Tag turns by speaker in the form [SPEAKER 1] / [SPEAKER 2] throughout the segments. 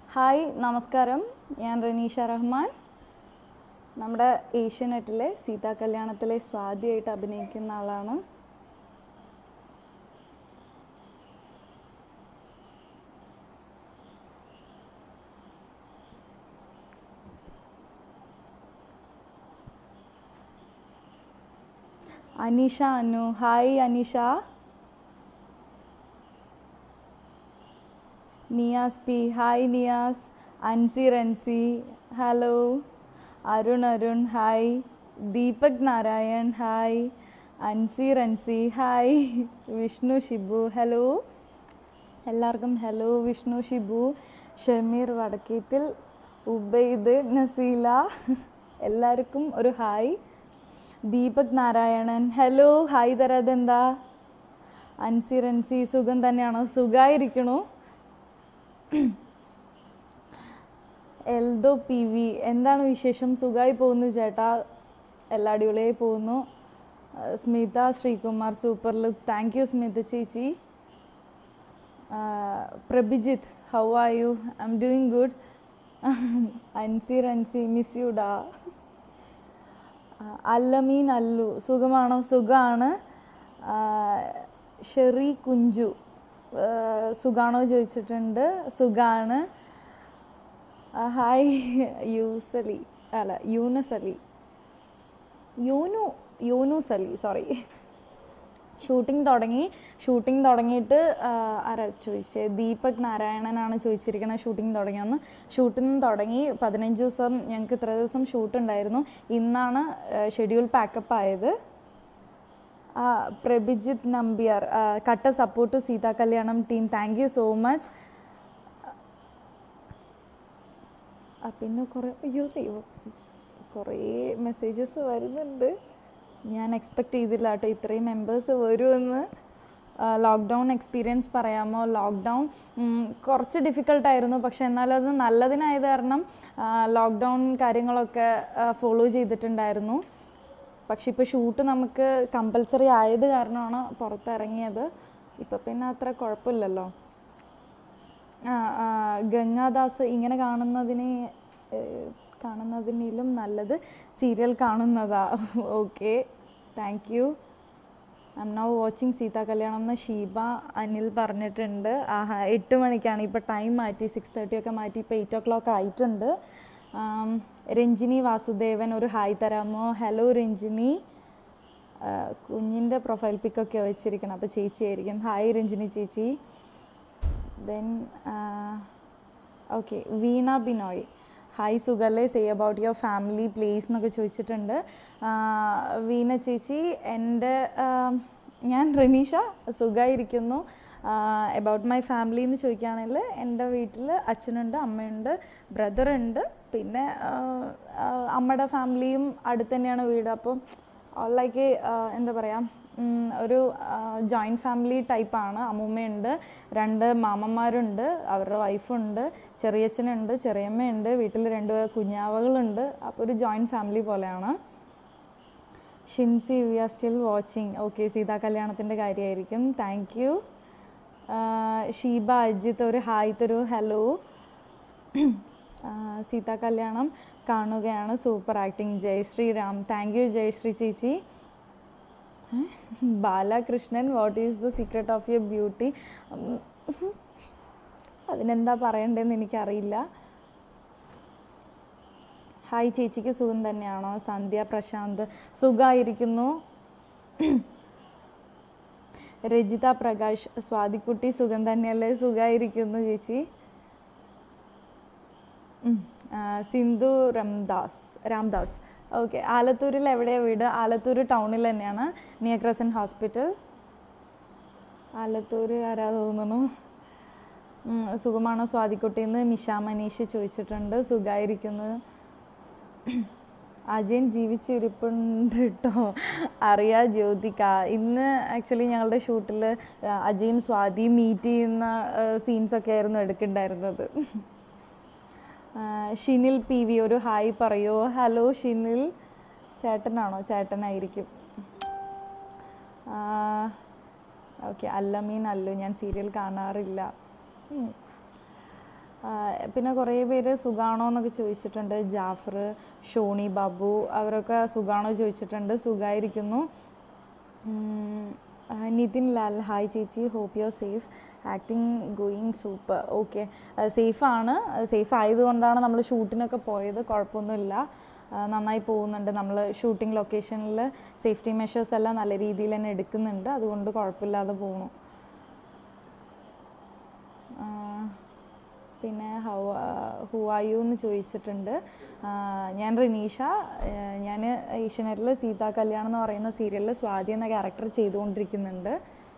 [SPEAKER 1] Hi നമസ്കാരം ഞാൻ റനീഷ റഹ്മാൻ നമ്മുടെ ഏഷ്യനെറ്റിലെ സീതാ കല്യാണത്തിലെ സ്വാതിയായിട്ട് അഭിനയിക്കുന്ന ആളാണ് Aneesha Anu hi Aneesha Niyas P hi Niyas Ansi Ransi hello Arun Arun hi Deepak Narayan hi Ansi Ransi hi Vishnu Shibu hello എല്ലാവർക്കും ഹലോ വിഷ്ണു ഷിബു ഷമീർ വടക്കേത്തിൽ ഉബൈദ് നസീല എല്ലാവർക്കും ഒരു hi Deepak Narayanan hello hi തരാത് എന്താ അൻസി റൻസി സുഖം തന്നെയാണോ സുഖമായിരിക്കണു എൽദോ പി വി എന്താണ് വിശേഷം സുഖമായി പോകുന്നു ചേട്ടാ എല്ലാ അടിപൊളിയായി പോകുന്നു ആ, Smitha Sreekumar super look thank you Smitha ചേച്ചി ആ, Prabhijith how are you I am doing good Ansi Ransi miss you ഡാ അല്ലമീൻ അല്ലു സുഖമാണോ സുഖമാണ് ഷെറി കുഞ്ചു ആ, സുഖാണോ ചോദിച്ചിട്ടുണ്ട് സുഖാണ് ആ, ഹായ് യൂസലി അല്ല യൂനസ് അലി യൂനു യൂനൂസ് അലി സോറി ഷൂട്ടിംഗ് തുടങ്ങി ഷൂട്ടിംഗ് തുടങ്ങിയിട്ട് ആ, ആരാ ചോദിച്ചത് ദീപക് നാരായണനാണ് ചോദിച്ചിരിക്കുന്നത് ഷൂട്ടിംഗ് തുടങ്ങിയെന്ന് ഷൂട്ടിംഗ് തുടങ്ങി പതിനഞ്ച് ദിവസം ഞങ്ങൾക്ക് ഇത്ര ദിവസം ഷൂട്ട് ഉണ്ടായിരുന്നു ഇന്നാണ് ഷെഡ്യൂൾ പാക്കപ്പ് ആയത് ആ, പ്രഭിജിത്ത് നമ്പ്യാർ ആ, കട്ട support to Seetha Kalyanam team thank you so much പിന്നെ കുറേ അയ്യോ ദൈവം കുറേ മെസ്സേജസ് വരുന്നുണ്ട് ഞാൻ എക്സ്പെക്റ്റ് ചെയ്തില്ല കേട്ടോ ഇത്രയും മെമ്പേഴ്സ് വരുമെന്ന് ലോക്ക്ഡൗൺ എക്സ്പീരിയൻസ് പറയാമോ ലോക്ക്ഡൗൺ കുറച്ച് ഡിഫിക്കൽട്ടായിരുന്നു പക്ഷെ എന്നാലും അത് നല്ലതിനായത് കാരണം ലോക്ക്ഡൗൺ കാര്യങ്ങളൊക്കെ ഫോളോ ചെയ്തിട്ടുണ്ടായിരുന്നു പക്ഷെ ഇപ്പോൾ ഷൂട്ട് നമുക്ക് കമ്പൽസറി ആയത് കാരണമാണ് പുറത്തിറങ്ങിയത് ഇപ്പം പിന്നെ അത്ര കുഴപ്പമില്ലല്ലോ ആ, ആ, ഗംഗാദാസ് ഇങ്ങനെ കാണുന്നതിനെ ഏഹ്, കാണുന്നതിനിലും നല്ലത് സീരിയൽ കാണുന്നതാ okay thank you I am now watching Seetha Kalyanam എന്ന് ഷീബ അനിൽ പറഞ്ഞിട്ടുണ്ട് ആഹാ എട്ട് മണിക്കാണ് ഇപ്പോൾ ടൈം മാറ്റി സിക്സ് തേർട്ടി ഒക്കെ മാറ്റി ഇപ്പോൾ എയ്റ്റ് ഓ ക്ലോക്ക് ആയിട്ടുണ്ട് ആം, രഞ്ജിനി വാസുദേവൻ ഒരു ഹായ് തരാമോ ഹലോ രഞ്ജിനി ആ, കുഞ്ഞിൻ്റെ പ്രൊഫൈൽ പിക്കൊക്കെ വെച്ചിരിക്കണം അപ്പോൾ ചേച്ചി ആയിരിക്കും ഹായ് രഞ്ജിനി ചേച്ചി then okay Veena Binoy hi സുഗല്ലേ say about your family place എന്നൊക്കെ ചോദിച്ചിട്ടുണ്ട് ആ, വീണ ചേച്ചി എൻ്റെ ആ, ഞാൻ റനീഷ സുഖമായിരിക്കുന്നു എബൌട്ട് മൈ ഫാമിലി എന്ന് ചോദിക്കുകയാണെങ്കിൽ എൻ്റെ വീട്ടിൽ അച്ഛനുണ്ട് അമ്മയുണ്ട് ബ്രദറുണ്ട് പിന്നെ ആ, ആ, അമ്മയുടെ ഫാമിലിയും അടുത്ത് തന്നെയാണ് വീട് അപ്പം ലൈക്ക് എന്താ പറയുക ഉം, ഒരു ജോയിൻറ്റ് ഫാമിലി ടൈപ്പാണ് അമ്മൂമ്മയുണ്ട് രണ്ട് മാമന്മാരുണ്ട് അവരുടെ വൈഫുണ്ട് ചെറിയച്ഛനുണ്ട് ചെറിയമ്മയുണ്ട് വീട്ടിൽ രണ്ട് കുഞ്ഞാവകളുണ്ട് അപ്പോൾ ഒരു ജോയിൻറ്റ് ഫാമിലി പോലെയാണ് Shincy we are still watching okay Seetha കല്യാണത്തിൻ്റെ കാര്യമായിരിക്കും താങ്ക് യു ഷീബ അജിത്ത് ഒരു ഹായ് തരൂ ഹലോ സീതാ കല്യാണം കാണുകയാണ് super acting Jayashree Ram thank you Jayashree ചേച്ചി Balakrishnan what is the secret of your beauty അതിനെന്താ പറയണ്ടതെന്ന് എനിക്കറിയില്ല ഹായ് ചേച്ചിക്ക് സുഖം തന്നെയാണോ സന്ധ്യ പ്രശാന്ത് സുഖമായിരിക്കുന്നു രജിത പ്രകാശ് സ്വാതിക്കുട്ടി സുഖം തന്നെയല്ലേ സുഖമായിരിക്കുന്നു ചേച്ചി ഉം. ആ, സിന്ധു രാംദാസ് രാംദാസ് ഓക്കെ ആലത്തൂരിൽ എവിടെയാണ് വീട് ആലത്തൂർ ടൗണിൽ തന്നെയാണ് നിയർ ക്രസൻ ഹോസ്പിറ്റൽ ആലത്തൂർ ആരാ തോന്നുന്നു ഉം, സുഖമാണോ സ്വാതിക്കുട്ടിന്ന് മിഷ മനീഷ് ചോദിച്ചിട്ടുണ്ട് സുഖമായിരിക്കുന്നു അജയൻ ജീവിച്ചിരിപ്പുണ്ട് കേട്ടോ അറിയാ ജ്യോതിക ഇന്ന് ആക്ച്വലി ഞങ്ങളുടെ ഷൂട്ടിൽ അജയും സ്വാതിയും മീറ്റ് ചെയ്യുന്ന സീൻസ് ഒക്കെ ആയിരുന്നു എടുക്കുന്നുണ്ടായിരുന്നത് ആ, ഷിനിൽ പി വി ഒരു ഹായ് പറയോ ഹലോ ഷിനിൽ ചേട്ടനാണോ ചേട്ടനായിരിക്കും ഓക്കെ അല്ലമീൻ അല്ലു ഞാൻ സീരിയൽ കാണാറില്ല ഉം. ആ, പിന്നെ കുറേ പേര് സുഖാണോ എന്നൊക്കെ ചോദിച്ചിട്ടുണ്ട് ജാഫർ ഷോണി ബാബു അവരൊക്കെ സുഖാണോ ചോദിച്ചിട്ടുണ്ട് സുഖമായിരിക്കുന്നു ഉം, ആ, നിതിൻ ലാൽ ഹായ് ചേച്ചി hope you are safe acting going super okay സേഫാണ് സേഫ് ആയതുകൊണ്ടാണ് നമ്മൾ ഷൂട്ടിനൊക്കെ പോയത് കുഴപ്പമൊന്നുമില്ല ആ, നന്നായി പോകുന്നുണ്ട് നമ്മൾ ഷൂട്ടിംഗ് ലൊക്കേഷനിൽ സേഫ്റ്റി മെഷേഴ്സ് എല്ലാം നല്ല രീതിയിൽ തന്നെ എടുക്കുന്നുണ്ട് അതുകൊണ്ട് കുഴപ്പമില്ലാതെ പോകണു പിന്നെ ഹൗ ഹു ആർ യു എന്ന് ചോദിച്ചിട്ടുണ്ട് ആ, ഞാൻ റിനീഷ ഞാൻ ഏഷ്യനെറ്റിൽ സീതാ കല്യാണം എന്ന് പറയുന്ന സീരിയലിൽ സ്വാതി എന്ന ക്യാരക്ടർ ചെയ്തുകൊണ്ടിരിക്കുന്നുണ്ട്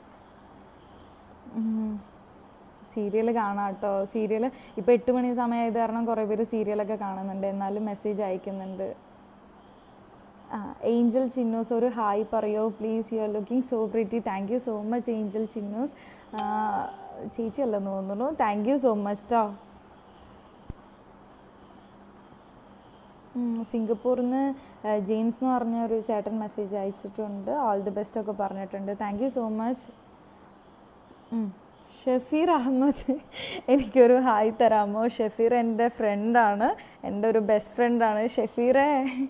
[SPEAKER 1] സീരിയൽ കാണാം കേട്ടോ സീരിയൽ ഇപ്പോൾ എട്ട് മണി സമയമായത് കാരണം കുറേ പേര് സീരിയലൊക്കെ കാണുന്നുണ്ട് എന്നാലും മെസ്സേജ് അയക്കുന്നുണ്ട് ആ ഏഞ്ചൽ ചിന്നൂസ് ഒരു ഹായ് പറയോ please you are looking so pretty thank you so much angel Chinnus ചേച്ചി അല്ലെന്ന് തോന്നുന്നു താങ്ക് യു സോ മച്ച് ട്ടോ ഉം, സിംഗപ്പൂരിൽ നിന്ന് ജെയിംസ് എന്ന് പറഞ്ഞ ഒരു ചേട്ടൻ മെസ്സേജ് അയച്ചിട്ടുണ്ട് ഓൾ ദി ബെസ്റ്റ് ഒക്കെ പറഞ്ഞിട്ടുണ്ട് thank you so much Shafeer Ahmed എനിക്കൊരു ഹായ് തരാമോ ഷഫീർ എൻ്റെ ഫ്രണ്ടാണ് എൻ്റെ ഒരു ബെസ്റ്റ് ഫ്രണ്ടാണ് ഷഫീറെ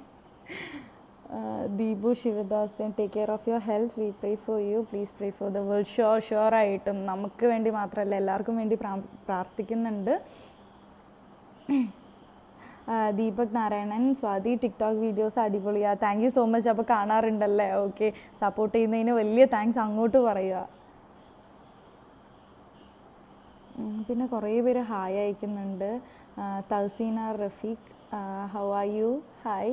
[SPEAKER 1] Deepu Sivadasan take care of your health we pray for you please pray for the world sure sure ആയിട്ടും നമുക്ക് വേണ്ടി മാത്രമല്ല എല്ലാവർക്കും വേണ്ടി പ്രാ- പ്രാർത്ഥിക്കുന്നുണ്ട് ആ, ദീപക് നാരായണൻ സ്വാതി ടിക്ടോക്ക് വീഡിയോസ് അടിപൊളിയാ താങ്ക് യു സോ മച്ച് അപ്പോൾ കാണാറുണ്ടല്ലേ ഓക്കെ സപ്പോർട്ട് ചെയ്യുന്നതിന് വലിയ താങ്ക്സ് അങ്ങോട്ട് പറയുക ഉം, പിന്നെ കുറേ പേര് ഹായ് അയക്കുന്നുണ്ട് ആ, Thouseena Rafeeq how are you hi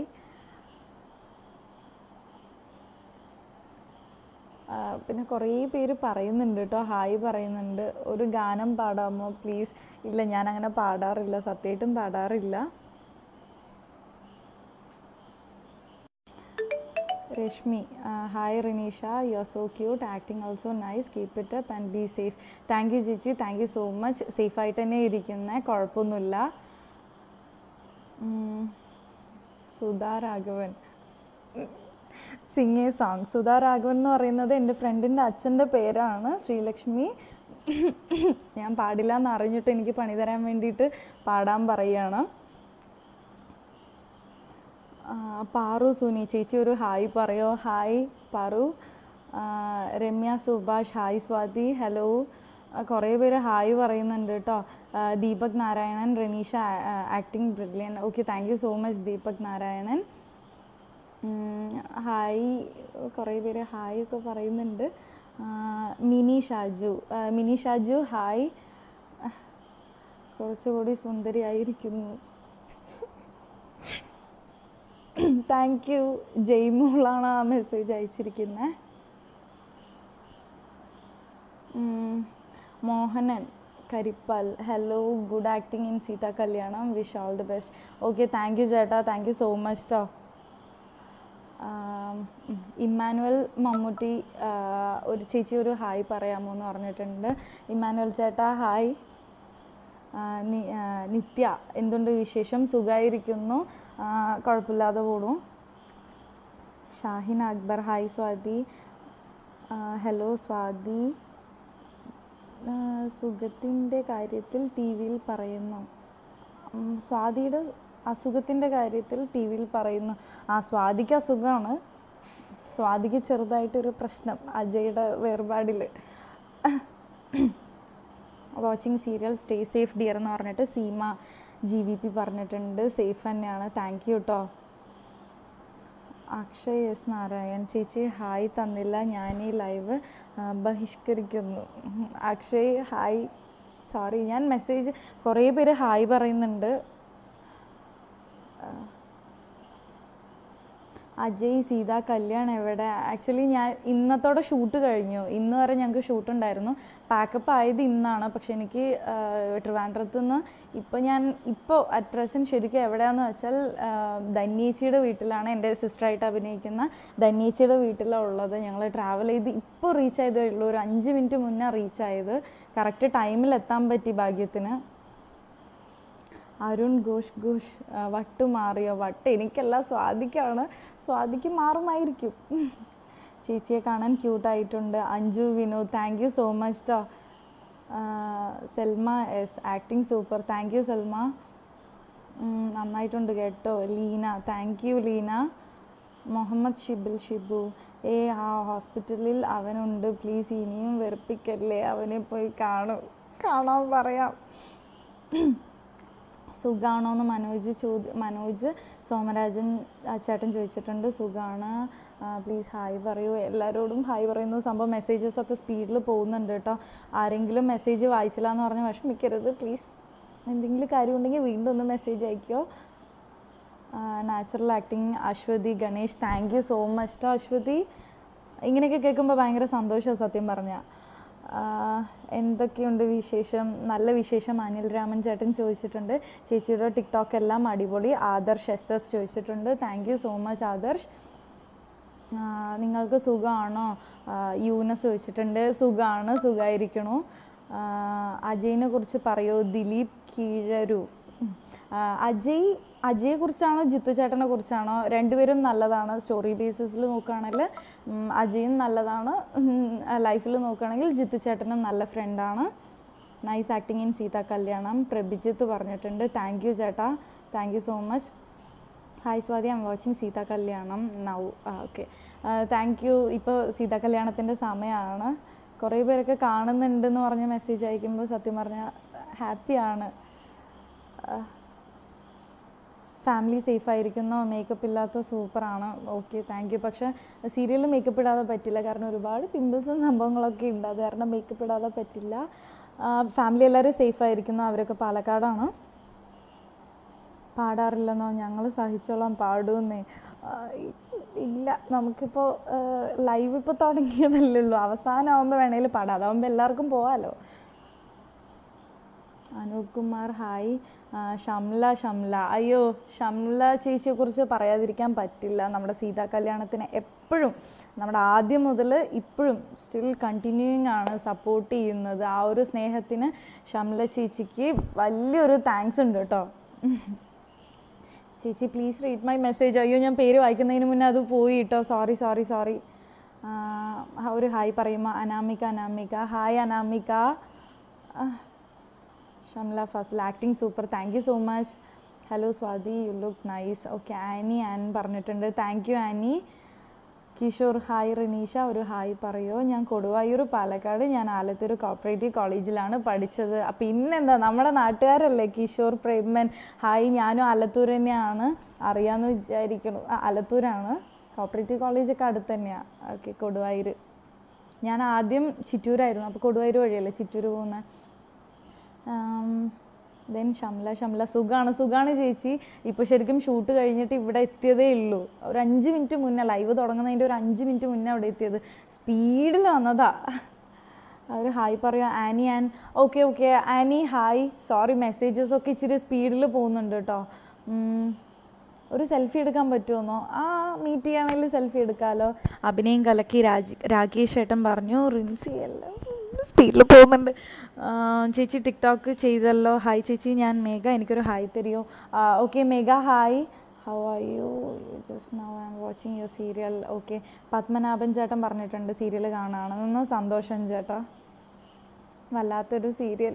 [SPEAKER 1] ആ, പിന്നെ കുറേ പേര് പറയുന്നുണ്ട് കേട്ടോ ഹായ് പറയുന്നുണ്ട് ഒരു ഗാനം പാടാമോ പ്ലീസ് ഇല്ല ഞാൻ അങ്ങനെ പാടാറില്ല സത്യമായിട്ടും പാടാറില്ല Reshmi hi Rineesha you are so cute acting also nice keep it up and be safe thank you ചേച്ചി താങ്ക് യു സോ മച്ച് സേഫായിട്ട് തന്നെ ഇരിക്കുന്നത് കുഴപ്പമൊന്നുമില്ല ഉം, Sudha Raghavan sing a song Sudha Raghavan എന്ന് പറയുന്നത് എൻ്റെ ഫ്രണ്ടിൻ്റെ അച്ഛൻ്റെ പേരാണ് ശ്രീലക്ഷ്മി ഞാൻ പാടില്ല എന്ന് അറിഞ്ഞിട്ട് എനിക്ക് പണി തരാൻ വേണ്ടിയിട്ട് പാടാൻ പറയുകയാണ് ആ, പാറു സുനി ചേച്ചി ഒരു ഹായ് പറയോ ഹായ് പാറു ആ, രമ്യ സുഭാഷ് ഹായ് സ്വാതി ഹലോ ആ, കുറേ പേര് ഹായ് പറയുന്നുണ്ട് കേട്ടോ ആ, Deepak Narayanan Raneesha acting brilliant okay thank you so much Deepak Narayanan ഉം, ഹായ് കുറേ പേര് ഹായ് ഒക്കെ പറയുന്നുണ്ട് ആ, മിനി ഷാജു ആ, മിനി ഷാജു ഹായ് കുറച്ചുകൂടി സുന്ദരിയായിരിക്കുന്നു താങ്ക് യു ജയ്മോളാണ് ആ മെസ്സേജ് അയച്ചിരിക്കുന്നത് Mohanan Karippal hello good acting in Seetha Kalyanam wish all the best okay thank you ചേട്ടാ താങ്ക് യു സോ മച്ച് ട്ടോ ആം, ഉം, ഇമ്മാനുവൽ മമ്മൂട്ടി ആ, ഒരു ചേച്ചി ഒരു ഹായ് പറയാമോ എന്ന് പറഞ്ഞിട്ടുണ്ട് ഇമ്മാനുവൽ ചേട്ടാ ഹായ് ആ, നി- ആ, നിത്യ എന്തുണ്ട് വിശേഷം സുഖമായിരിക്കുന്നു ആ, കുഴപ്പമില്ലാതെ പോണു ഷാഹിൻ അക്ബർ ഹായ് സ്വാതി ആ, ഹലോ സ്വാതി ആ, സുഖത്തിൻ്റെ കാര്യത്തിൽ ടി വിയിൽ പറയുന്നു ഉം, സ്വാതിയുടെ അസുഖത്തിൻ്റെ കാര്യത്തിൽ ടി വിയിൽ പറയുന്നു ആ സ്വാതിക്ക് അസുഖമാണ് സ്വാതിക്ക് ചെറുതായിട്ടൊരു പ്രശ്നം അജയുടെ വേർപാടിൽ watching serial stay safe dear എന്ന് പറഞ്ഞിട്ട് സീമ ജി വി പി പറഞ്ഞിട്ടുണ്ട് സേഫ് തന്നെയാണ് താങ്ക് യു കേട്ടോ അക്ഷയ് എസ് നാരായൺ ചേച്ചി ഹായ് തന്നില്ല ഞാൻ ഈ ലൈവ് ബഹിഷ്കരിക്കുന്നു ഉം, അക്ഷയ് ഹായ് സോറി ഞാൻ മെസ്സേജ് കുറേ പേര് ഹായ് പറയുന്നുണ്ട് അജയ് സീത കല്യാൺ എവിടെ ആക്ച്വലി ഞാൻ ഇന്നത്തോടെ ഷൂട്ട് കഴിഞ്ഞു ഇന്ന് വരെ ഞങ്ങൾക്ക് ഷൂട്ട് ഉണ്ടായിരുന്നു പാക്കപ്പ് ആയത് ഇന്നാണ് പക്ഷെ എനിക്ക് ട്രിവാൻഡ്രത്ത് നിന്ന് ഇപ്പോൾ ഞാൻ ഇപ്പോൾ അറ്റ് പ്രസൻറ്റ് ശരിക്കും എവിടെയാന്ന് വെച്ചാൽ ആ, ധന്യേച്ചിയുടെ വീട്ടിലാണ് എൻ്റെ സിസ്റ്ററായിട്ട് അഭിനയിക്കുന്ന ധന്യേച്ചിയുടെ വീട്ടിലാണ് ഉള്ളത് ഞങ്ങൾ ട്രാവൽ ചെയ്ത് ഇപ്പോൾ റീച്ച് ആയതേ ഉള്ളൂ ഒരു അഞ്ച് മിനിറ്റ് മുന്നേ റീച്ച് ആയത് കറക്റ്റ് ടൈമിൽ എത്താൻ പറ്റി ഭാഗ്യത്തിന് അരുൺ ഘോഷ് ഘോഷ് ആ, വട്ട് മാറിയോ വട്ട് എനിക്കല്ല സ്വാതിക്കാണ് സ്വാതിക്ക് മാറുമായിരിക്കും ചേച്ചിയെ കാണാൻ ക്യൂട്ടായിട്ടുണ്ട് Anju Vinod thank you so much ട്ടോ Selma S acting super thank you Selma ഉം, നന്നായിട്ടുണ്ട് കേട്ടോ ലീന താങ്ക് യു ലീന മുഹമ്മദ് ഷിബിൽ ഷിബു ഏ ആ ഹോസ്പിറ്റലിൽ അവനുണ്ട് പ്ലീസ് ഇനിയും വെറുപ്പിക്കല്ലേ അവനെ പോയി കാണും കാണാൻ പറയാം സുഖാണോ എന്ന് മനോജ് ചോദി മനോജ് സോമരാജൻ ആ ചേട്ടൻ ചോദിച്ചിട്ടുണ്ട് സുഖാണ് പ്ലീസ് ഹായ് പറയൂ എല്ലാവരോടും ഹായ് പറയുന്നു സംഭവം മെസ്സേജസ് ഒക്കെ സ്പീഡിൽ പോകുന്നുണ്ട് കേട്ടോ ആരെങ്കിലും മെസ്സേജ് വായിച്ചില്ല എന്ന് പറഞ്ഞ് വിഷമിക്കരുത് പ്ലീസ് എന്തെങ്കിലും കാര്യമുണ്ടെങ്കിൽ വീണ്ടും ഒന്ന് മെസ്സേജ് അയക്കോ natural acting Aswathy Ganesh thank you so much ട്ടോ അശ്വതി ഇങ്ങനെയൊക്കെ കേൾക്കുമ്പോൾ ഭയങ്കര സന്തോഷമാണ് സത്യം പറഞ്ഞാൽ എന്തൊക്കെയുണ്ട് വിശേഷം നല്ല വിശേഷം അനിൽ രാമൻ ചേട്ടൻ ചോദിച്ചിട്ടുണ്ട് ചേച്ചിയുടെ ടിക്ടോക്ക് എല്ലാം അടിപൊളി ആദർശ് എസ് എസ് ചോദിച്ചിട്ടുണ്ട് thank you so much Adarsh ആ, നിങ്ങൾക്ക് സുഖമാണോ യൂനസ് ചോദിച്ചിട്ടുണ്ട് സുഖമാണ് സുഖമായിരിക്കണു ആ, അജയിനെ കുറിച്ച് പറയോ ദിലീപ് കീഴരു ഉം. ആ, അജയ് അജയെ കുറിച്ചാണോ ജിത്തു ചേട്ടനെ കുറിച്ചാണോ രണ്ടുപേരും നല്ലതാണ് സ്റ്റോറി ബേസിസിൽ നോക്കുകയാണെങ്കിൽ ഉം, അജയും നല്ലതാണ് ലൈഫിൽ നോക്കുകയാണെങ്കിൽ ജിത്തു ചേട്ടനും നല്ല ഫ്രണ്ടാണ് nice acting in Seetha Kalyanam Prabhijith പറഞ്ഞിട്ടുണ്ട് താങ്ക് യു ചേട്ടാ thank you so much hi Swathi I'm watching Seetha Kalyanam now ആ ഓക്കെ താങ്ക് യു ഇപ്പോൾ സീതാ കല്യാണത്തിൻ്റെ സമയമാണ് കുറേ പേരൊക്കെ കാണുന്നുണ്ടെന്ന് പറഞ്ഞ് മെസ്സേജ് അയക്കുമ്പോൾ സത്യം പറഞ്ഞാൽ ഹാപ്പിയാണ് ഫാമിലി സേഫ് ആയിരിക്കുന്നോ മേക്കപ്പ് ഇല്ലാത്ത സൂപ്പറാണ് ഓക്കെ താങ്ക് യു പക്ഷേ സീരിയലിൽ മേക്കപ്പ് ഇടാതെ പറ്റില്ല കാരണം ഒരുപാട് പിമ്പിൾസും സംഭവങ്ങളൊക്കെ ഉണ്ട് അത് കാരണം മേക്കപ്പ് ഇടാതെ പറ്റില്ല ഫാമിലി എല്ലാവരും സേഫ് ആയിരിക്കുന്നു അവരൊക്കെ പാലക്കാടാണ് പാടാറില്ലെന്നോ ഞങ്ങൾ സഹിച്ചോളാം പാടുമെന്നേ ആ, ഇ- ഇല്ല നമുക്കിപ്പോൾ ലൈവ് ഇപ്പോൾ തുടങ്ങിയതല്ലേ ഉള്ളൂ അവസാനമാകുമ്പോൾ വേണേൽ പാടാം അതാവുമ്പോൾ എല്ലാവർക്കും പോവാലോ അനൂപ് കുമാർ ഹായ് ആ, ഷംല ഷംല അയ്യോ ഷംല ചേച്ചിയെ കുറിച്ച് പറയാതിരിക്കാൻ പറ്റില്ല നമ്മുടെ സീതാ കല്യാണത്തിന് എപ്പോഴും നമ്മുടെ ആദ്യം മുതൽ ഇപ്പോഴും സ്റ്റിൽ കണ്ടിന്യൂയിങ് ആണ് സപ്പോർട്ട് ചെയ്യുന്നത് ആ ഒരു സ്നേഹത്തിന് ഷംല ചേച്ചിക്ക് വലിയൊരു താങ്ക്സ് ഉണ്ട് കേട്ടോ ചേച്ചി പ്ലീസ് റീഡ് മൈ മെസ്സേജ് അയ്യോ ഞാൻ പേര് വായിക്കുന്നതിന് മുന്നേ അത് പോയി കേട്ടോ സോറി സോറി സോറി ഒരു ഹായ് പറയുമ്പോൾ Anamika Anamika hi Anamika Shamla Fasal acting super thank you so much hello Swathi you look nice okay Annie Ann പറഞ്ഞിട്ടുണ്ട് thank you Annie Kishore hi Rineesha ഒരു ഹായ് പറയോ ഞാൻ കൊടുവായൂർ പാലക്കാട് ഞാൻ ആലത്തൂർ കോപ്പറേറ്റീവ് കോളേജിലാണ് പഠിച്ചത് അപ്പം ഇന്നെന്താ നമ്മുടെ നാട്ടുകാരല്ലേ കിഷോർ പ്രേമൻ ഹായ് ഞാനും ആലത്തൂർ തന്നെയാണ് അറിയാമെന്ന് വിചാരിക്കണം ആ, ആലത്തൂരാണ് കോപ്പറേറ്റീവ് കോളേജൊക്കെ അടുത്ത് തന്നെയാണ് ഓക്കെ കൊടുവായൂർ ഞാൻ ആദ്യം ചിറ്റൂരായിരുന്നു അപ്പോൾ കൊടുവായൂർ വഴിയല്ലേ ചിറ്റൂർ പോകുന്നത് ദെൻ ഷംല ഷംല സുഖാണ് സുഖാണ് ചേച്ചി ഇപ്പോൾ ശരിക്കും ഷൂട്ട് കഴിഞ്ഞിട്ട് ഇവിടെ എത്തിയതേ ഉള്ളൂ ഒരു അഞ്ച് മിനിറ്റ് മുന്നേ ലൈവ് തുടങ്ങുന്നതിൻ്റെ ഒരു അഞ്ച് മിനിറ്റ് മുന്നേ അവിടെ എത്തിയത് സ്പീഡിൽ വന്നതാ അവർ ഹായ് പറയോ Annie Ann okay okay Annie hi sorry messages ഒക്കെ ഇച്ചിരി സ്പീഡിൽ പോകുന്നുണ്ട് കേട്ടോ ഉം. ഒരു സെൽഫി എടുക്കാൻ പറ്റുമെന്നോ ആ മീറ്റ് ചെയ്യുകയാണെങ്കിൽ സെൽഫി എടുക്കാമല്ലോ അഭിനയം കലക്കി രാജ് രാകേഷ് ഏട്ടൻ പറഞ്ഞു റിൻസി എല്ലാം സ്പീഡിൽ പോകുന്നുണ്ട് ആ, ചേച്ചി ടിക്ടോക്ക് ചെയ്തല്ലോ ഹായ് ചേച്ചി ഞാൻ മേഘ എനിക്കൊരു ഹായ് തരുമോ okay Megha hi how are you just now I'm watching your serial okay Padmanabhan ചേട്ടൻ പറഞ്ഞിട്ടുണ്ട് സീരിയൽ കാണുകയാണെന്ന് സന്തോഷം ചേട്ടാ വല്ലാത്തൊരു സീരിയൽ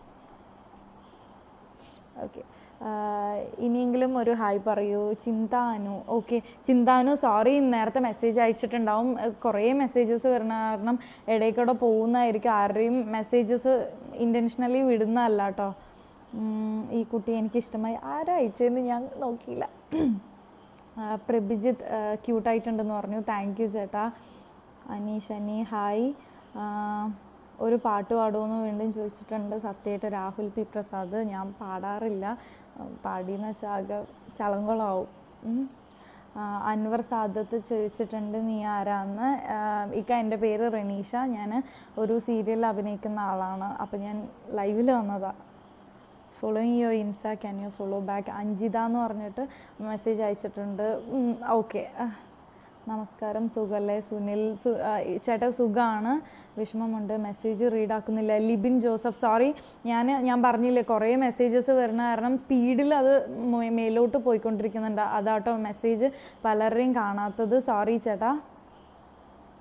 [SPEAKER 1] ഓക്കെ ഇനിയെങ്കിലും ഒരു ഹായ് പറയൂ ചിന്താനു ഓക്കെ ചിന്താനു സോറി നേരത്തെ മെസ്സേജ് അയച്ചിട്ടുണ്ടാവും ഏഹ് കുറേ മെസ്സേജസ് വരുന്ന കാരണം ഇടയിൽ കൂടെ പോകുന്നതായിരിക്കും ആരുടെയും മെസ്സേജസ് ഇൻറ്റൻഷനലി വിടുന്നതല്ല കേട്ടോ ഈ കുട്ടി എനിക്ക് ഇഷ്ടമായി ആരാ അയച്ചതെന്ന് ഞാൻ നോക്കിയില്ല ആ, പ്രഭിജിത്ത് ക്യൂട്ടായിട്ടുണ്ടെന്ന് പറഞ്ഞു താങ്ക് യു ചേട്ടാ അനീഷ് അനി ഹായ് ആ, ഒരു പാട്ട് പാടുമെന്ന് വീണ്ടും ചോദിച്ചിട്ടുണ്ട് സത്യമായിട്ട് രാഹുൽ പി പ്രസാദ് ഞാൻ പാടാറില്ല ആ, പാടിയെന്ന് വെച്ചാൽ ആകെ ചളങ്കുളമാവും ഉം. ആ, അൻവർ സാദത്ത് ചോദിച്ചിട്ടുണ്ട് നീ ആരാന്ന് ആ, ഇക്ക എൻ്റെ പേര് റെനീഷ ഞാൻ ഒരു സീരിയലിൽ അഭിനയിക്കുന്ന ആളാണ് അപ്പം ഞാൻ ലൈവിൽ വന്നതാണ് following your insta can you follow back Anjitha എന്ന് പറഞ്ഞിട്ട് മെസ്സേജ് അയച്ചിട്ടുണ്ട് ഓക്കെ നമസ്കാരം സുഖല്ലേ സുനിൽ സു ആ, ചേട്ടാ സുഖമാണ് വിഷമമുണ്ട് മെസ്സേജ് റീഡ് ആക്കുന്നില്ല ലിബിൻ ജോസഫ് സോറി ഞാൻ ഞാൻ പറഞ്ഞില്ലേ കുറേ മെസ്സേജസ് വരുന്ന കാരണം സ്പീഡിൽ അത് മേ- മേലോട്ട് പോയിക്കൊണ്ടിരിക്കുന്നുണ്ട് അതാട്ടോ മെസ്സേജ് പലരുടെയും കാണാത്തത് സോറി ചേട്ടാ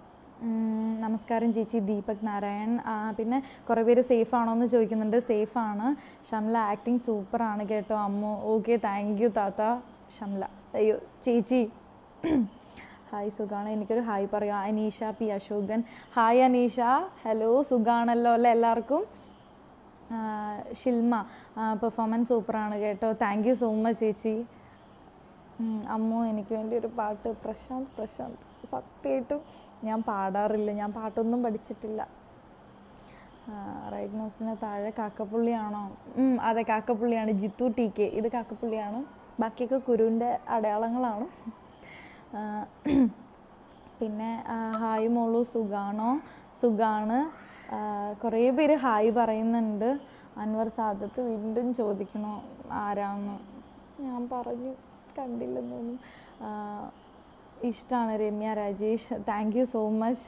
[SPEAKER 1] ഉം, നമസ്കാരം ചേച്ചി ദീപക് നാരായൺ ആ, പിന്നെ കുറേ പേര് സേഫ് ആണോ എന്ന് ചോദിക്കുന്നുണ്ട് സേഫ് ആണ് ഷംല ആക്ടിങ് സൂപ്പറാണ് കേട്ടോ അമ്മു ഓക്കെ താങ്ക് യു താത്ത ഷംല അയ്യോ ചേച്ചി ഹായ് സുഖാണ് എനിക്കൊരു ഹായ് പറയാം Aneesha P Ashokan hi Aneesha hello സുഖാണല്ലോ അല്ലേ എല്ലാവർക്കും ആ, ഷിൽമ പെർഫോമൻസ് സൂപ്പറാണ് കേട്ടോ താങ്ക് യു സോ മച്ച് ചേച്ചി ഉം, അമ്മു എനിക്ക് വേണ്ടി ഒരു പാട്ട് പ്രശാന്ത് പ്രശാന്ത് സത്യമായിട്ടും ഞാൻ പാടാറില്ല ഞാൻ പാട്ടൊന്നും പഠിച്ചിട്ടില്ല റൈറ്റ് നോസിന് താഴെ കാക്കപ്പുള്ളിയാണോ ഉം, അതെ കാക്കപ്പുള്ളിയാണ് ജിത്തു ടി കെ ഇത് കാക്കപ്പുള്ളിയാണ് ബാക്കിയൊക്കെ കുരുവിൻ്റെ അടയാളങ്ങളാണ് ആ, പിന്നെ ആ, ഹായ് മോളു സുഖാണോ സുഖാണ് ആ, കുറേ പേര് ഹായ് പറയുന്നുണ്ട് അൻവർ സാദത്ത് വീണ്ടും ചോദിക്കണോ ആരാന്ന് ഞാൻ പറഞ്ഞു കണ്ടില്ലെന്നൊന്നും ഇഷ്ടമാണ് Ramya Rajesh thank you so much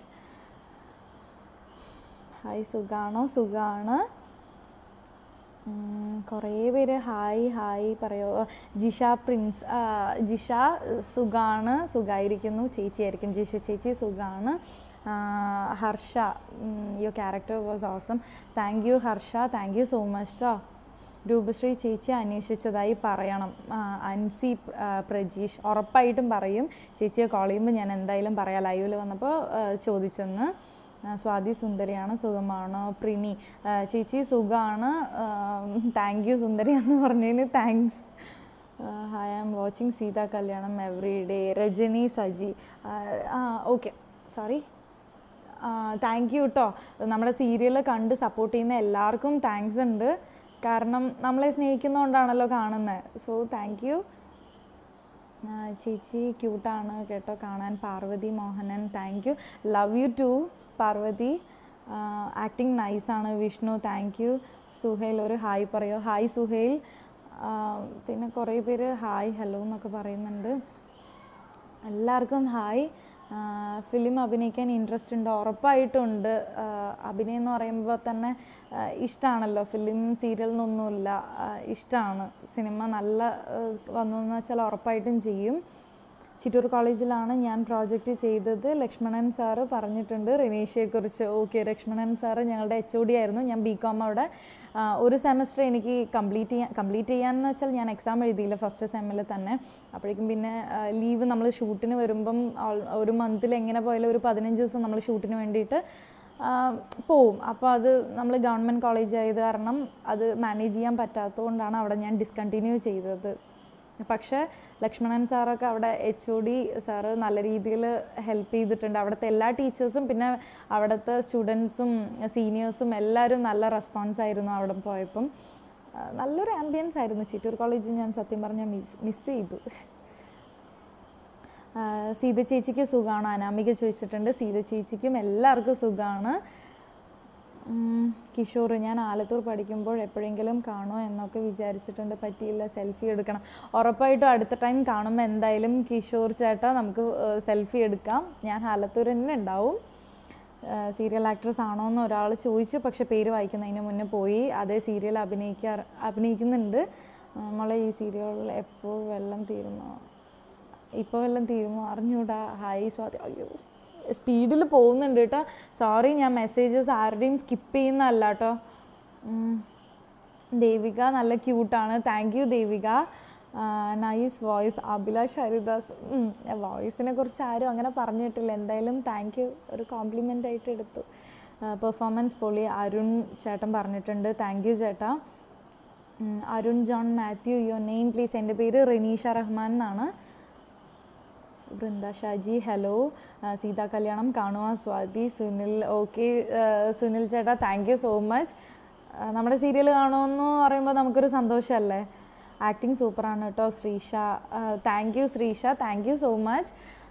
[SPEAKER 1] hi സുഖാണോ സുഖാണ് ഉം, കുറേ പേര് ഹായ് ഹായ് പറയോ ജിഷ പ്രിൻസ് ആ, ജിഷ സുഖാണ് സുഖായിരിക്കുന്നു ചേച്ചിയായിരിക്കും ജിഷ ചേച്ചി സുഖാണ് ആ, Harsha your character was awesome thank you Harsha thank you so much ട്ടോ രൂപശ്രീ ചേച്ചി അന്വേഷിച്ചതായി പറയണം ആ, അൻസി ആ, പ്രജീഷ് ഉറപ്പായിട്ടും പറയും ചേച്ചിയെ കോൾ ചെയ്യുമ്പോൾ ഞാൻ എന്തായാലും പറയാം ലൈവിൽ വന്നപ്പോൾ ചോദിച്ചെന്ന് ആ, സ്വാതി സുന്ദരിയാണ് സുഖമാണോ പ്രിനി ആ, ചേച്ചി സുഖമാണ് താങ്ക് യു സുന്ദരി എന്ന് പറഞ്ഞതിന് thanks hi I am watching Seetha Kalyanam every day Rajani Saji ആ ഓക്കെ സോറി താങ്ക് യു കേട്ടോ നമ്മുടെ സീരിയൽ കണ്ട് സപ്പോർട്ട് ചെയ്യുന്ന എല്ലാവർക്കും താങ്ക്സ് ഉണ്ട് കാരണം നമ്മളെ സ്നേഹിക്കുന്നതുകൊണ്ടാണല്ലോ കാണുന്നത് സോ താങ്ക് യു ആ, ചേച്ചി ക്യൂട്ടാണ് കേട്ടോ കാണാൻ Parvathy Mohanan thank you love you too Parvathy acting നൈസാണ് വിഷ്ണു താങ്ക് യു സുഹേൽ ഒരു ഹായ് പറയോ ഹായ് സുഹേൽ ആ, പിന്നെ കുറേ പേര് ഹായ് ഹലോ എന്നൊക്കെ പറയുന്നുണ്ട് എല്ലാവർക്കും ഹായ് ഫിലിം അഭിനയിക്കാൻ ഇൻട്രസ്റ്റ് ഉണ്ട് ഉറപ്പായിട്ടുണ്ട് ആ, അഭിനയം എന്ന് പറയുമ്പോൾ തന്നെ ഇഷ്ടമാണല്ലോ ഫിലിം സീരിയൽ എന്നൊന്നുമില്ല ഇഷ്ടമാണ് സിനിമ നല്ല ആ, വന്നു എന്ന് വെച്ചാൽ ഉറപ്പായിട്ടും ചെയ്യും ചിറ്റൂർ കോളേജിലാണ് ഞാൻ പ്രോജക്റ്റ് ചെയ്തത് ലക്ഷ്മണൻ സാറ് പറഞ്ഞിട്ടുണ്ട് റിനീഷയെക്കുറിച്ച് ഓക്കെ ലക്ഷ്മണൻ സാറ് ഞങ്ങളുടെ എച്ച് ഒ ഡി ആയിരുന്നു ഞാൻ ബി കോം അവിടെ ആ, ഒരു സെമസ്റ്റർ എനിക്ക് കംപ്ലീറ്റ് ചെയ്യാൻ കംപ്ലീറ്റ് ചെയ്യാന്ന് വെച്ചാൽ ഞാൻ എക്സാം എഴുതിയില്ല ഫസ്റ്റ് സെമ്മിൽ തന്നെ അപ്പോഴേക്കും പിന്നെ ലീവ് നമ്മൾ ഷൂട്ടിന് വരുമ്പം all- ഒരു മന്തിൽ എങ്ങനെ പോയാലും ഒരു പതിനഞ്ച് ദിവസം നമ്മൾ ഷൂട്ടിന് വേണ്ടിയിട്ട് ആ, പോവും അപ്പോൾ അത് നമ്മൾ ഗവൺമെൻറ് കോളേജ് ആയത് കാരണം അത് മാനേജ് ചെയ്യാൻ പറ്റാത്തതുകൊണ്ടാണ് അവിടെ ഞാൻ ഡിസ്കണ്ടിന്യൂ ചെയ്തത് പക്ഷേ ലക്ഷ്മണൻ സാറൊക്കെ അവിടെ എച്ച് ഒ ഡി സാറ് നല്ല രീതിയിൽ ഹെൽപ്പ് ചെയ്തിട്ടുണ്ട് അവിടുത്തെ എല്ലാ ടീച്ചേഴ്സും പിന്നെ അവിടുത്തെ സ്റ്റുഡൻസും സീനിയേഴ്സും എല്ലാവരും നല്ല റെസ്പോൺസ് ആയിരുന്നു അവിടെ പോയപ്പം ആ, നല്ലൊരു ആംബിയൻസ് ആയിരുന്നു ചിറ്റൂർ കോളേജ് ഞാൻ സത്യം പറഞ്ഞാൽ മിസ് മിസ് ചെയ്തു ആ, സീത ചേച്ചിക്ക് സുഖമാണ് അനാമിക ചോദിച്ചിട്ടുണ്ട് സീത ചേച്ചിക്കും എല്ലാവർക്കും സുഖമാണ് ഉം, കിഷോർ ഞാൻ ആലത്തൂർ പഠിക്കുമ്പോൾ എപ്പോഴെങ്കിലും കാണുമോ എന്നൊക്കെ വിചാരിച്ചിട്ടുണ്ട് പറ്റിയില്ല സെൽഫി എടുക്കണം ഉറപ്പായിട്ടും അടുത്ത ടൈം കാണുമ്പോൾ എന്തായാലും കിഷോർ ചേട്ടാ നമുക്ക് സെൽഫി എടുക്കാം ഞാൻ ആലത്തൂർ തന്നെ ഉണ്ടാവും സീരിയൽ ആക്ട്രസ് ആണോ എന്ന് ഒരാൾ ചോദിച്ചു പക്ഷെ പേര് വായിക്കുന്നതിന് മുന്നേ പോയി അതേ സീരിയൽ അഭിനയിക്കാർ അഭിനയിക്കുന്നുണ്ട് നമ്മളെ ഈ സീരിയലിൽ എപ്പോൾ വെള്ളം തീരുമോ ഇപ്പോൾ വല്ലതും തീരുമോ അറിഞ്ഞൂടാ ഹായ് സ്വാതി അയ്യോ സ്പീഡിൽ പോകുന്നുണ്ട് കേട്ടോ സോറി ഞാൻ മെസ്സേജസ് ആരുടെയും സ്കിപ്പ് ചെയ്യുന്നതല്ല കേട്ടോ ഉം. ദേവിക നല്ല ക്യൂട്ടാണ് thank you Devika nice voice Abhilash Haridas വോയിസിനെ കുറിച്ച് ആരും അങ്ങനെ പറഞ്ഞിട്ടില്ല എന്തായാലും താങ്ക് യു ഒരു കോംപ്ലിമെൻ്റ് ആയിട്ട് എടുത്തു പെർഫോമൻസ് പൊളി അരുൺ ചേട്ടൻ പറഞ്ഞിട്ടുണ്ട് താങ്ക് യു ചേട്ടാ ഉം, Arun John Mathew your name please എൻ്റെ പേര് റെനീഷ റഹ്മാൻ എന്നാണ് വൃന്ദ ഷാജി ഹലോ സീതാ കല്യാണം കാണുക സ്വാതി സുനിൽ ഓക്കെ സുനിൽ ചേട്ടാ താങ്ക് യു സോ മച്ച് നമ്മുടെ സീരിയൽ കാണുമെന്ന് പറയുമ്പോൾ നമുക്കൊരു സന്തോഷമല്ലേ ആക്ടിങ് സൂപ്പറാണ് കേട്ടോ Sreesha thank you Sreesha thank you so much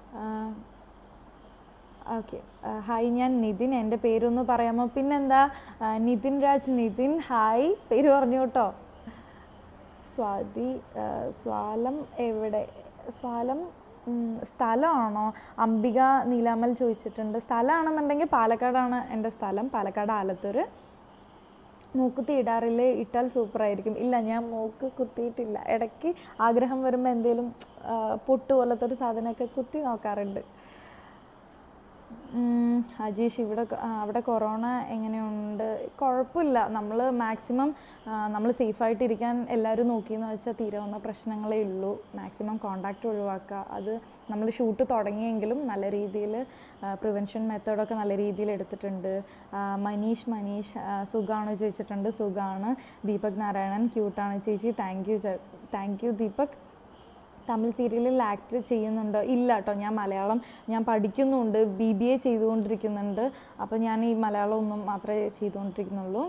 [SPEAKER 1] okay hi ഞാൻ നിതിൻ എൻ്റെ പേരൊന്ന് പറയാമോ പിന്നെന്താ ആ, നിതിൻ രാജ് നിതിൻ ഹായ് പേര് പറഞ്ഞു കേട്ടോ സ്വാതി ആ, സ്വാലം എവിടെ സ്വാലം ഉം, സ്ഥലമാണോ അംബിക നീലാമൽ ചോദിച്ചിട്ടുണ്ട് സ്ഥലമാണെന്നുണ്ടെങ്കിൽ പാലക്കാടാണ് എൻ്റെ സ്ഥലം പാലക്കാട് ആലത്തൂർ മൂക്കുത്തി ഇടാറില്ലേ ഇട്ടാൽ സൂപ്പറായിരിക്കും ഇല്ല ഞാൻ മൂക്ക് കുത്തിയിട്ടില്ല ഇടയ്ക്ക് ആഗ്രഹം വരുമ്പോൾ എന്തെങ്കിലും പൊട്ട് പോലത്തെ ഒരു സാധനമൊക്കെ കുത്തി നോക്കാറുണ്ട് ഉം, അജീഷ് ഇവിടെ കൊ- ആ, അവിടെ കൊറോണ എങ്ങനെയുണ്ട് കുഴപ്പമില്ല നമ്മൾ മാക്സിമം നമ്മൾ സേഫായിട്ട് ഇരിക്കാൻ എല്ലാവരും നോക്കിയെന്ന് വെച്ചാൽ തീരാവുന്ന പ്രശ്നങ്ങളേ ഉള്ളൂ മാക്സിമം കോണ്ടാക്റ്റ് ഒഴിവാക്കുക അത് നമ്മൾ ഷൂട്ട് തുടങ്ങിയെങ്കിലും നല്ല രീതിയിൽ പ്രിവെൻഷൻ മെത്തേഡൊക്കെ നല്ല രീതിയിൽ എടുത്തിട്ടുണ്ട് ആ, മനീഷ് മനീഷ് ആ, സുഖാണോ ചോദിച്ചിട്ടുണ്ട് സുഖാണ് ദീപക് നാരായണൻ ക്യൂട്ടാണ് ചേച്ചി thank you thank you Deepak Tamil സീരിയലിൽ ആക്ട് ചെയ്യുന്നുണ്ടോ ഇല്ല കേട്ടോ ഞാൻ മലയാളം ഞാൻ പഠിക്കുന്നുണ്ട് ബി ബി എ ചെയ്തുകൊണ്ടിരിക്കുന്നുണ്ട് അപ്പോൾ ഞാൻ ഈ മലയാളം ഒന്നും മാത്രമേ ചെയ്തുകൊണ്ടിരിക്കുന്നുള്ളൂ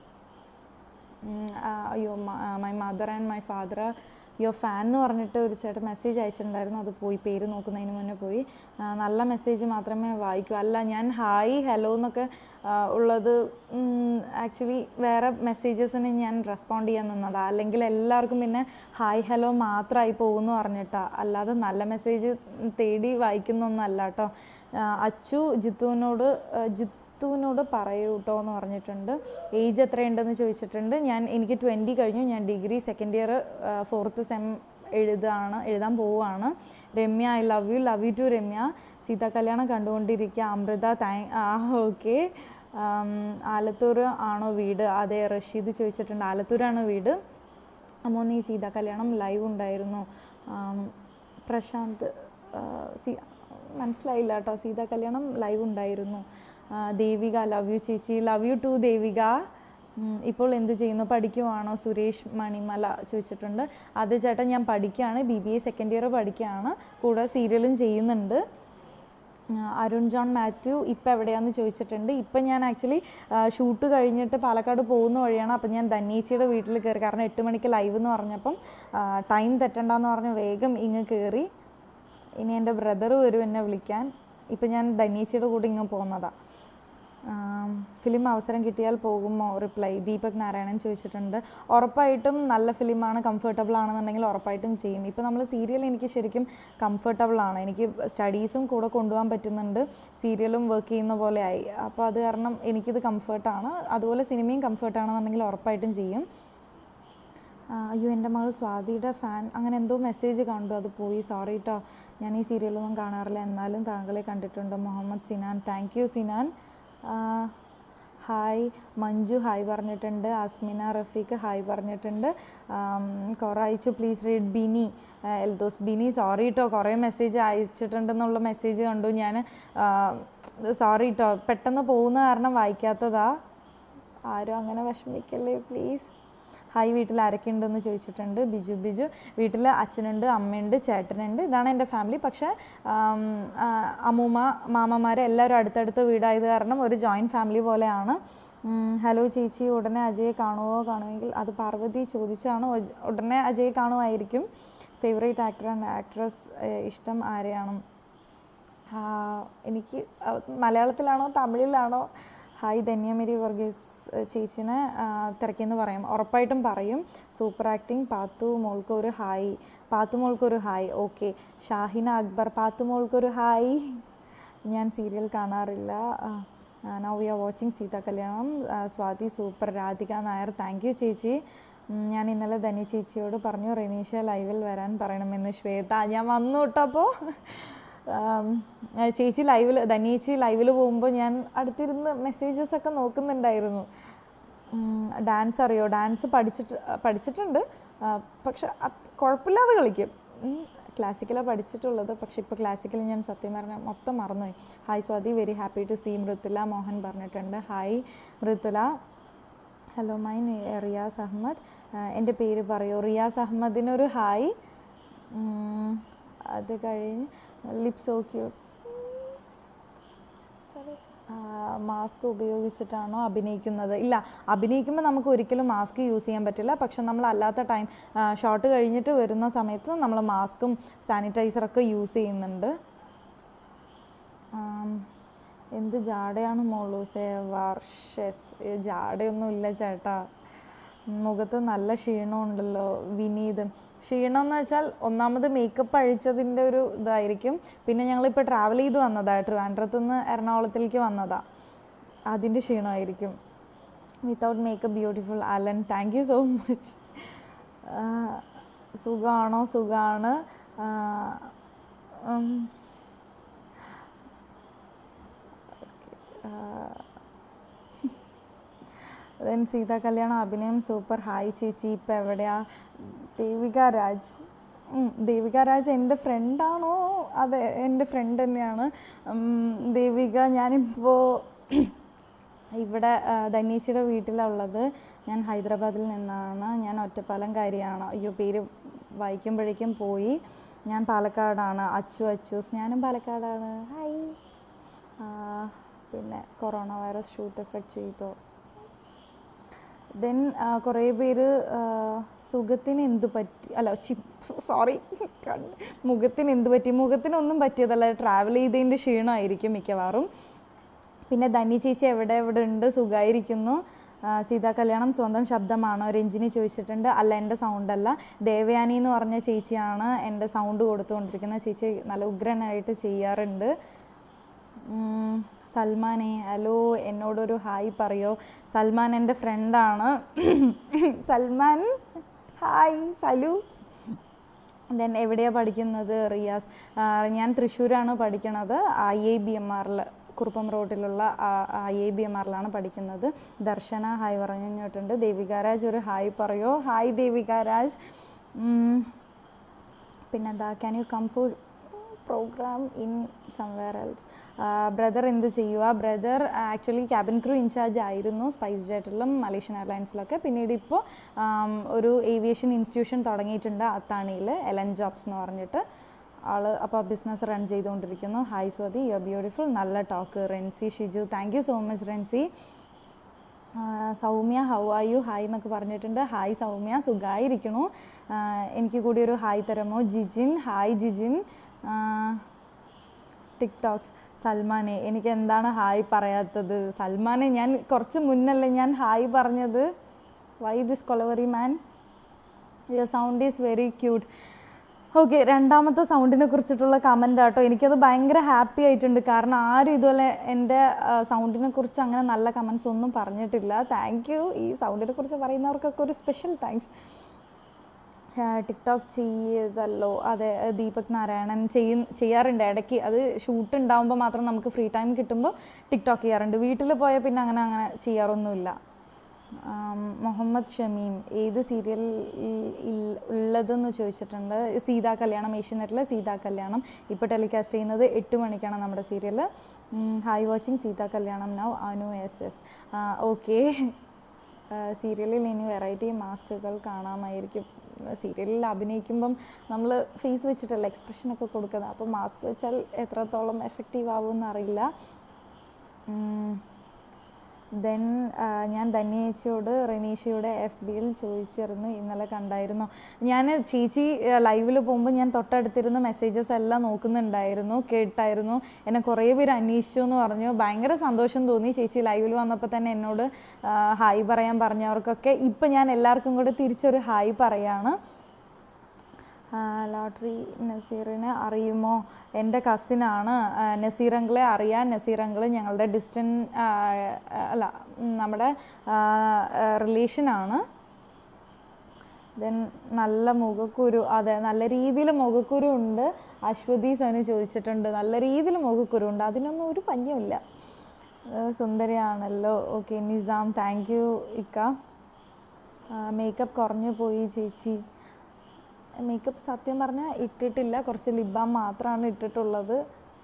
[SPEAKER 1] ഉം, ആ, അയ്യോ my mother and my father your fan എന്ന് പറഞ്ഞിട്ട് ഒരു ചേട്ടൻ മെസ്സേജ് അയച്ചിട്ടുണ്ടായിരുന്നു അത് പോയി പേര് നോക്കുന്നതിന് മുന്നേ പോയി ആ, നല്ല മെസ്സേജ് മാത്രമേ വായിക്കൂ അല്ല ഞാൻ ഹായ് ഹലോ എന്നൊക്കെ ആ, ഉള്ളത് ആക്ച്വലി വേറെ മെസ്സേജസിന് ഞാൻ റെസ്പോണ്ട് ചെയ്യാൻ നിന്നതാ അല്ലെങ്കിൽ എല്ലാവർക്കും പിന്നെ ഹായ് ഹലോ മാത്രമായി പോകുമെന്ന് പറഞ്ഞിട്ടാ അല്ലാതെ നല്ല മെസ്സേജ് തേടി വായിക്കുന്നൊന്നും അല്ല കേട്ടോ അച്ചു ജിത്തുവിനോട് ആ, ജിത്തുവിനോട് പറയൂ കേട്ടോ എന്ന് പറഞ്ഞിട്ടുണ്ട് ഏജ് എത്രയുണ്ടെന്ന് ചോദിച്ചിട്ടുണ്ട് ഞാൻ എനിക്ക് ട്വൻറ്റി കഴിഞ്ഞു ഞാൻ degree second year fourth sem എഴുതാണ് എഴുതാൻ പോവുകയാണ് Ramya I love you love you too Ramya Seetha Kalyanam കണ്ടുകൊണ്ടിരിക്കുക അമൃത താങ്ക് ആ ഓക്കെ ആലത്തൂർ ആണോ വീട് അതെ റഷീദ് ചോദിച്ചിട്ടുണ്ട് ആലത്തൂരാണ് വീട് അമ്മോ നീ സീതാ കല്യാണം ലൈവ് ഉണ്ടായിരുന്നു ആം, പ്രശാന്ത് ആ, സി മനസ്സിലായില്ല കേട്ടോ സീതാ കല്യാണം ലൈവ് ഉണ്ടായിരുന്നു ആ, ദേവിക ലവ് യു ചേച്ചി ലവ് യു ടു ദേവിക ഉം, ഇപ്പോൾ എന്ത് ചെയ്യുന്നു പഠിക്കുവാണോ സുരേഷ് മണിമല ചോദിച്ചിട്ടുണ്ട് അത് ചേട്ടാ ഞാൻ പഠിക്കുകയാണ് B B A second year പഠിക്കുകയാണ് കൂടെ സീരിയലും ചെയ്യുന്നുണ്ട് ആ, അരുൺ ജോൺ മാത്യു ഇപ്പം എവിടെയാന്ന് ചോദിച്ചിട്ടുണ്ട് ഇപ്പം ഞാൻ ആക്ച്വലി ഷൂട്ട് കഴിഞ്ഞിട്ട് പാലക്കാട് പോകുന്ന വഴിയാണ് അപ്പം ഞാൻ ധന്യേച്ചിയുടെ വീട്ടിൽ കയറി കാരണം എട്ട് മണിക്ക് ലൈവ് എന്ന് പറഞ്ഞപ്പം ടൈം തെറ്റണ്ടെന്ന് പറഞ്ഞ് വേഗം ഇങ്ങ് കയറി ഇനി എൻ്റെ ബ്രദർ വരും എന്നെ വിളിക്കാൻ ഇപ്പം ഞാൻ ധന്യേച്ചിയുടെ കൂടെ ഇങ്ങ് പോകുന്നതാണ് ഫിലിം അവസരം കിട്ടിയാൽ പോകുമോ റിപ്ലൈ ദീപക് നാരായണൻ ചോദിച്ചിട്ടുണ്ട് ഉറപ്പായിട്ടും നല്ല ഫിലിമാണ് കംഫർട്ടബിൾ ആണെന്നുണ്ടെങ്കിൽ ഉറപ്പായിട്ടും ചെയ്യും ഇപ്പോൾ നമ്മൾ സീരിയൽ എനിക്ക് ശരിക്കും കംഫർട്ടബിൾ ആണ് എനിക്ക് സ്റ്റഡീസും കൂടെ കൊണ്ടുപോകാൻ പറ്റുന്നുണ്ട് സീരിയലും വർക്ക് ചെയ്യുന്ന പോലെ ആയി അപ്പോൾ അത് കാരണം എനിക്കിത് കംഫർട്ടാണ് അതുപോലെ സിനിമയും കംഫർട്ടാണെന്നുണ്ടെങ്കിൽ ഉറപ്പായിട്ടും ചെയ്യും ആ, അയ്യോ എൻ്റെ മകൾ സ്വാതിയുടെ ഫാൻ അങ്ങനെ എന്തോ മെസ്സേജ് കണ്ടു അത് പോയി സോറി കേട്ടോ ഞാൻ ഈ സീരിയലൊന്നും കാണാറില്ല എന്നാലും താങ്കളെ കണ്ടിട്ടുണ്ട് മുഹമ്മദ് സിനാൻ താങ്ക് യു സിനാൻ ആ, ഹായ് മഞ്ജു ഹായ് പറഞ്ഞിട്ടുണ്ട് അസ്മിന റഫീഖ് ഹായ് പറഞ്ഞിട്ടുണ്ട് കുറേ അയച്ചു പ്ലീസ് റീഡ് ബിനി ആ, എൽദോസ് ബിനി സോറി കേട്ടോ കുറേ മെസ്സേജ് അയച്ചിട്ടുണ്ടെന്നുള്ള മെസ്സേജ് കണ്ടു ഞാൻ സോറി കേട്ടോ പെട്ടെന്ന് പോകുന്ന കാരണം വായിക്കാത്തതാ ആരും അങ്ങനെ വിഷമിക്കല്ലേ പ്ലീസ് ഹായ് വീട്ടിൽ ആരൊക്കെ ഉണ്ടെന്ന് ചോദിച്ചിട്ടുണ്ട് ബിജു ബിജു വീട്ടിൽ അച്ഛനുണ്ട് അമ്മയുണ്ട് ചേട്ടനുണ്ട് ഇതാണ് എൻ്റെ ഫാമിലി പക്ഷേ ആം, ആ, അമ്മൂമ്മ മാമന്മാർ എല്ലാവരും അടുത്തടുത്ത വീടായത് കാരണം ഒരു ജോയിൻറ്റ് ഫാമിലി പോലെയാണ് ഉം, ഹലോ ചേച്ചി ഉടനെ അജയെ കാണുമോ കാണുമെങ്കിൽ അത് പാർവതി ചോദിച്ചാണ് ഉജ- ഉടനെ അജയെ കാണുമായിരിക്കും ഫേവറേറ്റ് ആക്ടർ ആൻഡ് ആക്ട്രസ് ഇഷ്ടം ആരെയാണ് ആ, എനിക്ക് ആ, മലയാളത്തിലാണോ തമിഴിലാണോ ഹായ് ധന്യമേരി വർഗീസ് ഏഹ് ചേച്ചിനെ ആ, തിരക്കിയെന്ന് പറയാം ഉറപ്പായിട്ടും പറയും സൂപ്പർ ആക്ടിങ് പാത്തു മോൾക്ക് ഒരു ഹായ് പാത്തു മോൾക്ക് ഒരു ഹായ് ഓക്കെ ഷാഹിന അക്ബർ പാത്തു മോൾക്ക് ഒരു ഹായ് ഞാൻ സീരിയൽ കാണാറില്ല now we are watching Seetha Kalyanam ആ, Swathi super Radhika Nair thank you ചേച്ചി ഉം, ഞാൻ ഇന്നലെ ധനി ചേച്ചിയോട് പറഞ്ഞു റെനീഷ ലൈവിൽ വരാൻ പറയണമെന്ന് ശ്വേത ഞാൻ വന്നു കേട്ടപ്പോൾ ചേച്ചി ലൈവിൽ ധനിയേച്ചി ലൈവിൽ പോകുമ്പോൾ ഞാൻ അടുത്തിരുന്ന് മെസ്സേജസ് ഒക്കെ നോക്കുന്നുണ്ടായിരുന്നു ഡാൻസ് അറിയോ ഡാൻസ് പഠിച്ചിട്ട് പഠിച്ചിട്ടുണ്ട് ആ, പക്ഷെ അത് കുഴപ്പമില്ലാതെ കളിക്കും ക്ലാസിക്കലാണ് പഠിച്ചിട്ടുള്ളത് പക്ഷെ ഇപ്പോൾ ക്ലാസിക്കൽ ഞാൻ സത്യം പറഞ്ഞാൽ മൊത്തം മറന്നുപോയി hi Swathi very happy to see Mridula Mohan പറഞ്ഞിട്ടുണ്ട് hi Mridula hello my Riyas Ahmed ആ, എൻ്റെ പേര് പറയൂ റിയാസ് അഹമ്മദിനൊരു ഹായ് ഉം, അത് കഴിഞ്ഞ് ലിപ്സ് ഓ ക്യൂട്ട് മാസ്ക് ഉപയോഗിച്ചിട്ടാണോ അഭിനയിക്കുന്നത് ഇല്ല അഭിനയിക്കുമ്പോൾ നമുക്ക് ഒരിക്കലും മാസ്ക് യൂസ് ചെയ്യാൻ പറ്റില്ല പക്ഷെ നമ്മൾ അല്ലാത്ത ടൈം ഷോട്ട് കഴിഞ്ഞിട്ട് വരുന്ന സമയത്ത് നമ്മൾ മാസ്കും സാനിറ്റൈസറൊക്കെ യൂസ് ചെയ്യുന്നുണ്ട് ആം, എന്ത് ജാടയാണ് മോളൂസേ വർഷസ് ജാടയൊന്നും ഇല്ല ചേട്ടാ മുഖത്ത് നല്ല ക്ഷീണമുണ്ടല്ലോ വിനീത് ക്ഷീണം എന്ന് വെച്ചാൽ ഒന്നാമത് മേക്കപ്പ് അഴിച്ചതിൻ്റെ ഒരു ഇതായിരിക്കും പിന്നെ ഞങ്ങളിപ്പോൾ ട്രാവൽ ചെയ്ത് വന്നതാ ട്രിവാൻഡ്രത്ത് നിന്ന് എറണാകുളത്തിലേക്ക് വന്നതാ അതിൻ്റെ ക്ഷീണമായിരിക്കും without makeup beautiful Alan thank you so much സുഖമാണോ സുഖമാണ് ദെൻ സീതാ കല്യാണം അഭിനയം സൂപ്പർ ഹായ് ചേച്ചി ഇപ്പം എവിടെയാ ദേവിക രാജ് ഉം, ദേവിക രാജ് എൻ്റെ ഫ്രണ്ടാണോ അതെ എൻ്റെ ഫ്രണ്ട് തന്നെയാണ് ഉം, ദേവിക ഞാനിപ്പോൾ ഇവിടെ ആ, ധനീശിയുടെ വീട്ടിലാണ് ഉള്ളത് ഞാൻ ഹൈദരാബാദിൽ നിന്നാണ് ഞാൻ ഒറ്റപ്പാലംകാരിയാണ് അയ്യോ പേര് വായിക്കുമ്പോഴേക്കും പോയി ഞാൻ പാലക്കാടാണ് അച്ചു അച്ചൂസ് ഞാനും പാലക്കാടാണ് ഹായ് ആ, പിന്നെ കൊറോണ വൈറസ് ഷൂട്ട് എഫക്റ്റ് ചെയ്തോ ദെൻ കുറേ പേര് ആ, സുഖത്തിന് എന്ത് പറ്റി അല്ല ചി സോറി മുഖത്തിന് എന്ത് പറ്റി മുഖത്തിനൊന്നും പറ്റിയതല്ല ട്രാവൽ ചെയ്തതിൻ്റെ ക്ഷീണമായിരിക്കും മിക്കവാറും പിന്നെ ധന്യ ചേച്ചി എവിടെ എവിടെ ഉണ്ട് സുഖമായിരിക്കുന്നു ആ, സീതാ കല്യാണം സ്വന്തം ശബ്ദമാണോ രഞ്ജിനി ചോദിച്ചിട്ടുണ്ട് അല്ല എൻ്റെ സൗണ്ട് അല്ല ദേവയാനി എന്ന് പറഞ്ഞ ചേച്ചിയാണ് എൻ്റെ സൗണ്ട് കൊടുത്തുകൊണ്ടിരിക്കുന്നത് ചേച്ചി നല്ല ഉഗ്രനായിട്ട് ചെയ്യാറുണ്ട് ഉം, സൽമാനെ ഹലോ എന്നോടൊരു ഹായ് പറയോ സൽമാൻ എൻ്റെ ഫ്രണ്ടാണ് സൽമാൻ ഹായ് സലു ദെൻ എവിടെയാണ് പഠിക്കുന്നത് റിയാസ് ആ, ഞാൻ തൃശ്ശൂരാണ് പഠിക്കണത് ഐ ഐ ബി എം ആറിൽ കുറുപ്പം റോഡിലുള്ള ഐ ഐ ബി എം ആറിലാണ് പഠിക്കുന്നത് ദർശന ഹായ് പറഞ്ഞിട്ടുണ്ട് ദേവികാരാജ് ഒരു ഹായ് പറയോ ഹായ് ദേവികാരാജ് ഉം, പിന്നെന്താ can you come for program in somewhere else brother എന്ത് ചെയ്യുക brother actually cabin crew in charge ആയിരുന്നു സ്പൈസ് ജെറ്റിലും മലേഷ്യൻ എയർലൈൻസിലൊക്കെ പിന്നീട് ഇപ്പോൾ ഒരു ഏവിയേഷൻ ഇൻസ്റ്റിറ്റ്യൂഷൻ തുടങ്ങിയിട്ടുണ്ട് അത്താണിയിൽ എലൻ ജോബ്സ് എന്ന് പറഞ്ഞിട്ട് ആള് അപ്പോൾ ബിസിനസ് റൺ ചെയ്തുകൊണ്ടിരിക്കുന്നു ഹായ് സ്വതി യു ബ്യൂട്ടിഫുൾ നല്ല talk Renzy Shiju thank you so much Renzy ആ, Soumya how are you hi എന്നൊക്കെ പറഞ്ഞിട്ടുണ്ട് ഹായ് സൗമ്യ സുഖമായിരിക്കണു ആ, എനിക്ക് കൂടി ഒരു ഹായ് തരാമോ ജിജിൻ ഹായ് ജിജിൻ ആ, ടിക്ടോക്ക് സൽമാനെ എനിക്ക് എന്താണ് ഹായ് പറയാത്തത് സൽമാനെ ഞാൻ കുറച്ച് മുന്നല്ലേ ഞാൻ ഹായ് പറഞ്ഞത് why this Kolaveri man your sound is very cute okay രണ്ടാമത്തെ സൗണ്ടിനെ കുറിച്ചിട്ടുള്ള കമൻ്റ് ആട്ടോ എനിക്കത് ഭയങ്കര ഹാപ്പി ആയിട്ടുണ്ട് കാരണം ആരും ഇതുപോലെ എൻ്റെ സൗണ്ടിനെ കുറിച്ച് അങ്ങനെ നല്ല കമൻസ് ഒന്നും പറഞ്ഞിട്ടില്ല താങ്ക് യു ഈ സൗണ്ടിനെ കുറിച്ച് പറയുന്നവർക്കൊക്കെ ഒരു സ്പെഷ്യൽ താങ്ക്സ് ടിക്ടോക്ക് ചെയ്തല്ലോ അതെ ദീപക് നാരായണൻ ചെയ്യ ചെയ്യാറുണ്ട് ഇടയ്ക്ക് അത് ഷൂട്ട് ഉണ്ടാകുമ്പോൾ മാത്രം നമുക്ക് ഫ്രീ ടൈം കിട്ടുമ്പോൾ ടിക്ടോക്ക് ചെയ്യാറുണ്ട് വീട്ടിൽ പോയാൽ പിന്നെ അങ്ങനെ അങ്ങനെ ചെയ്യാറൊന്നുമില്ല ആം, മുഹമ്മദ് ഷമീം ഏത് സീരിയൽ ഉള്ളതെന്ന് ചോദിച്ചിട്ടുണ്ട് സീതാ കല്യാണം ഏഷ്യനെറ്റിലെ സീതാ കല്യാണം ഇപ്പോൾ ടെലികാസ്റ്റ് ചെയ്യുന്നത് എട്ട് മണിക്കാണ് നമ്മുടെ serial hi watching Seetha Kalyanam now Anu S S okay സീരിയലിൽ ഇനി വെറൈറ്റി മാസ്കുകൾ കാണാമായിരിക്കും സീരിയലിൽ അഭിനയിക്കുമ്പം നമ്മൾ ഫേസ് വെച്ചിട്ടല്ല എക്സ്പ്രഷനൊക്കെ കൊടുക്കുന്നത് അപ്പോൾ മാസ്ക് വെച്ചാൽ എത്രത്തോളം എഫക്റ്റീവ് ആവുമെന്ന് അറിയില്ല ദെൻ ഞാൻ ധന്യേച്ചിയോട് റെനീഷയുടെ എഫ് ബിയിൽ ചോദിച്ചിരുന്നു ഇന്നലെ കണ്ടായിരുന്നു ഞാൻ ചേച്ചി ലൈവിൽ പോകുമ്പോൾ ഞാൻ തൊട്ടടുത്തിരുന്ന് മെസ്സേജസ് എല്ലാം നോക്കുന്നുണ്ടായിരുന്നു കേട്ടായിരുന്നു എന്നെ കുറേ പേര് അന്വേഷിച്ചു എന്ന് പറഞ്ഞു ഭയങ്കര സന്തോഷം തോന്നി ചേച്ചി ലൈവിൽ വന്നപ്പോൾ തന്നെ എന്നോട് ഹായ് പറയാൻ പറഞ്ഞവർക്കൊക്കെ ഇപ്പം ഞാൻ എല്ലാവർക്കും കൂടെ തിരിച്ചൊരു ഹായ് പറയാണ് ലോട്ടറി നസീറിനെ അറിയുമോ എൻ്റെ കസിനാണ് നസീർ അങ്കിളെ അറിയാൻ നസീർ അങ്കിൾ ഞങ്ങളുടെ ഡിസ്റ്റൻ അല്ല ഉം, നമ്മുടെ റിലേഷനാണ് ദെൻ നല്ല മുഖക്കുരു അതെ നല്ല രീതിയിൽ മുഖക്കുരു ഉണ്ട് അശ്വതി സോന് ചോദിച്ചിട്ടുണ്ട് നല്ല രീതിയിൽ മുഖക്കുരു ഉണ്ട് അതിനൊന്നും ഒരു പഞ്ഞമില്ല ഏഹ് സുന്ദരിയാണല്ലോ ഓക്കെ നിസാം താങ്ക് യു ഇക്ക മേക്കപ്പ് കുറഞ്ഞു പോയി ചേച്ചി മേക്കപ്പ് സത്യം പറഞ്ഞാൽ ഇട്ടിട്ടില്ല കുറച്ച് ലിബാം മാത്രമാണ് ഇട്ടിട്ടുള്ളത്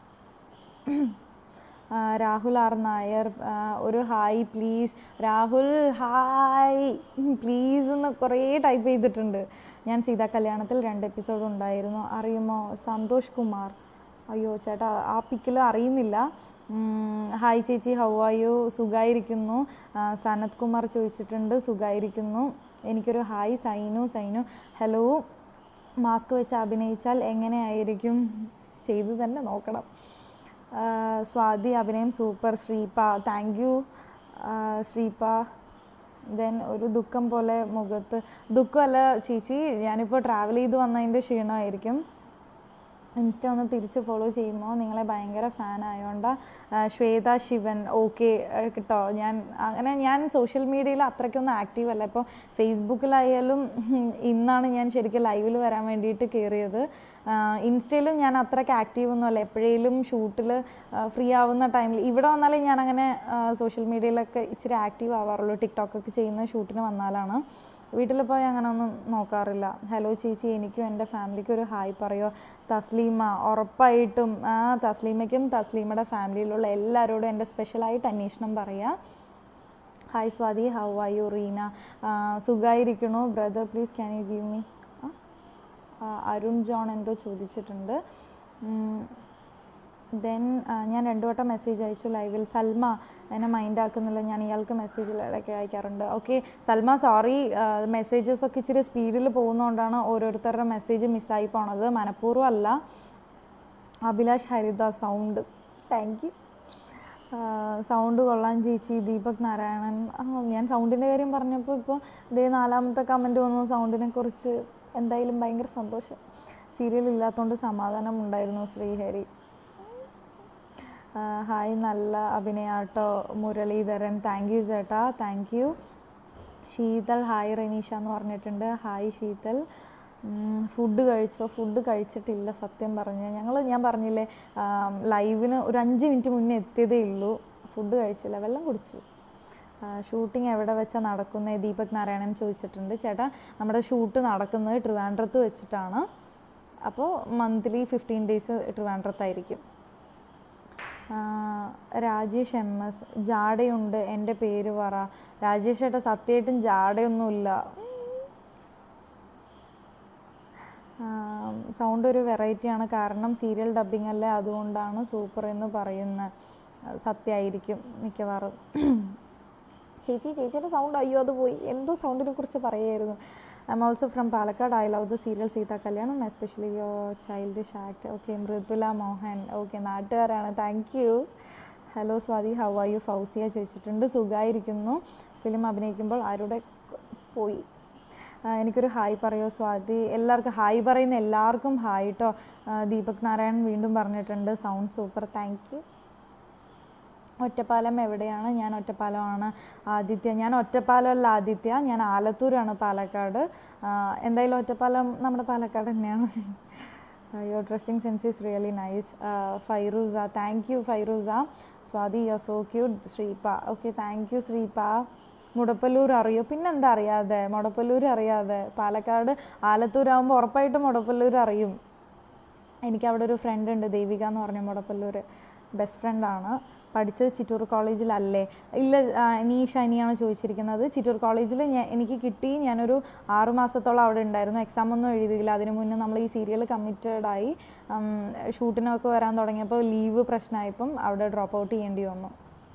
[SPEAKER 1] ആ, രാഹുൽ ആർ നായർ ആ, ഒരു hi please Rahul hi please എന്ന് കുറേ ടൈപ്പ് ചെയ്തിട്ടുണ്ട് ഞാൻ സീതാ കല്യാണത്തിൽ രണ്ട് എപ്പിസോഡ് ഉണ്ടായിരുന്നു അറിയുമോ സന്തോഷ് കുമാർ അയ്യോ ചേട്ടാ ആ പിക്കിൽ അറിയുന്നില്ല ഉം, ഹായ് ചേച്ചി ഹൗ ആർ യു സുഖമായിരിക്കുന്നു ആ, സനത് കുമാർ ചോദിച്ചിട്ടുണ്ട് സുഖമായിരിക്കുന്നു എനിക്കൊരു hi Sainu Sainu hello mask വെച്ച് അഭിനയിച്ചാൽ എങ്ങനെയായിരിക്കും ചെയ്തു തന്നെ നോക്കണം ആ, സ്വാതി അഭിനയം super Sreepa thank you Sreepa then ഒരു ദുഃഖം പോലെ മുഖത്ത് ദുഃഖമല്ല ചേച്ചി ഞാനിപ്പോൾ ട്രാവൽ ചെയ്ത് വന്നതിൻ്റെ ക്ഷീണമായിരിക്കും ഇൻസ്റ്റ ഒന്ന് തിരിച്ച് ഫോളോ ചെയ്യുമ്പോൾ നിങ്ങളെ ഭയങ്കര ഫാൻ ആയതുകൊണ്ട് ശ്വേത ശിവൻ ഓക്കെ കേട്ടോ ഞാൻ അങ്ങനെ ഞാൻ സോഷ്യൽ മീഡിയയിൽ അത്രയ്ക്കൊന്നും ആക്റ്റീവ് അല്ല ഇപ്പോൾ ഫേസ്ബുക്കിലായാലും ഇന്നാണ് ഞാൻ ശരിക്കും ലൈവിൽ വരാൻ വേണ്ടിയിട്ട് കയറിയത് ഇൻസ്റ്റയിലും ഞാൻ അത്രയ്ക്ക് ആക്റ്റീവ് ഒന്നും അല്ല എപ്പോഴേലും ഷൂട്ടിൽ ഫ്രീ ആവുന്ന ടൈമിൽ ഇവിടെ വന്നാലേ ഞാൻ അങ്ങനെ സോഷ്യൽ മീഡിയയിലൊക്കെ ഇച്ചിരി ആക്റ്റീവ് ആവാറുള്ളൂ ടിക്ടോക്കൊക്കെ ചെയ്യുന്ന ഷൂട്ടിന് വന്നാലാണ് വീട്ടിൽ പോയി അങ്ങനെ ഒന്നും നോക്കാറില്ല ഹലോ ചേച്ചി എനിക്കും എൻ്റെ ഫാമിലിക്കും ഒരു ഹായ് പറയോ തസ്ലീമ ഉറപ്പായിട്ടും ആ തസ്ലീമയ്ക്കും തസ്ലീമയുടെ ഫാമിലിയിലുള്ള എല്ലാവരോടും എൻ്റെ സ്പെഷ്യലായിട്ട് അന്വേഷണം പറയാം hi Swathi how are you Reena സുഖമായിരിക്കണു brother please can you give me Arun John എന്തോ ചോദിച്ചിട്ടുണ്ട് ദെൻ ഞാൻ രണ്ടു വട്ടം മെസ്സേജ് അയച്ചു ലൈവിൽ സൽമ എന്നെ മൈൻഡ് ആക്കുന്നില്ല ഞാൻ ഇയാൾക്ക് മെസ്സേജിൽ ഇടയ്ക്ക് അയക്കാറുണ്ട് ഓക്കെ സൽമ സോറി മെസ്സേജസ് ഒക്കെ ഇച്ചിരി സ്പീഡിൽ പോകുന്നതുകൊണ്ടാണ് ഓരോരുത്തരുടെ മെസ്സേജ് മിസ്സായി പോണത് മനഃപൂർവ്വം അല്ല Abhilash Haridas sound thank you sound കൊള്ളാൻ ചേച്ചി ദീപക് നാരായണൻ ആ, ഞാൻ സൗണ്ടിൻ്റെ കാര്യം പറഞ്ഞപ്പോൾ ഇപ്പോൾ ഇതേ നാലാമത്തെ കമൻറ്റ് വന്നു സൗണ്ടിനെ കുറിച്ച് എന്തായാലും ഭയങ്കര സന്തോഷം സീരിയൽ ഇല്ലാത്തതുകൊണ്ട് സമാധാനം ഉണ്ടായിരുന്നു ശ്രീഹരി ആ, ഹായ് നല്ല അഭിനയാട്ടോ മുരളീധരൻ താങ്ക് യു ചേട്ടാ thank you Sheethal hi Reneesha എന്ന് പറഞ്ഞിട്ടുണ്ട് ഹായ് ശീതൾ ഫുഡ് കഴിച്ചോ ഫുഡ് കഴിച്ചിട്ടില്ല സത്യം പറഞ്ഞ് ഞങ്ങൾ ഞാൻ പറഞ്ഞില്ലേ ലൈവിന് ഒരു അഞ്ച് മിനിറ്റ് മുന്നേ എത്തിയതേ ഉള്ളൂ ഫുഡ് കഴിച്ചില്ല വെള്ളം കുടിച്ചു ഷൂട്ടിംഗ് എവിടെ വെച്ചാൽ നടക്കുന്നത് ദീപക് നാരായണൻ ചോദിച്ചിട്ടുണ്ട് ചേട്ടാ നമ്മുടെ ഷൂട്ട് നടക്കുന്നത് ട്രിവാൻഡ്രത്ത് വെച്ചിട്ടാണ് അപ്പോൾ മന്ത്ലി ഫിഫ്റ്റീൻ ഡേയ്സ് ട്രിവാൻഡ്രത്തായിരിക്കും ആ, രാജേഷ് എം എസ് ജാടയുണ്ട് എൻ്റെ പേര് പറ രാജേഷ് ഏട്ടാ സത്യമായിട്ടും ജാടയൊന്നുമില്ല സൗണ്ട് ഒരു വെറൈറ്റിയാണ് കാരണം സീരിയൽ ഡബ്ബിംഗ് അല്ലേ അതുകൊണ്ടാണ് സൂപ്പർ എന്ന് പറയുന്നത് സത്യമായിരിക്കും മിക്കവാറും ചേച്ചി ചേച്ചിയുടെ സൗണ്ട് അയ്യോ അത് പോയി എന്തോ സൗണ്ടിനെ കുറിച്ച് പറയായിരുന്നു I'm also from Palakkad I love the serial Seetha Kalyanam especially your childish act okay Mridula Mohan okay നാട്ടുകാരാണ് thank you hello Swathi how are you Fousiya ചോദിച്ചിട്ടുണ്ട് സുഖമായിരിക്കുന്നു ഫിലിം അഭിനയിക്കുമ്പോൾ ആരുടെ പോയി ആ, എനിക്കൊരു ഹായ് പറയോ സ്വാതി എല്ലാവർക്കും ഹായ് പറയുന്ന എല്ലാവർക്കും ഹായ് കേട്ടോ ദീപക് നാരായണൻ വീണ്ടും പറഞ്ഞിട്ടുണ്ട് sound super thank you Ottapalam എവിടെയാണ് ഞാൻ ഒറ്റപ്പാലമാണ് ആദിത്യ ഞാൻ ഒറ്റപ്പാലം അല്ല ആദിത്യ ഞാൻ ആലത്തൂരാണ് പാലക്കാട് ആ, എന്തായാലും ഒറ്റപ്പാലം നമ്മുടെ പാലക്കാട് തന്നെയാണ് your dressing sense is really nice Fairooza thank you Fairooza Swathi you so cute Sreepa okay thank you Sreepa Mudappallur അറിയോ പിന്നെന്താ അറിയാതെ മുടപ്പല്ലൂർ അറിയാതെ പാലക്കാട് ആലത്തൂരാകുമ്പോൾ ഉറപ്പായിട്ടും മുടപ്പല്ലൂർ അറിയും എനിക്ക് അവിടെ ഒരു ഫ്രണ്ട് ഉണ്ട് ദേവിക എന്ന് പറഞ്ഞ മുടപ്പല്ലൂർ ബെസ്റ്റ് ഫ്രണ്ടാണ് പഠിച്ചത് ചിറ്റൂർ കോളേജിലല്ലേ ഇല്ല ആ, നീഷ ഇനിയാണ് ചോദിച്ചിരിക്കുന്നത് ചിറ്റൂർ കോളേജിൽ ഞാൻ എനിക്ക് കിട്ടി ഞാനൊരു ആറ് മാസത്തോളം അവിടെ ഉണ്ടായിരുന്നു എക്സാം ഒന്നും എഴുതിയില്ല അതിന് മുന്നേ നമ്മൾ ഈ സീരിയൽ കമ്മിറ്റഡ് ആയി ഷൂട്ടിനൊക്കെ വരാൻ തുടങ്ങിയപ്പോൾ ലീവ് പ്രശ്നമായപ്പം അവിടെ ഡ്രോപ്പ് ഔട്ട് ചെയ്യേണ്ടി വന്നു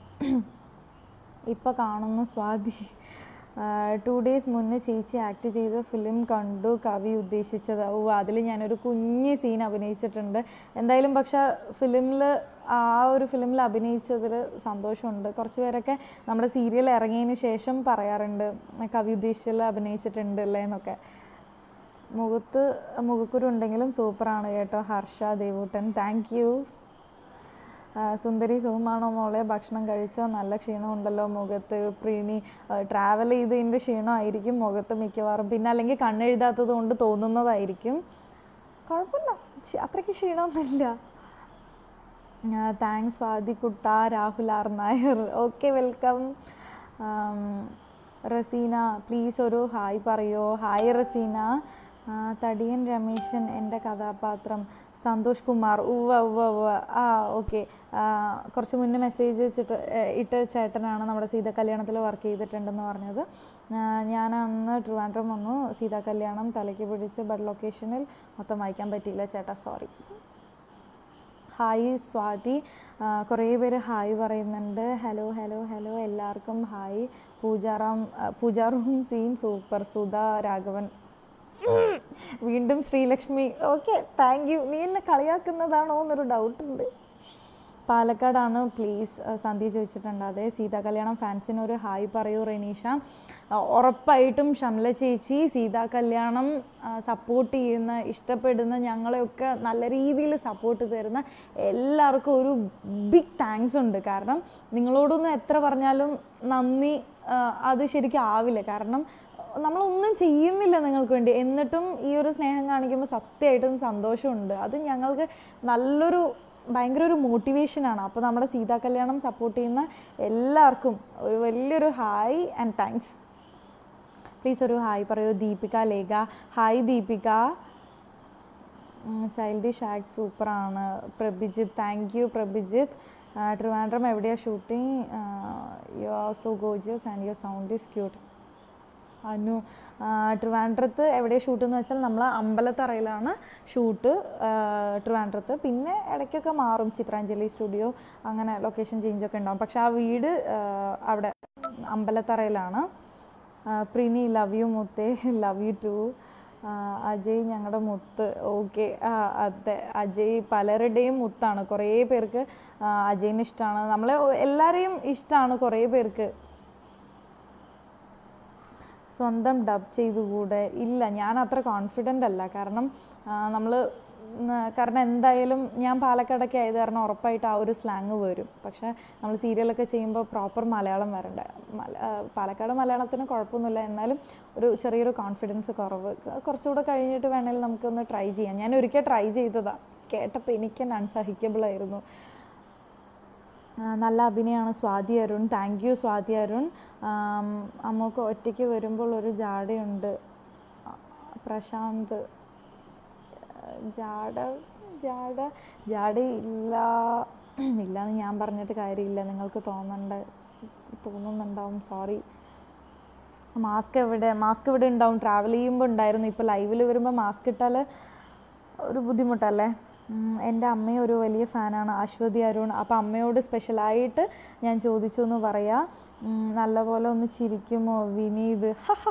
[SPEAKER 1] ഇപ്പോൾ കാണുന്നു സ്വാതി ടു ഡേയ്സ് മുന്നേ ചേച്ചി ആക്ട് ചെയ്ത ഫിലിം കണ്ടു കവി ഉദ്ദേശിച്ചത് ഓ അതിൽ ഞാനൊരു കുഞ്ഞ് സീൻ അഭിനയിച്ചിട്ടുണ്ട് എന്തായാലും പക്ഷെ ഫിലിമിൽ ആ ഒരു ഫിലിമിൽ അഭിനയിച്ചതിൽ സന്തോഷമുണ്ട് കുറച്ച് പേരൊക്കെ നമ്മുടെ സീരിയൽ ഇറങ്ങിയതിന് ശേഷം പറയാറുണ്ട് കവി ഉദ്ദേശിച്ചതിൽ അഭിനയിച്ചിട്ടുണ്ട് അല്ലേ എന്നൊക്കെ മുഖത്ത് മുഖക്കുരു ഉണ്ടെങ്കിലും സൂപ്പറാണ് കേട്ടോ ഹർഷ ദേവൂട്ടൻ താങ്ക് യു ആ, സുന്ദരി സുഖമാണോ മോളെ ഭക്ഷണം കഴിച്ചോ നല്ല ക്ഷീണമുണ്ടല്ലോ മുഖത്ത് പ്രീണി ട്രാവൽ ചെയ്തതിൻ്റെ ക്ഷീണമായിരിക്കും മുഖത്ത് മിക്കവാറും പിന്നെ അല്ലെങ്കിൽ കണ്ണെഴുതാത്തത് കൊണ്ട് തോന്നുന്നതായിരിക്കും കുഴപ്പമില്ല ക്ഷീ- അത്രയ്ക്ക് ക്ഷീണമൊന്നുമില്ല താങ്ക്സ് സ്വാതികുട്ട Rahul R Nair okay welcome Raseena please ഒരു ഹായ് പറയോ ഹായ് റസീന ആ, തടിയൻ രമേശൻ എൻ്റെ കഥാപാത്രം സന്തോഷ് കുമാർ ഉവ്വ ഉവ്വ ഉവ്വ ആ ഓക്കെ കുറച്ച് മുന്നേ മെസ്സേജ് വെച്ചിട്ട് ഏ, ഇട്ട ചേട്ടനാണ് നമ്മുടെ സീത കല്യാണത്തിൽ വർക്ക് ചെയ്തിട്ടുണ്ടെന്ന് പറഞ്ഞത് ആ, ഞാൻ അന്ന് ട്രിവാൻഡ്രം വന്നു സീതാ കല്യാണം തലയ്ക്ക് പിടിച്ച് ബഡ് ലൊക്കേഷനിൽ മൊത്തം വായിക്കാൻ പറ്റിയില്ല ചേട്ടാ സോറി ഹായ് സ്വാതി ആ, കുറേ പേര് ഹായ് പറയുന്നുണ്ട് ഹലോ ഹലോ ഹലോ എല്ലാവർക്കും ഹായ് പൂജാറാം ആ, പൂജാറൂം സീൻ സൂപ്പർ സുധ രാഘവൻ വീണ്ടും ശ്രീലക്ഷ്മി ഓക്കെ താങ്ക് യു നീ എന്നെ കളിയാക്കുന്നതാണോ എന്നൊരു ഡൗട്ട് ഉണ്ട് പാലക്കാടാണ് പ്ലീസ് സന്ധ്യ ചോദിച്ചിട്ടുണ്ട് അതെ സീതാ കല്യാണം ഫാൻസിന് ഒരു ഹായ് പറയൂ റെനീഷ ആ, ഉറപ്പായിട്ടും ഷംല ചേച്ചി സീതാ കല്യാണം സപ്പോർട്ട് ചെയ്യുന്ന ഇഷ്ടപ്പെടുന്ന ഞങ്ങളെയൊക്കെ നല്ല രീതിയിൽ സപ്പോർട്ട് തരുന്ന എല്ലാവർക്കും ഒരു ബിഗ് താങ്ക്സ് ഉണ്ട് കാരണം നിങ്ങളോടൊന്നും എത്ര പറഞ്ഞാലും നന്ദി ആ, അത് ശരിക്കും ആവില്ല കാരണം നമ്മളൊന്നും ചെയ്യുന്നില്ല നിങ്ങൾക്ക് വേണ്ടി എന്നിട്ടും ഈ ഒരു സ്നേഹം കാണിക്കുമ്പോൾ സത്യമായിട്ടും സന്തോഷമുണ്ട് അത് ഞങ്ങൾക്ക് നല്ലൊരു ഭയങ്കര ഒരു മോട്ടിവേഷനാണ് അപ്പോൾ നമ്മുടെ സീതാ കല്യാണം സപ്പോർട്ട് ചെയ്യുന്ന എല്ലാവർക്കും ഒരു വലിയൊരു ഹായ് ആൻഡ് താങ്ക്സ് പ്ലീസ് ഒരു ഹായ് പറയൂ Deepika Lekha hi Deepika childish act സൂപ്പറാണ് പ്രഭിജിത്ത് താങ്ക് യു പ്രഭിജിത്ത് ട്രിവാൻഡ്രം എവിടെയാണ് shooting you are so gorgeous and your sound is cute Anu ആ, ട്രിവാൻഡ്രത്ത് എവിടെയാണ് ഷൂട്ട് എന്ന് വെച്ചാൽ നമ്മൾ അമ്പലത്തറയിലാണ് ഷൂട്ട് ട്രിവാൻഡ്രത്ത് പിന്നെ ഇടയ്ക്കൊക്കെ മാറും ചിത്രാഞ്ജലി സ്റ്റുഡിയോ അങ്ങനെ ലൊക്കേഷൻ ചേഞ്ച് ഒക്കെ ഉണ്ടാവും പക്ഷെ ആ വീട് ആ, അവിടെ അമ്പലത്തറയിലാണ് ആ, പ്രിനി ലവ് യു മുത്തേ ലവ് യു ടു അജയ് ഞങ്ങളുടെ മുത്ത് ഓക്കെ അതെ അജയ് പലരുടെയും മുത്താണ് കുറേ പേർക്ക് ആ, അജയിന് ഇഷ്ടമാണ് നമ്മളെ എല്ലാവരെയും ഇഷ്ടമാണ് കുറേ പേർക്ക് സ്വന്തം ഡബ് ചെയ്തുകൂടെ ഇല്ല ഞാൻ അത്ര കോൺഫിഡൻ്റ് അല്ല കാരണം നമ്മൾ കാരണം എന്തായാലും ഞാൻ പാലക്കാടൊക്കെ ആയത് കാരണം ഉറപ്പായിട്ട് ആ ഒരു സ്ലാങ് വരും പക്ഷേ നമ്മൾ സീരിയലൊക്കെ ചെയ്യുമ്പോൾ പ്രോപ്പർ മലയാളം വരണ്ട മല ആ, പാലക്കാട് മലയാളത്തിന് കുഴപ്പമൊന്നുമില്ല എന്നാലും ഒരു ചെറിയൊരു കോൺഫിഡൻസ് കുറവ് കുറച്ചുകൂടെ കഴിഞ്ഞിട്ട് വേണമെങ്കിൽ നമുക്കൊന്ന് ട്രൈ ചെയ്യാം ഞാൻ ഒരിക്കൽ ട്രൈ ചെയ്തതാണ് കേട്ടപ്പോൾ എനിക്ക് തന്നെ അൺസഹിക്കബിൾ ആയിരുന്നു ആ, നല്ല അഭിനയമാണ് സ്വാതി അരുൺ താങ്ക് യു സ്വാതി അരുൺ ആം, അമ്മക്ക് ഒറ്റയ്ക്ക് വരുമ്പോൾ ഒരു ജാടയുണ്ട് ആ, പ്രശാന്ത് ആ, ജാട ജാട ജാട ഇല്ല ഇല്ലാന്ന് ഞാൻ പറഞ്ഞിട്ട് കാര്യമില്ല നിങ്ങൾക്ക് തോന്നണ്ട തോന്നുന്നുണ്ടാവും സോറി മാസ്ക് എവിടെ മാസ്ക് ഇവിടെ ഉണ്ടാവും ട്രാവൽ ചെയ്യുമ്പോൾ ഉണ്ടായിരുന്നു ഇപ്പോൾ ലൈവിൽ വരുമ്പോൾ മാസ്ക് ഇട്ടാൽ ഒരു ബുദ്ധിമുട്ടല്ലേ ഉം, എൻ്റെ അമ്മയും ഒരു വലിയ ഫാനാണ് അശ്വതി അരുൺ അപ്പോൾ അമ്മയോട് സ്പെഷ്യലായിട്ട് ഞാൻ ചോദിച്ചു എന്ന് പറയാം ഉം, നല്ലപോലെ ഒന്ന് ചിരിക്കുമോ വിനീത്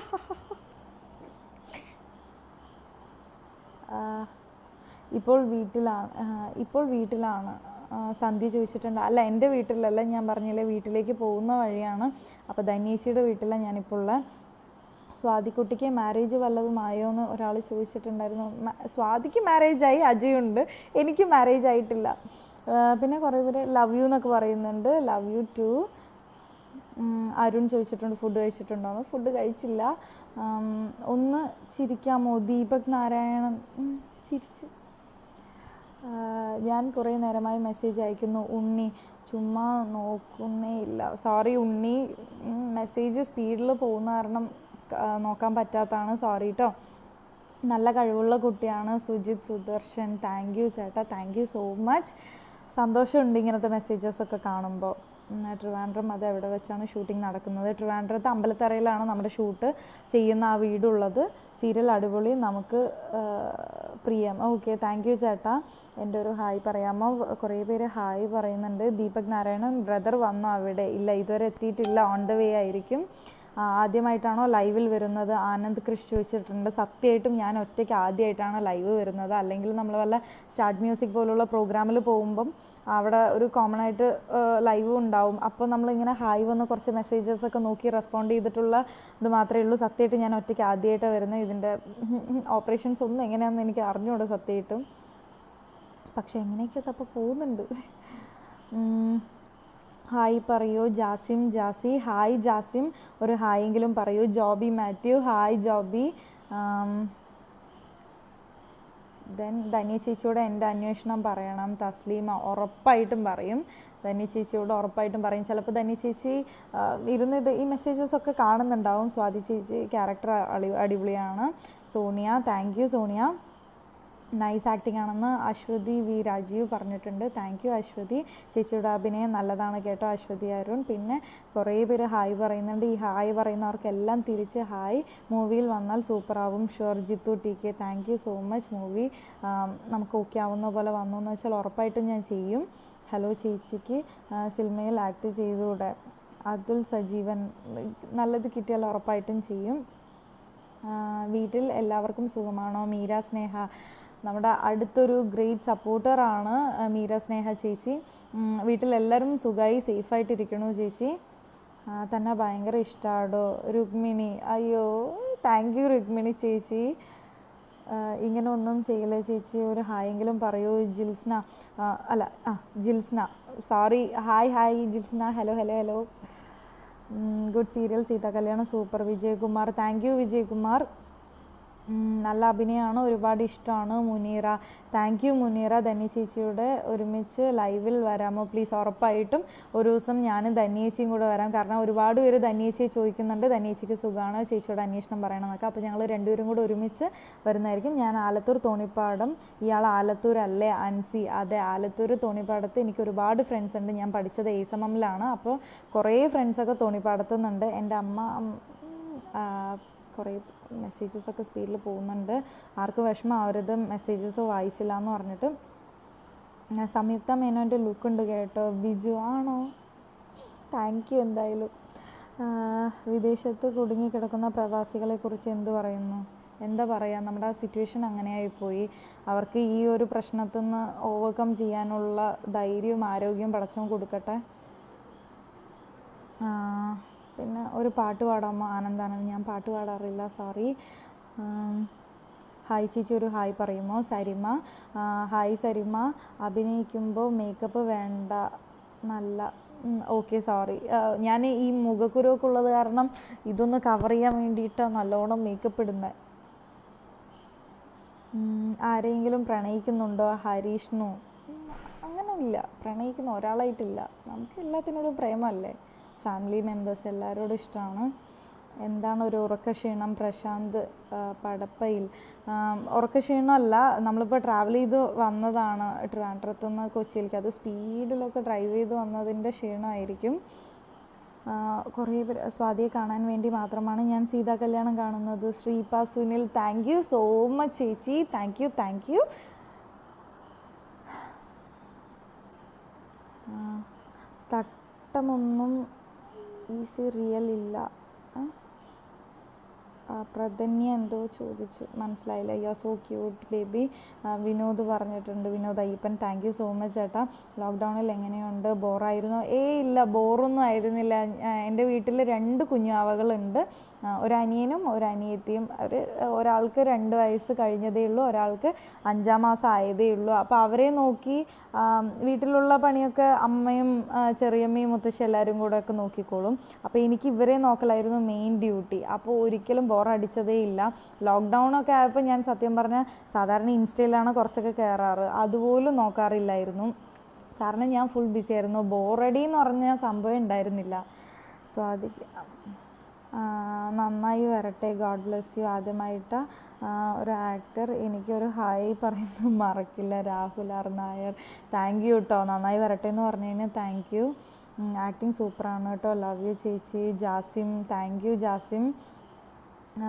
[SPEAKER 1] ആ, ഇപ്പോൾ വീട്ടിലാണ് ആ, ഇപ്പോൾ വീട്ടിലാണ് ആ, സന്ധ്യ ചോദിച്ചിട്ടുണ്ട് അല്ല എൻ്റെ വീട്ടിലല്ല ഞാൻ പറഞ്ഞില്ലേ വീട്ടിലേക്ക് പോകുന്ന വഴിയാണ് അപ്പോൾ ധന്യേച്ചിയുടെ വീട്ടിലാണ് ഞാനിപ്പോൾ ഉള്ളത് സ്വാതിക്കുട്ടിക്ക് മാരേജ് വല്ലതും ആയോ എന്ന് ഒരാൾ ചോദിച്ചിട്ടുണ്ടായിരുന്നു മ- സ്വാതിക്ക് മാരേജ് ആയി അജയുണ്ട് എനിക്ക് മാരേജ് ആയിട്ടില്ല ആ, പിന്നെ കുറേ പേര് ലവ് യു എന്നൊക്കെ പറയുന്നുണ്ട് ലവ് യു ടു അരുൺ ചോദിച്ചിട്ടുണ്ട് ഫുഡ് കഴിച്ചിട്ടുണ്ടോന്ന് ഫുഡ് കഴിച്ചില്ല ആം, ഒന്ന് ചിരിക്കാമോ ദീപക് നാരായണൻ ഉം, ചിരിച്ച് ആ, ഞാൻ കുറേ നേരമായി മെസ്സേജ് അയക്കുന്നു ഉണ്ണി ചുമ്മാ നോക്കുന്നേ ഇല്ല സോറി ഉണ്ണി മെസ്സേജ് സ്പീഡിൽ പോകുന്ന കാരണം ആ, നോക്കാൻ പറ്റാത്തതാണ് സോറി കേട്ടോ നല്ല കഴിവുള്ള കുട്ടിയാണ് സുജിത് സുദർശൻ താങ്ക് യു ചേട്ടാ താങ്ക് യു സോ മച്ച് സന്തോഷമുണ്ട് ഇങ്ങനത്തെ മെസ്സേജസ് ഒക്കെ കാണുമ്പോൾ ഉം, ട്രിവാൻഡ്രം അത് എവിടെ വെച്ചാണ് ഷൂട്ടിംഗ് നടക്കുന്നത് ട്രിവാൻഡ്രത്ത് അമ്പലത്തറയിലാണ് നമ്മുടെ ഷൂട്ട് ചെയ്യുന്ന ആ വീടുള്ളത് സീരിയൽ അടിപൊളി നമുക്ക് ആ, പ്രിയം ഓക്കെ താങ്ക് യു ചേട്ടാ എൻ്റെ ഒരു ഹായ് പറയാമോ കുറേ പേര് ഹായ് പറയുന്നുണ്ട് ദീപക് നാരായണൻ ബ്രദർ വന്നോ അവിടെ ഇല്ല ഇതുവരെ എത്തിയിട്ടില്ല ഓൺ ദ വേ ആയിരിക്കും ആ, ആദ്യമായിട്ടാണോ ലൈവിൽ വരുന്നത് ആനന്ദ് കൃഷ് ചോദിച്ചിട്ടുണ്ട് സത്യമായിട്ടും ഞാൻ ഒറ്റയ്ക്ക് ആദ്യമായിട്ടാണ് ലൈവ് വരുന്നത് അല്ലെങ്കിൽ നമ്മൾ വല്ല സ്റ്റാർട്ട് മ്യൂസിക് പോലുള്ള പ്രോഗ്രാമിൽ പോകുമ്പം അവിടെ ഒരു കോമൺ ആയിട്ട് ലൈവ് ഉണ്ടാവും അപ്പോൾ നമ്മളിങ്ങനെ ഹായ് വന്ന് കുറച്ച് മെസ്സേജസ് ഒക്കെ നോക്കി റെസ്പോണ്ട് ചെയ്തിട്ടുള്ള ഇത് മാത്രമേ ഉള്ളൂ സത്യമായിട്ട് ഞാൻ ഒറ്റയ്ക്ക് ആദ്യമായിട്ടാണ് വരുന്നത് ഇതിൻ്റെ ഓപ്പറേഷൻസ് ഒന്നും എങ്ങനെയാണെന്ന് എനിക്ക് അറിഞ്ഞുകൂടാ സത്യമായിട്ടും പക്ഷെ എങ്ങനെയൊക്കെ അപ്പോൾ പോകുന്നുണ്ട് ഉം. ഹായ് പറയൂ ജാസിം ജാസി ഹായ് ജാസിം ഒരു ഹായ് എങ്കിലും പറയൂ ജോബി മാത്യു ഹായ് ജോബി ദെൻ ധന്യ ചേച്ചിയോട് എൻ്റെ അന്വേഷണം പറയണം തസ്ലീമ ഉറപ്പായിട്ടും പറയും ധന്യ ചേച്ചിയോട് ഉറപ്പായിട്ടും പറയും ചിലപ്പോൾ ധന്യ ചേച്ചി ആ, ഇരുന്ന് ഇത് ഈ മെസ്സേജസ് ഒക്കെ കാണുന്നുണ്ടാവും സ്വാതി ചേച്ചി ക്യാരക്ടർ അടിപൊളിയാണ് Sonia thank you Sonia nice acting ആണെന്ന് അശ്വതി വി രാജീവ് പറഞ്ഞിട്ടുണ്ട് താങ്ക് യു അശ്വതി ചേച്ചിയുടെ അഭിനയം നല്ലതാണ് കേട്ടോ അശ്വതി അരുൺ പിന്നെ കുറേ പേര് ഹായ് പറയുന്നുണ്ട് ഈ ഹായ് പറയുന്നവർക്കെല്ലാം തിരിച്ച് ഹായ് മൂവിയിൽ വന്നാൽ സൂപ്പറാവും sure Jithu T K thank you so much movie നമുക്ക് ഓക്കെ ആവുന്ന പോലെ വന്നു എന്ന് വെച്ചാൽ ഉറപ്പായിട്ടും ഞാൻ ചെയ്യും ഹലോ ചേച്ചിക്ക് ആ, സിനിമയിൽ ആക്ട് ചെയ്തുകൂടെ അതുൽ സജീവൻ നല്ലത് കിട്ടിയാൽ ഉറപ്പായിട്ടും ചെയ്യും ആ, വീട്ടിൽ എല്ലാവർക്കും സുഖമാണോ മീര സ്നേഹ നമ്മുടെ അടുത്തൊരു ഗ്രേറ്റ് സപ്പോർട്ടറാണ് മീര സ്നേഹ ചേച്ചി ഉം, വീട്ടിലെല്ലാവരും സുഖമായി സേഫായിട്ടിരിക്കണു ചേച്ചി ആ, തന്നെ ഭയങ്കര ഇഷ്ടമാടോ രുക്മിണി അയ്യോ താങ്ക് യു രുക്മിണി ചേച്ചി ആ, ഇങ്ങനെ ഒന്നും ചെയ്യില്ല ചേച്ചി ഒരു ഹായെങ്കിലും പറയൂ ജിൽസ്ന ആ, അല്ല ആ Jilsna sorry hi hi Jilsna hello hello hello good serial Seetha Kalyanam super Vijayakumar thank you Vijayakumar ഉം, നല്ല അഭിനയമാണ് ഒരുപാട് ഇഷ്ടമാണ് മുനീറ താങ്ക് യു മുനീറ ധന്യ ചേച്ചിയുടെ ഒരുമിച്ച് ലൈവിൽ വരാമോ പ്ലീസ് ഉറപ്പായിട്ടും ഒരു ദിവസം ഞാനും ധന്യേച്ചിയും കൂടെ വരാം കാരണം ഒരുപാട് പേര് ധന്യേച്ചിയെ ചോദിക്കുന്നുണ്ട് ധന്യേച്ചിക്ക് സുഖമാണ് ചേച്ചിയോട് അന്വേഷണം പറയണമെന്നൊക്കെ അപ്പോൾ ഞങ്ങൾ രണ്ടുപേരും കൂടെ ഒരുമിച്ച് വരുന്നതായിരിക്കും ഞാൻ ആലത്തൂർ തോണിപ്പാടം ഇയാൾ ആലത്തൂർ അല്ലേ അൻസി അതെ ആലത്തൂർ തോണിപ്പാടത്ത് എനിക്ക് ഒരുപാട് ഫ്രണ്ട്സ് ഉണ്ട് ഞാൻ പഠിച്ചത് എ എം എമ്മിലാണ് അപ്പോൾ കുറേ ഫ്രണ്ട്സൊക്കെ തോണിപ്പാടത്തു നിന്നുണ്ട് എൻ്റെ അമ്മ ഉം, ആ, കുറേ മെസ്സേജസ് ഒക്കെ സ്പീഡിൽ പോകുന്നുണ്ട് ആർക്കും വിഷമം ആവരുത് മെസ്സേജസ് വായിച്ചില്ല എന്ന് പറഞ്ഞിട്ട് ഞാൻ സംയുക്ത മേനോൻ്റെ ലുക്ക് ഉണ്ട് കേട്ടോ ബിജു ആണോ താങ്ക് യു എന്തായാലും ആ, വിദേശത്ത് കുടുങ്ങിക്കിടക്കുന്ന പ്രവാസികളെ കുറിച്ച് എന്ത് പറയുന്നു എന്താ പറയുക നമ്മുടെ ആ സിറ്റുവേഷൻ അങ്ങനെയായിപ്പോയി അവർക്ക് ഈ ഒരു പ്രശ്നത്തിൽ നിന്ന് ഓവർകം ചെയ്യാനുള്ള ധൈര്യവും ആരോഗ്യവും പടച്ചവും കൊടുക്കട്ടെ ആ, പിന്നെ ഒരു പാട്ട് പാടാമോ ആനന്ദാനന്ദ് ഞാൻ പാട്ട് പാടാറില്ല സോറി ഹായ് ചേച്ചി ഒരു ഹായ് പറയുമോ സരിമ ആ, ഹായ് സരിമ അഭിനയിക്കുമ്പോൾ മേക്കപ്പ് വേണ്ട നല്ല ഓക്കെ സോറി ഞാൻ ഈ മുഖക്കുരുവൊക്കെ ഉള്ളത് കാരണം ഇതൊന്ന് കവർ ചെയ്യാൻ വേണ്ടിയിട്ട് നല്ലോണം മേക്കപ്പ് ഇടുന്നത് ആരെങ്കിലും പ്രണയിക്കുന്നുണ്ടോ ഹരീഷ്ണു ഉം, അങ്ങനെയില്ല പ്രണയിക്കുന്ന ഒരാളായിട്ടില്ല നമുക്ക് എല്ലാത്തിനോടും പ്രേമല്ലേ ഫാമിലി മെമ്പേഴ്സ് എല്ലാവരോടും ഇഷ്ടമാണ് എന്താണ് ഒരു ഉറക്കക്ഷീണം പ്രശാന്ത് ആ, പടപ്പയിൽ ആം, ഉറക്കക്ഷീണമല്ല നമ്മളിപ്പോൾ ട്രാവൽ ചെയ്ത് വന്നതാണ് ട്രിവാൻഡ്രത്തു നിന്ന് കൊച്ചിയിലേക്ക് അത് സ്പീഡിലൊക്കെ ഡ്രൈവ് ചെയ്ത് വന്നതിൻ്റെ ക്ഷീണമായിരിക്കും ആ, കുറേ പേര് സ്വാതിയെ കാണാൻ വേണ്ടി മാത്രമാണ് ഞാൻ സീതാ കല്യാണം കാണുന്നത് Sreepa Sunil thank you so much ചേച്ചി താങ്ക് യു താങ്ക് യു തട്ടമൊന്നും ഈസി റിയൽ ഇല്ല ആ? ആ, പ്രധന്യ എന്തോ ചോദിച്ചു മനസ്സിലായില്ല you are so cute baby Vinod പറഞ്ഞിട്ടുണ്ട് Vinod Ayyappan thank you so much ചേട്ടാ ലോക്ക്ഡൗണിൽ എങ്ങനെയുണ്ട് ബോറായിരുന്നോ ഏ ഇല്ല ബോറൊന്നും ആയിരുന്നില്ല ആ, എൻ്റെ വീട്ടിൽ രണ്ട് കുഞ്ഞാവകളുണ്ട് ആ, ഒരു അനിയനും ഒരു അനിയത്തിയും ഒരു ഒരാൾക്ക് രണ്ട് വയസ്സ് കഴിഞ്ഞതേ ഉള്ളൂ ഒരാൾക്ക് അഞ്ചാം മാസം ആയതേ ഉള്ളൂ അപ്പോൾ അവരെ നോക്കി ആ, വീട്ടിലുള്ള പണിയൊക്കെ അമ്മയും ആ, ചെറിയമ്മയും മുത്തശ്ശി എല്ലാവരും കൂടെ ഒക്കെ നോക്കിക്കോളും അപ്പോൾ എനിക്ക് ഇവരെ നോക്കലായിരുന്നു മെയിൻ ഡ്യൂട്ടി അപ്പോൾ ഒരിക്കലും ബോറടിച്ചതേ ഇല്ല ലോക്ക്ഡൗൺ ഒക്കെ ആയപ്പോൾ ഞാൻ സത്യം പറഞ്ഞാൽ സാധാരണ ഇൻസ്റ്റയിലാണ് കുറച്ചൊക്കെ കയറാറ് അതുപോലും നോക്കാറില്ലായിരുന്നു കാരണം ഞാൻ ഫുൾ ബിസി ആയിരുന്നു ബോറടി എന്ന് പറഞ്ഞ സംഭവം ഉണ്ടായിരുന്നില്ല സ്വാതിക്ക് ആ, നന്നായി വരട്ടെ ഗോഡ് ബ്ലെസ് യു ആദ്യമായിട്ട് ആ, ഒരു ആക്ടർ എനിക്കൊരു ഹായ് പറയുന്നത് മറക്കില്ല Rahul R Nair thank you കേട്ടോ നന്നായി വരട്ടെ എന്ന് പറഞ്ഞതിന് താങ്ക് യു ആക്ടിങ് സൂപ്പറാണ് കേട്ടോ ലവ് യു ചേച്ചി ജാസിം താങ്ക് യു ജാസിം ആ,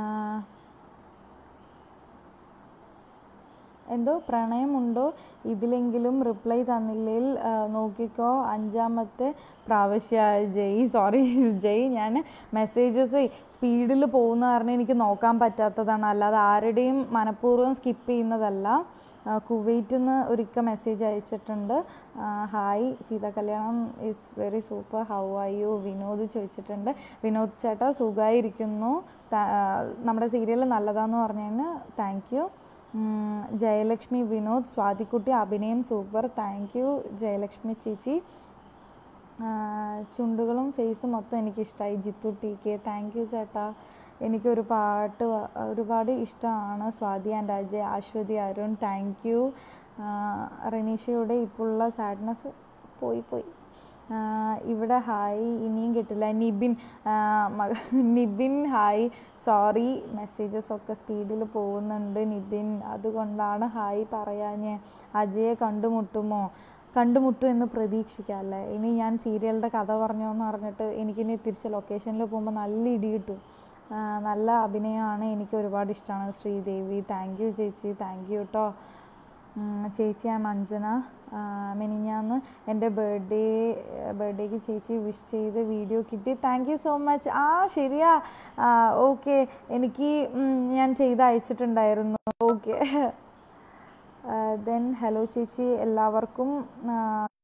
[SPEAKER 1] എന്തോ പ്രണയമുണ്ടോ ഇതിലെങ്കിലും റിപ്ലൈ തന്നില്ലെങ്കിൽ ആ, നോക്കിക്കോ അഞ്ചാമത്തെ പ്രാവശ്യ ജയ് സോറി ജയ് ഞാൻ മെസ്സേജസ് സ്പീഡിൽ പോകുന്ന കാരണം എനിക്ക് നോക്കാൻ പറ്റാത്തതാണ് അല്ലാതെ ആരുടെയും മനഃപൂർവ്വം സ്കിപ്പ് ചെയ്യുന്നതല്ല ആ, കുവൈറ്റിൽ നിന്ന് ഒരിക്കൽ മെസ്സേജ് അയച്ചിട്ടുണ്ട് ആ, hi Seetha Kalyanam is very super how are you Vinod ചോദിച്ചിട്ടുണ്ട് വിനോദ് ചേട്ടാ സുഖമായിരിക്കുന്നു താ- ആ, നമ്മുടെ സീരിയൽ നല്ലതാന്ന് പറഞ്ഞതിന് താങ്ക് യു ഉം, ജയലക്ഷ്മി വിനോദ് സ്വാതിക്കുട്ടി അഭിനയം സൂപ്പർ താങ്ക് യു ജയലക്ഷ്മി ചേച്ചി ആ, ചുണ്ടുകളും ഫേസും മൊത്തം എനിക്കിഷ്ടമായി Jithu T K thank you ചേട്ടാ എനിക്കൊരു പാട്ട് വ- ഒരുപാട് ഇഷ്ടമാണ് Swathi and Ajay Aswathy Arun thank you റനീഷയുടെ ഇപ്പോഴുള്ള സാഡ്നെസ് പോയി പോയി ആ, ഇവിടെ ഹായ് ഇനിയും കിട്ടില്ല നിബിൻ ആ, മക- നിബിൻ ഹായ് സോറി മെസ്സേജസ് ഒക്കെ സ്പീഡിൽ പോകുന്നുണ്ട് നിബിൻ അതുകൊണ്ടാണ് ഹായ് പറയാഞ്ഞ് അജയെ കണ്ടുമുട്ടുമോ കണ്ടുമുട്ടും എന്ന് പ്രതീക്ഷിക്കാം അല്ലേ ഇനി ഞാൻ സീരിയലിൻ്റെ കഥ പറഞ്ഞു എന്ന് പറഞ്ഞിട്ട് എനിക്കിനി തിരിച്ച് ലൊക്കേഷനിൽ പോകുമ്പോൾ നല്ല ഇടി കിട്ടും ആ, നല്ല അഭിനയമാണ് എനിക്ക് ഒരുപാട് ഇഷ്ടമാണ് ശ്രീദേവി താങ്ക് യു ചേച്ചി താങ്ക് യു കേട്ടോ ഉം, ചേച്ചി ഞാൻ അഞ്ജന ആ, മെനിഞ്ഞാന്ന് എൻ്റെ ബർത്ത്ഡേ ബർത്ത്ഡേക്ക് ചേച്ചി വിഷ് ചെയ്ത് വീഡിയോ കിട്ടി താങ്ക് യു സോ മച്ച് ആ ശരിയാ ഓക്കെ എനിക്ക് ഉം, ഞാൻ ചെയ്ത് അയച്ചിട്ടുണ്ടായിരുന്നു ഓക്കെ ദെൻ ഹലോ ചേച്ചി എല്ലാവർക്കും ആ,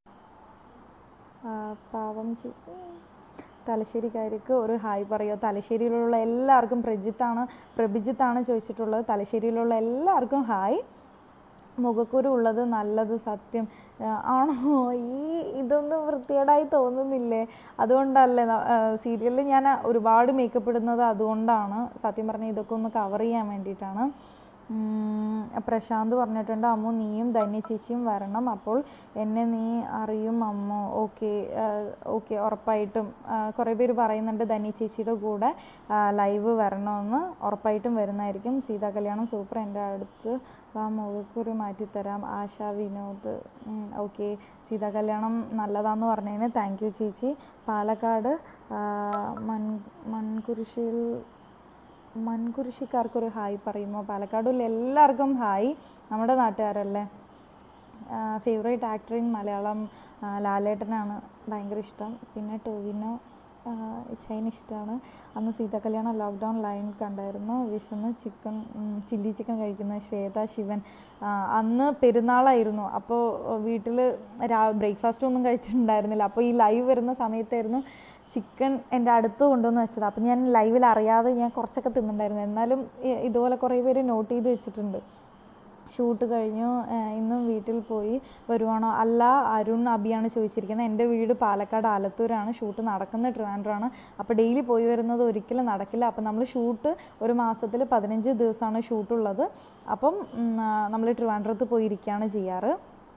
[SPEAKER 1] ആ, പാവം ചേച്ചി തലശ്ശേരിക്കാർക്ക് ഒരു ഹായ് പറയുമോ തലശ്ശേരിയിലുള്ള എല്ലാവർക്കും പ്രജിത്താണ് പ്രഭിജിത്താണ് ചോദിച്ചിട്ടുള്ളത് തലശ്ശേരിയിലുള്ള എല്ലാവർക്കും ഹായ് മുഖക്കുരു ഉള്ളത് നല്ലത് സത്യം ആ, ആണോ ഈ ഇതൊന്നും വൃത്തികേടായി തോന്നുന്നില്ലേ അതുകൊണ്ടല്ലേ സീരിയലിൽ ഞാൻ ഒരുപാട് മേക്കപ്പ് ഇടുന്നത് അതുകൊണ്ടാണ് സത്യം പറഞ്ഞാൽ ഇതൊക്കെ ഒന്ന് കവർ ചെയ്യാൻ വേണ്ടിയിട്ടാണ് ഉം, പ്രശാന്ത് പറഞ്ഞിട്ടുണ്ട് അമ്മു നീയും ധന്യ ചേച്ചിയും വരണം അപ്പോൾ എന്നെ നീ അറിയും അമ്മു ഓക്കെ ഓക്കെ ഉറപ്പായിട്ടും ആ, കുറേ പേര് പറയുന്നുണ്ട് ധന്യ ചേച്ചിയുടെ കൂടെ ലൈവ് വരണമെന്ന് ഉറപ്പായിട്ടും വരുന്നതായിരിക്കും സീതാ കല്യാണം സൂപ്പർ എൻ്റെ അടുത്ത് വാ മുഖക്കുരു മാറ്റിത്തരാം ആശ വിനോദ് ഓക്കെ സീതാ കല്യാണം നല്ലതാന്ന് പറഞ്ഞതിന് താങ്ക് യു ചേച്ചി പാലക്കാട് ആ, മൺ മൺകുരിശിയിൽ മൺകുരിശിക്കാർക്കൊരു ഹായ് പറയുമോ പാലക്കാടുള്ള എല്ലാവർക്കും ഹായ് നമ്മുടെ നാട്ടുകാരല്ലേ ഫേവറേറ്റ് ആക്ടർ ഇൻ മലയാളം ആ, ലാലേട്ടനാണ് ഭയങ്കര ഇഷ്ടം പിന്നെ ടോവിനോ ചൈന ഇഷ്ടമാണ് അന്ന് സീതാ കല്യാണം ലോക്ക്ഡൗൺ ലൈൻ കണ്ടായിരുന്നു വിഷുന്ന് ചിക്കൻ ചില്ലി ചിക്കൻ കഴിക്കുന്ന ശ്വേത ശിവൻ ആ, അന്ന് പെരുന്നാളായിരുന്നു അപ്പോൾ വീട്ടിൽ രാ ബ്രേക്ക്ഫാസ്റ്റ് ഒന്നും കഴിച്ചിട്ടുണ്ടായിരുന്നില്ല അപ്പോൾ ഈ ലൈവ് വരുന്ന സമയത്തായിരുന്നു ചിക്കൻ എൻ്റെ അടുത്ത് കൊണ്ടുവന്ന് വെച്ചത് അപ്പം ഞാൻ ലൈവിൽ അറിയാതെ ഞാൻ കുറച്ചൊക്കെ തിന്നിട്ടുണ്ടായിരുന്നു എന്നാലും ഇ- ഇതുപോലെ കുറേ പേര് നോട്ട് ചെയ്ത് വെച്ചിട്ടുണ്ട് ഷൂട്ട് കഴിഞ്ഞു ഏഹ് ഇന്നും വീട്ടിൽ പോയി വരുവാണോ അല്ല അരുൺ അബിയാണ് ചോദിച്ചിരിക്കുന്നത് എൻ്റെ വീട് പാലക്കാട് ആലത്തൂരാണ് ഷൂട്ട് നടക്കുന്ന ട്രിവാൻഡ്രമാണ് അപ്പോൾ ഡെയിലി പോയി വരുന്നത് ഒരിക്കലും നടക്കില്ല അപ്പം നമ്മൾ ഷൂട്ട് ഒരു മാസത്തിൽ പതിനഞ്ച് ദിവസമാണ് ഷൂട്ടുള്ളത് അപ്പം നമ്മൾ ട്രിവാൻഡ്രത്ത് പോയിരിക്കുകയാണ് ചെയ്യാറ്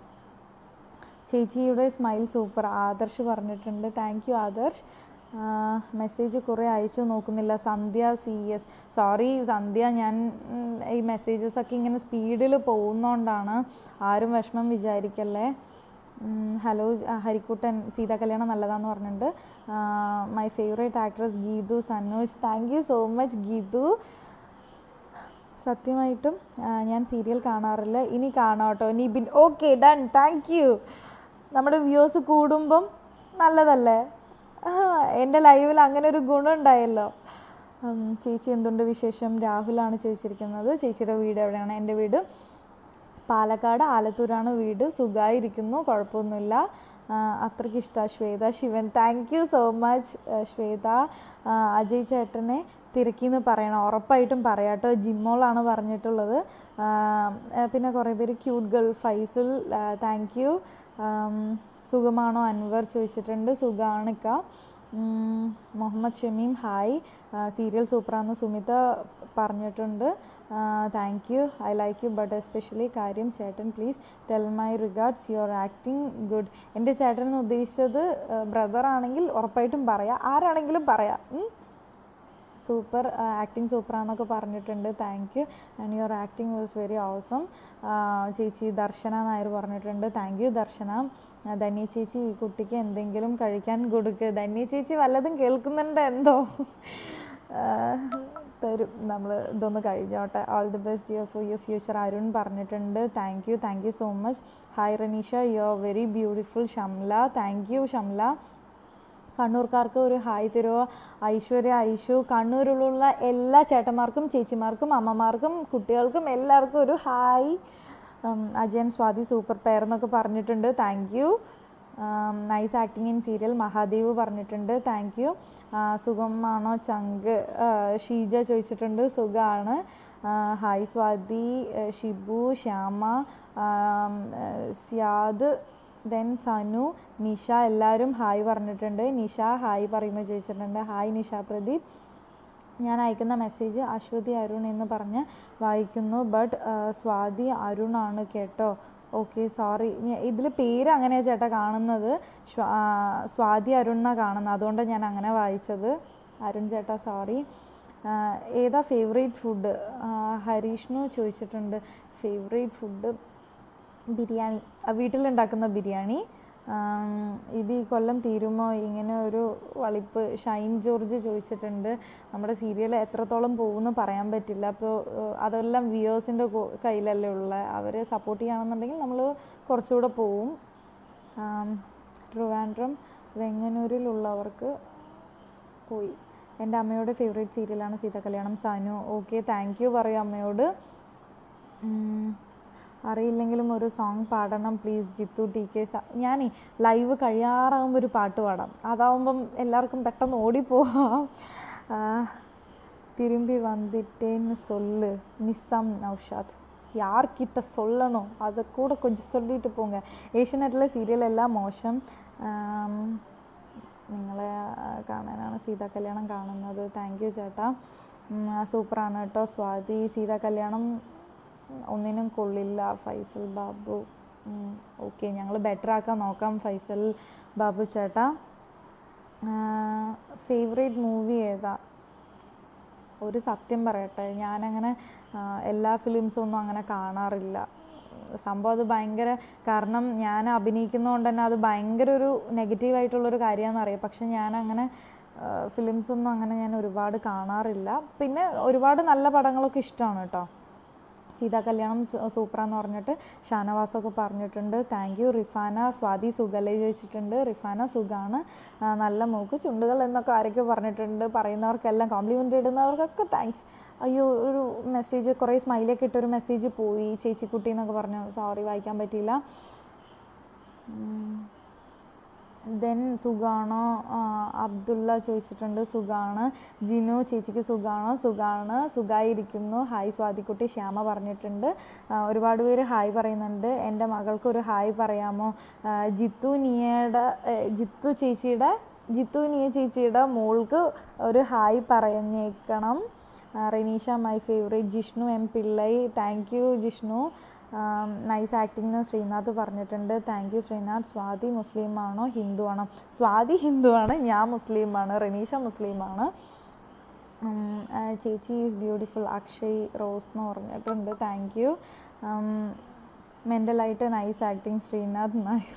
[SPEAKER 1] ചേച്ചിയുടെ സ്മൈൽ സൂപ്പർ ആദർശ് പറഞ്ഞിട്ടുണ്ട് താങ്ക് യു ആദർശ് മെസ്സേജ് കുറേ അയച്ചു നോക്കുന്നില്ല Sandhya C S sorry Sandhya ഞാൻ ഉം, ഈ മെസ്സേജസ് ഒക്കെ ഇങ്ങനെ സ്പീഡിൽ പോകുന്നതുകൊണ്ടാണ് ആരും വിഷമം വിചാരിക്കല്ലേ ഹലോ ഹരിക്കുട്ടൻ സീതാ കല്യാണം നല്ലതാന്ന് പറഞ്ഞിട്ടുണ്ട് my favourite actress Geethu Sanoj thank you so much Geethu സത്യമായിട്ടും ആ, ഞാൻ സീരിയൽ കാണാറില്ല ഇനി കാണാം കേട്ടോ Nibin okay done thank you നമ്മുടെ വ്യൂസ് കൂടുമ്പം നല്ലതല്ലേ ആ, എൻ്റെ ലൈവിൽ അങ്ങനെ ഒരു ഗുണം ഉണ്ടായല്ലോ ഉം, ചേച്ചി എന്തുണ്ട് വിശേഷം രാഹുലാണ് ചോദിച്ചിരിക്കുന്നത് ചേച്ചിയുടെ വീട് എവിടെയാണ് എൻ്റെ വീട് പാലക്കാട് ആലത്തൂരാണ് വീട് സുഖമായിരിക്കുന്നു കുഴപ്പമൊന്നുമില്ല ആ, അത്രയ്ക്ക് ഇഷ്ടമാണ് Swetha Sivan thank you so much Swetha ആ, അജയ് ചേട്ടനെ തിരക്കിന്ന് പറയണം ഉറപ്പായിട്ടും പറയാം കേട്ടോ ജിമ്മോളാണ് പറഞ്ഞിട്ടുള്ളത് ആ, ആ, പിന്നെ കുറേ പേര് cute girl Faisul thank you സുഖമാണോ അൻവർ ചോദിച്ചിട്ടുണ്ട് സുഖാണിക്ക ഉം, മുഹമ്മദ് ഷമീം ഹായ് സീരിയൽ സൂപ്പറാന്ന് സുമിത പറഞ്ഞിട്ടുണ്ട് thank you I like you but especially കാര്യം ചേട്ടൻ please tell my regards your acting good എൻ്റെ ചേട്ടൻ എന്ന് ഉദ്ദേശിച്ചത് ബ്രദർ ആണെങ്കിൽ ഉറപ്പായിട്ടും പറയാം ആരാണെങ്കിലും പറയാം ഉം. സൂപ്പർ ആക്ടിങ് സൂപ്പറാന്നൊക്കെ പറഞ്ഞിട്ടുണ്ട് thank you and your acting was very awesome ചേച്ചി ദർശന നായർ പറഞ്ഞിട്ടുണ്ട് താങ്ക് യു ദർശന ആ, ധന്യ ചേച്ചി ഈ കുട്ടിക്ക് എന്തെങ്കിലും കഴിക്കാൻ കൊടുക്ക് ധന്യ ചേച്ചി വല്ലതും കേൾക്കുന്നുണ്ട് എന്തോ ആ, തരും നമ്മൾ ഇതൊന്ന് കഴിഞ്ഞോട്ടെ all the best your for your future Arun പറഞ്ഞിട്ടുണ്ട് thank you thank you so much hi Raneesha you are very beautiful Shamla thank you Shamla കണ്ണൂർക്കാർക്ക് ഒരു ഹായ് തരുമോ ഐശ്വര്യ ഐഷു കണ്ണൂരിലുള്ള എല്ലാ ചേട്ടന്മാർക്കും ചേച്ചിമാർക്കും അമ്മമാർക്കും കുട്ടികൾക്കും എല്ലാവർക്കും ഒരു ഹായ് ഉം, അജയൻ സ്വാതി സൂപ്പർ പെയർ എന്നൊക്കെ പറഞ്ഞിട്ടുണ്ട് thank you nice acting in serial Mahadev പറഞ്ഞിട്ടുണ്ട് താങ്ക് യു സുഖമാണോ ചങ്ക് ആ, ഷീജ ചോദിച്ചിട്ടുണ്ട് സുഖമാണ് ഹായ് സ്വാതി ആ, ഷിബു ശ്യാമ ആം, ആ, സ്യാദ് ദെൻ സനു നിഷ എല്ലാവരും ഹായ് പറഞ്ഞിട്ടുണ്ട് നിഷ ഹായ് പറയുമ്പോൾ ചോദിച്ചിട്ടുണ്ട് ഹായ് നിഷ പ്രദീപ് ഞാൻ അയക്കുന്ന മെസ്സേജ് അശ്വതി അരുൺ എന്ന് പറഞ്ഞ് വായിക്കുന്നു ബട്ട് സ്വാതി അരുൺ ആണ് കേട്ടോ ഓക്കെ സോറി ഇതിൽ പേര് അങ്ങനെയാണ് ചേട്ടാ കാണുന്നത് ശ്വ- ആ, സ്വാതി അരുൺ എന്നാണ് കാണുന്നത് അതുകൊണ്ടാണ് ഞാൻ അങ്ങനെ വായിച്ചത് അരുൺ ചേട്ടാ സോറി ഏതാ ഫേവറേറ്റ് ഫുഡ് ഹരീഷ്ണു ചോദിച്ചിട്ടുണ്ട് ഫേവറേറ്റ് ഫുഡ് ബിരിയാണി ആ, വീട്ടിലുണ്ടാക്കുന്ന ബിരിയാണി ആം, ഇത് ഈ കൊല്ലം തീരുമോ ഇങ്ങനെ ഒരു വളിപ്പ് ഷൈൻ ജോർജ് ചോദിച്ചിട്ടുണ്ട് നമ്മുടെ സീരിയൽ എത്രത്തോളം പോകുമെന്ന് പറയാൻ പറ്റില്ല അപ്പോൾ അതെല്ലാം വ്യൂവേഴ്സിൻ്റെ കയ്യിലല്ലേ ഉള്ളത് അവർ സപ്പോർട്ട് ചെയ്യുകയാണെന്നുണ്ടെങ്കിൽ നമ്മൾ കുറച്ചുകൂടെ പോവും ആം, ട്രിവാൻഡ്രം വെങ്ങന്നൂരിലുള്ളവർക്ക് പോയി എൻ്റെ അമ്മയുടെ ഫേവറേറ്റ് സീരിയലാണ് സീത കല്യാണം സാനു ഓക്കെ താങ്ക് യു പറയും അമ്മയോട് ഉം, അറിയില്ലെങ്കിലും ഒരു സോങ് പാടണം പ്ലീസ് ജിത്തു ടി കെ ഞാൻ ലൈവ് കഴിയാറാകുമ്പോൾ ഒരു പാട്ട് പാടാം അതാവുമ്പം എല്ലാവർക്കും പെട്ടെന്ന് ഓടിപ്പോവാം ആ, திரும்பி வந்துட்டேன்னு சொல்லு நிசாம் நௌஷாத் யார்கிட்ட சொல்லணும் அதை கூட கொஞ்சம் சொல்லிட்டு போங்க ഏഷ്യനെറ്റിലെ സീരിയൽ എല്ലാം മോശം ആം, നിങ്ങളെ ആ, കാണാനാണ് സീതാ കല്യാണം കാണുന്നത് താങ്ക് യു ചേട്ടാ ഉം, ആ, സൂപ്പറാണ് കേട്ടോ സ്വാതി സീതാ കല്യാണം ഒന്നിനും കൊള്ളില്ല ഫൈസൽ ബാബു ഓക്കെ ഞങ്ങൾ ബെറ്റർ ആക്കാൻ നോക്കാം ഫൈസൽ ബാബു ചേട്ടാ ഫേവറേറ്റ് മൂവി ഏതാ ഒരു സത്യം പറയട്ടെ ഞാനങ്ങനെ ആ, എല്ലാ ഫിലിംസും ഒന്നും അങ്ങനെ കാണാറില്ല സംഭവം അത് ഭയങ്കര കാരണം ഞാൻ അഭിനയിക്കുന്നതുകൊണ്ട് തന്നെ അത് ഭയങ്കര ഒരു നെഗറ്റീവായിട്ടുള്ളൊരു കാര്യമാണെന്ന് അറിയാം പക്ഷെ ഞാൻ അങ്ങനെ ഫിലിംസ് ഒന്നും അങ്ങനെ ഞാൻ ഒരുപാട് കാണാറില്ല പിന്നെ ഒരുപാട് നല്ല പടങ്ങളൊക്കെ ഇഷ്ടമാണ് കേട്ടോ സീതാ കല്യാണം സൂ- സൂപ്പറാന്ന് പറഞ്ഞിട്ട് ഷാനവാസൊക്കെ പറഞ്ഞിട്ടുണ്ട് താങ്ക് യു റിഫാന സ്വാതി സുഖല്ലേ ചോദിച്ചിട്ടുണ്ട് റിഫാന സുഖാണ് ആ, നല്ല മൂക്ക് ചുണ്ടുകൾ എന്നൊക്കെ ആരൊക്കെ പറഞ്ഞിട്ടുണ്ട് പറയുന്നവർക്കെല്ലാം കോംപ്ലിമെൻ്റ് ഇടുന്നവർക്കൊക്കെ താങ്ക്സ് അയ്യോ ഒരു മെസ്സേജ് കുറേ സ്മൈലൊക്കെ ഇട്ടൊരു മെസ്സേജ് പോയി ചേച്ചിക്കുട്ടി എന്നൊക്കെ പറഞ്ഞു സോറി വായിക്കാൻ പറ്റിയില്ല ദെൻ സുഖാണോ ആ, അബ്ദുള്ള ചോദിച്ചിട്ടുണ്ട് സുഖാണ് ജിനു ചേച്ചിക്ക് സുഖാണോ സുഖാണ് സുഖായിരിക്കുന്നു ഹായ് സ്വാതിക്കുട്ടി ശ്യാമ പറഞ്ഞിട്ടുണ്ട് ആ, ഒരുപാട് പേര് ഹായ് പറയുന്നുണ്ട് എൻ്റെ മകൾക്ക് ഒരു ഹായ് പറയാമോ ആ, ജിത്തു നിയയുടെ ഏ, ജിത്തു ചേച്ചിയുടെ ജിത്തു നിയ ചേച്ചിയുടെ മോൾക്ക് ഒരു ഹായ് പറഞ്ഞേക്കണം ആ, Reneesha my favourite Jishnu M Pillai thank you Jishnu nice acting എന്ന് ശ്രീനാഥ് പറഞ്ഞിട്ടുണ്ട് താങ്ക് യു ശ്രീനാഥ് സ്വാതി മുസ്ലിം ആണോ ഹിന്ദു ആണോ സ്വാതി ഹിന്ദു ആണ് ഞാൻ മുസ്ലിമാണ് റെനീഷ മുസ്ലിമാണ് ഉം, ആ, ചേച്ചി ഈസ് ബ്യൂട്ടിഫുൾ അക്ഷയ് റോസ് എന്ന് പറഞ്ഞിട്ടുണ്ട് താങ്ക് യു മെൻ്റലായിട്ട് nice acting Sreenath Nair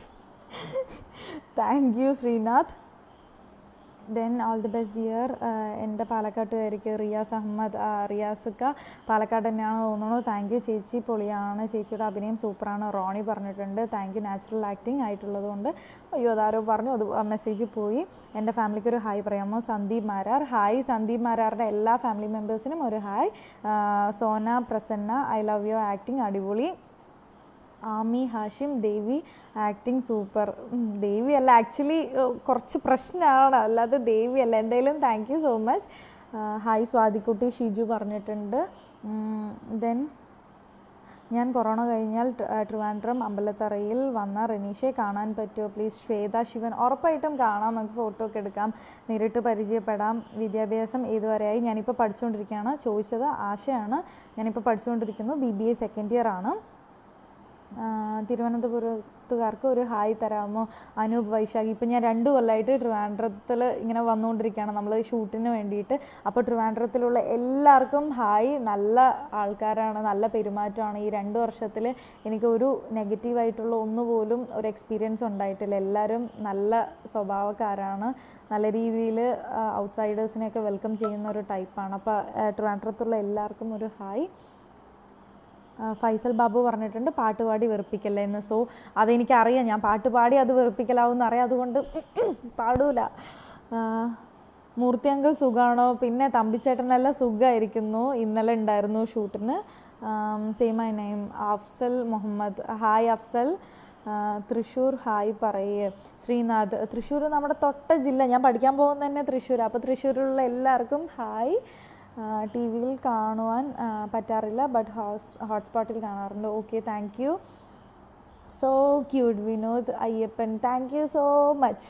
[SPEAKER 1] thank you Sreenath then all the best dear എൻ്റെ പാലക്കാട്ടുകാരിക്ക് റിയാസ് അഹമ്മദ് ആ, റിയാസക്ക പാലക്കാട് തന്നെയാണ് തോന്നുന്നു താങ്ക് യു ചേച്ചി പൊളിയാണ് ചേച്ചിയുടെ അഭിനയം സൂപ്പറാണ് റോണി പറഞ്ഞിട്ടുണ്ട് താങ്ക് യു നാച്ചുറൽ ആക്ടിങ് ആയിട്ടുള്ളത് കൊണ്ട് അയ്യോ അതാരോ പറഞ്ഞു അത് മെസ്സേജ് പോയി എൻ്റെ ഫാമിലിക്ക് ഒരു ഹായ് പറയാമോ സന്ദീപ് മാരാർ ഹായ് സന്ദീപ് മാരാറിൻ്റെ എല്ലാ ഫാമിലി മെമ്പേഴ്സിനും ഒരു ഹായ് ആ, Sona Prasanna I love you acting അടിപൊളി ആമി ഹാഷിം ദേവി ആക്ടിങ് സൂപ്പർ ദേവി അല്ല ആക്ച്വലി കുറച്ച് പ്രശ്നമാണ് അല്ലാതെ ദേവി അല്ല എന്തായാലും thank you so much hi സ്വാതിക്കുട്ടി ഷിജു പറഞ്ഞിട്ടുണ്ട് ദെൻ ഞാൻ കൊറോണ കഴിഞ്ഞാൽ ട്രി- ആ, ട്രിവാൻഡ്രം അമ്പലത്തറയിൽ വന്ന റെനീഷയെ കാണാൻ പറ്റുമോ പ്ലീസ് ശ്വേത ശിവൻ ഉറപ്പായിട്ടും കാണാം നമുക്ക് ഫോട്ടോ ഒക്കെ എടുക്കാം നേരിട്ട് പരിചയപ്പെടാം വിദ്യാഭ്യാസം ഏതുവരെയായി ഞാനിപ്പോൾ പഠിച്ചുകൊണ്ടിരിക്കുകയാണ് ചോദിച്ചത് ആശയാണ് ഞാനിപ്പോൾ പഠിച്ചുകൊണ്ടിരിക്കുന്നു B B A second year ആണ് ആ, തിരുവനന്തപുരത്തുകാർക്ക് ഒരു ഹായ് തരാമോ അനൂപ് വൈശാഖ് ഇപ്പം ഞാൻ രണ്ട് കൊല്ലമായിട്ട് ട്രിവാൻഡ്രത്തിൽ ഇങ്ങനെ വന്നുകൊണ്ടിരിക്കുകയാണ് നമ്മൾ ഷൂട്ടിന് വേണ്ടിയിട്ട് അപ്പോൾ ട്രിവാൻഡ്രത്തിലുള്ള എല്ലാവർക്കും ഹായ് നല്ല ആൾക്കാരാണ് നല്ല പെരുമാറ്റമാണ് ഈ രണ്ട് വർഷത്തിൽ എനിക്ക് ഒരു നെഗറ്റീവായിട്ടുള്ള ഒന്നുപോലും ഒരു എക്സ്പീരിയൻസ് ഉണ്ടായിട്ടില്ല എല്ലാവരും നല്ല സ്വഭാവക്കാരാണ് നല്ല രീതിയിൽ ഔട്ട്സൈഡേഴ്സിനെയൊക്കെ വെൽക്കം ചെയ്യുന്ന ഒരു ടൈപ്പാണ് അപ്പോൾ ട്രിവാൻഡ്രത്തുള്ള എല്ലാവർക്കും ഒരു ഹായ് ആ, ഫൈസൽ ബാബു പറഞ്ഞിട്ടുണ്ട് പാട്ട് പാടി വെറുപ്പിക്കല്ലേ എന്ന് സോ അതെനിക്കറിയാം ഞാൻ പാട്ട് പാടി അത് വെറുപ്പിക്കലാവും അറിയാം അതുകൊണ്ട് പാടൂല ആ, മൂർത്തി അങ്കിൾ സുഖാണോ പിന്നെ തമ്പിച്ചേട്ടനെല്ലാം സുഖമായിരിക്കുന്നു ഇന്നലെ ഉണ്ടായിരുന്നു ഷൂട്ടിന് same I name Afsal Muhammad hi Afsal ആ, തൃശ്ശൂർ ഹായ് പറയേ ശ്രീനാഥ് തൃശ്ശൂർ നമ്മുടെ തൊട്ട ജില്ല ഞാൻ പഠിക്കാൻ പോകുന്നത് തന്നെ തൃശ്ശൂർ അപ്പോൾ തൃശ്ശൂരിലുള്ള എല്ലാവർക്കും ഹായ് ടി വിയിൽ കാണുവാൻ ആ, പറ്റാറില്ല ബട്ട് ഹോസ് ഹോട്ട്സ്പോട്ടിൽ കാണാറുണ്ട് okay thank you so cute Vinod Ayyappan thank you so much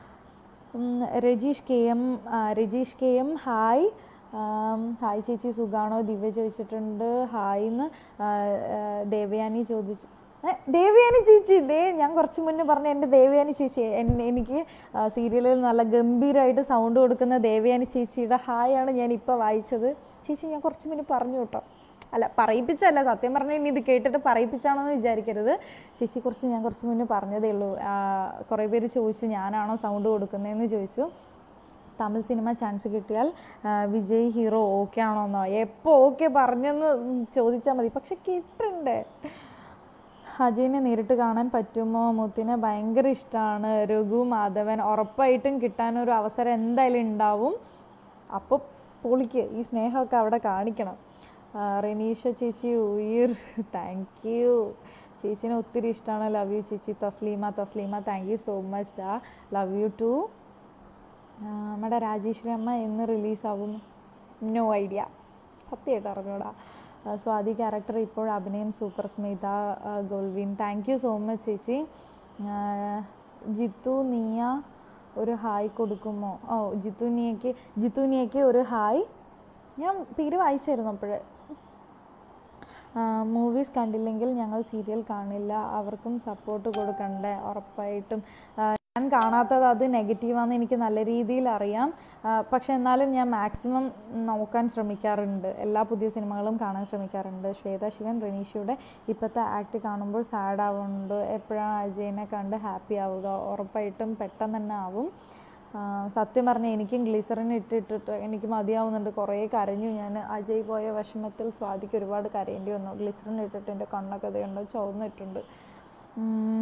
[SPEAKER 1] Rajeesh K M Rajeesh K M hi ആം, ഹായ് ചേച്ചി സുഖാണോ ദിവ്യ ചോദിച്ചിട്ടുണ്ട് ഹായ് എന്ന് ആ, ആ, ദേവയാനി ചോദിച്ചു ഏ, ദേവയാനി ചേച്ചി ദേ ഞാൻ കുറച്ച് മുന്നേ പറഞ്ഞ എൻ്റെ ദേവയാനി ചേച്ചി എൻ- എനിക്ക് സീരിയലിൽ നല്ല ഗംഭീരമായിട്ട് സൗണ്ട് കൊടുക്കുന്ന ദേവയാനി ചേച്ചിയുടെ ഹായ് ആണ് ഞാൻ ഇപ്പോൾ വായിച്ചത് ചേച്ചി ഞാൻ കുറച്ച് മുന്നേ പറഞ്ഞു കേട്ടോ അല്ല പറയിപ്പിച്ചല്ല സത്യം പറഞ്ഞാൽ ഇനി ഇത് കേട്ടിട്ട് പറയിപ്പിച്ചാണെന്ന് വിചാരിക്കരുത് ചേച്ചി കുറച്ച് ഞാൻ കുറച്ച് മുന്നേ പറഞ്ഞതേ ഉള്ളൂ ആ, കുറേ പേര് ചോദിച്ചു ഞാനാണോ സൗണ്ട് കൊടുക്കുന്നതെന്ന് ചോദിച്ചു തമിഴ് സിനിമ ചാൻസ് കിട്ടിയാൽ ആ, വിജയ് ഹീറോ ഓക്കെ ആണോന്നോ എപ്പോൾ ഓക്കെ പറഞ്ഞെന്ന് ചോദിച്ചാൽ മതി പക്ഷെ കിട്ടണ്ടേ അജയനെ നേരിട്ട് കാണാൻ പറ്റുമോ മുത്തിനെ ഭയങ്കര ഇഷ്ടമാണ് രഘു മാധവൻ ഉറപ്പായിട്ടും കിട്ടാനൊരു അവസരം എന്തായാലും ഉണ്ടാവും അപ്പോൾ പൊളിക്ക് ഈ സ്നേഹമൊക്കെ അവിടെ കാണിക്കണം ആ, റെനീഷ ചേച്ചി ഉയർ താങ്ക് യു ചേച്ചിനെ ഒത്തിരി ഇഷ്ടമാണ് ലവ് യു ചേച്ചി Thasleema Thasleema thank you so much love you too നമ്മുടെ രാജേശ്വരി അമ്മ എന്ന് റിലീസാവും നോ ഐഡിയ സത്യമായിട്ട് അറിഞ്ഞൂടാ ആ, സ്വാതി ക്യാരക്ടർ ഇപ്പോൾ അഭിനയം സൂപ്പർ സ്മിത ആ, ഗോൾവിൻ താങ്ക് യു സോ മച്ച് ചേച്ചി ആ, ജിത്തു നീയ ഒരു ഹായ് കൊടുക്കുമോ ഓ ജിത്തു നീയക്ക് ജിത്തു നീയക്ക് ഒരു ഹായ് ഞാൻ പേര് വായിച്ചായിരുന്നു അപ്പോഴേ മൂവീസ് കണ്ടില്ലെങ്കിൽ ഞങ്ങൾ സീരിയൽ കാണില്ല അവർക്കും സപ്പോർട്ട് കൊടുക്കണ്ടേ ഉറപ്പായിട്ടും ആ, ഞാൻ കാണാത്തത് അത് നെഗറ്റീവാണെന്ന് എനിക്ക് നല്ല രീതിയിൽ അറിയാം ആ, പക്ഷെ എന്നാലും ഞാൻ മാക്സിമം നോക്കാൻ ശ്രമിക്കാറുണ്ട് എല്ലാ പുതിയ സിനിമകളും കാണാൻ ശ്രമിക്കാറുണ്ട് ശ്വേത ശിവൻ റെനീഷയുടെ ഇപ്പോഴത്തെ ആക്ട് കാണുമ്പോൾ സാഡ് ആവുന്നുണ്ട് എപ്പോഴാണ് അജയനെ കണ്ട് ഹാപ്പി ആവുക ഉറപ്പായിട്ടും പെട്ടെന്ന് തന്നെ ആവും ആ, സത്യം പറഞ്ഞാൽ എനിക്കും ഗ്ലിസറിൻ ഇട്ടിട്ടിട്ട് എനിക്ക് മതിയാവുന്നുണ്ട് കുറേ കരഞ്ഞു ഞാൻ അജയ് പോയ വിഷമത്തിൽ സ്വാതിക്ക് ഒരുപാട് കരയേണ്ടി വന്നു ഗ്ലിസറിൻ ഇട്ടിട്ട് എൻ്റെ കണ്ണൊക്കെ ഇതുണ്ട് ചുവന്നിട്ടുണ്ട് ഉം.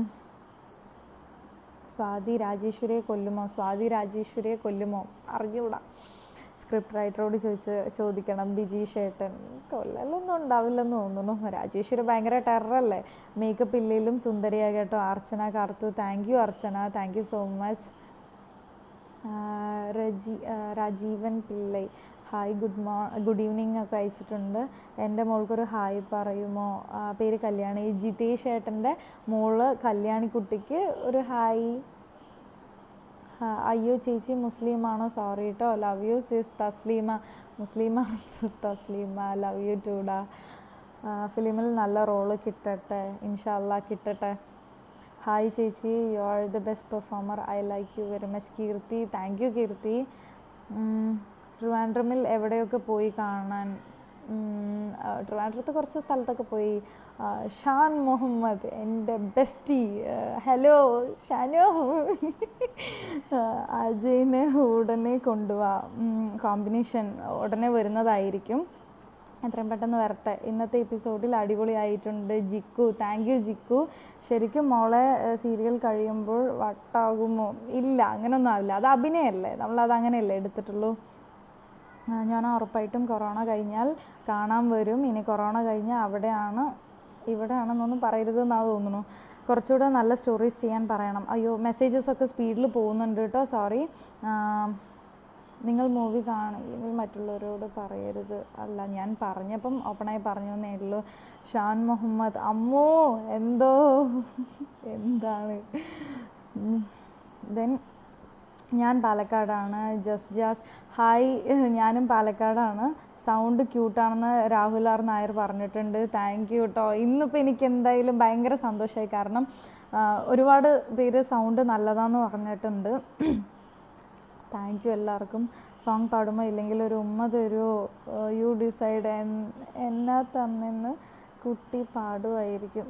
[SPEAKER 1] സ്വാതി രാജേശ്വരിയെ കൊല്ലുമോ സ്വാതി രാജേശ്വരിയെ കൊല്ലുമോ അറിഞ്ഞൂടാ സ്ക്രിപ്റ്റ് റൈറ്ററോട് ചോദിച്ച് ചോദിക്കണം ബിജീഷ് ഏട്ടൻ കൊല്ലലൊന്നും ഉണ്ടാവില്ലെന്ന് തോന്നുന്നു രാജേശ്വരി ഭയങ്കര ടെററല്ലേ മേക്കപ്പ് ഇല്ലെങ്കിലും സുന്ദരിയാ കേട്ടോ Archana Karthu thank you Archana thank you so much Reji ആ, രാജീവൻ പിള്ളൈ ഹായ് ഗുഡ് മോ ഗുഡ് ഈവനിങ് ഒക്കെ അയച്ചിട്ടുണ്ട് എൻ്റെ മോൾക്കൊരു ഹായ് പറയുമോ ആ, പേര് കല്യാണി ജിതേഷ് ഏട്ടൻ്റെ മോള് കല്യാണിക്കുട്ടിക്ക് ഒരു ഹായ് ആ, അയ്യോ ചേച്ചി മുസ്ലിമാണോ സോറി കേട്ടോ ലവ് യു സിസ് തസ്ലീമ മുസ്ലിമാണ് തസ്ലീമ ലവ് യു ടൂടാ ഫിലിമിൽ നല്ല റോള് കിട്ടട്ടെ ഇൻഷാല്ല കിട്ടട്ടെ ഹായ് ചേച്ചി you are the best performer I like you very much Keerthi thank you Keerthi ഉം, ട്രിവാൻഡ്രമിൽ എവിടെയൊക്കെ പോയി കാണാൻ ഉം, ആ, ട്രിവാൻഡ്രത്ത് കുറച്ച് സ്ഥലത്തൊക്കെ പോയി ആ, ഷാൻ മുഹമ്മദ് എൻ്റെ ബെസ്റ്റി ഹലോ ഷാനോ ആ, അജയിനെ ഉടനെ കൊണ്ടുപോവാ കോമ്പിനേഷൻ ഉടനെ വരുന്നതായിരിക്കും എത്രയും പെട്ടെന്ന് വരട്ടെ ഇന്നത്തെ എപ്പിസോഡിൽ അടിപൊളിയായിട്ടുണ്ട് ജിക്കു താങ്ക് യു ജിക്കു ശരിക്കും മോളെ സീരിയൽ കഴിയുമ്പോൾ വട്ടാകുമോ ഇല്ല അങ്ങനെയൊന്നും ആവില്ല അത് അഭിനയമല്ലേ നമ്മളത് അങ്ങനെയല്ലേ എടുത്തിട്ടുള്ളൂ ആ, ഞാൻ ഉറപ്പായിട്ടും കൊറോണ കഴിഞ്ഞാൽ കാണാൻ വരും ഇനി കൊറോണ കഴിഞ്ഞാൽ അവിടെയാണ് ഇവിടെയാണെന്നൊന്നും പറയരുതെന്നാണ് തോന്നുന്നു കുറച്ചുകൂടെ നല്ല സ്റ്റോറീസ് ചെയ്യാൻ പറയണം അയ്യോ മെസ്സേജസ് ഒക്കെ സ്പീഡിൽ പോകുന്നുണ്ട് കേട്ടോ സോറി നിങ്ങൾ മൂവി കാണില്ലെങ്കിൽ മറ്റുള്ളവരോട് പറയരുത് അല്ല ഞാൻ പറഞ്ഞപ്പം ഓപ്പണായി പറഞ്ഞു എന്നേ ഉള്ളൂ ഷാൻ മുഹമ്മദ് അമ്മോ എന്തോ എന്താണ് ദെൻ ഞാൻ പാലക്കാടാണ് ജസ്റ്റ് ജാസ് ഹായ് ഞാനും പാലക്കാടാണ് സൗണ്ട് ക്യൂട്ടാണെന്ന് രാഹുൽ ആർ നായർ പറഞ്ഞിട്ടുണ്ട് താങ്ക് യു കേട്ടോ ഇന്നിപ്പോൾ എനിക്ക് എന്തായാലും ഭയങ്കര സന്തോഷമായി കാരണം ആ, ഒരുപാട് പേര് സൗണ്ട് നല്ലതാന്ന് പറഞ്ഞിട്ടുണ്ട് താങ്ക് യു എല്ലാവർക്കും സോങ് പാടുമ്പോൾ ഇല്ലെങ്കിൽ ഒരു ഉമ്മ തരുമോ യു ഡിസൈഡ് എന്നാ തന്നെന്ന് കുട്ടി പാടുമായിരിക്കും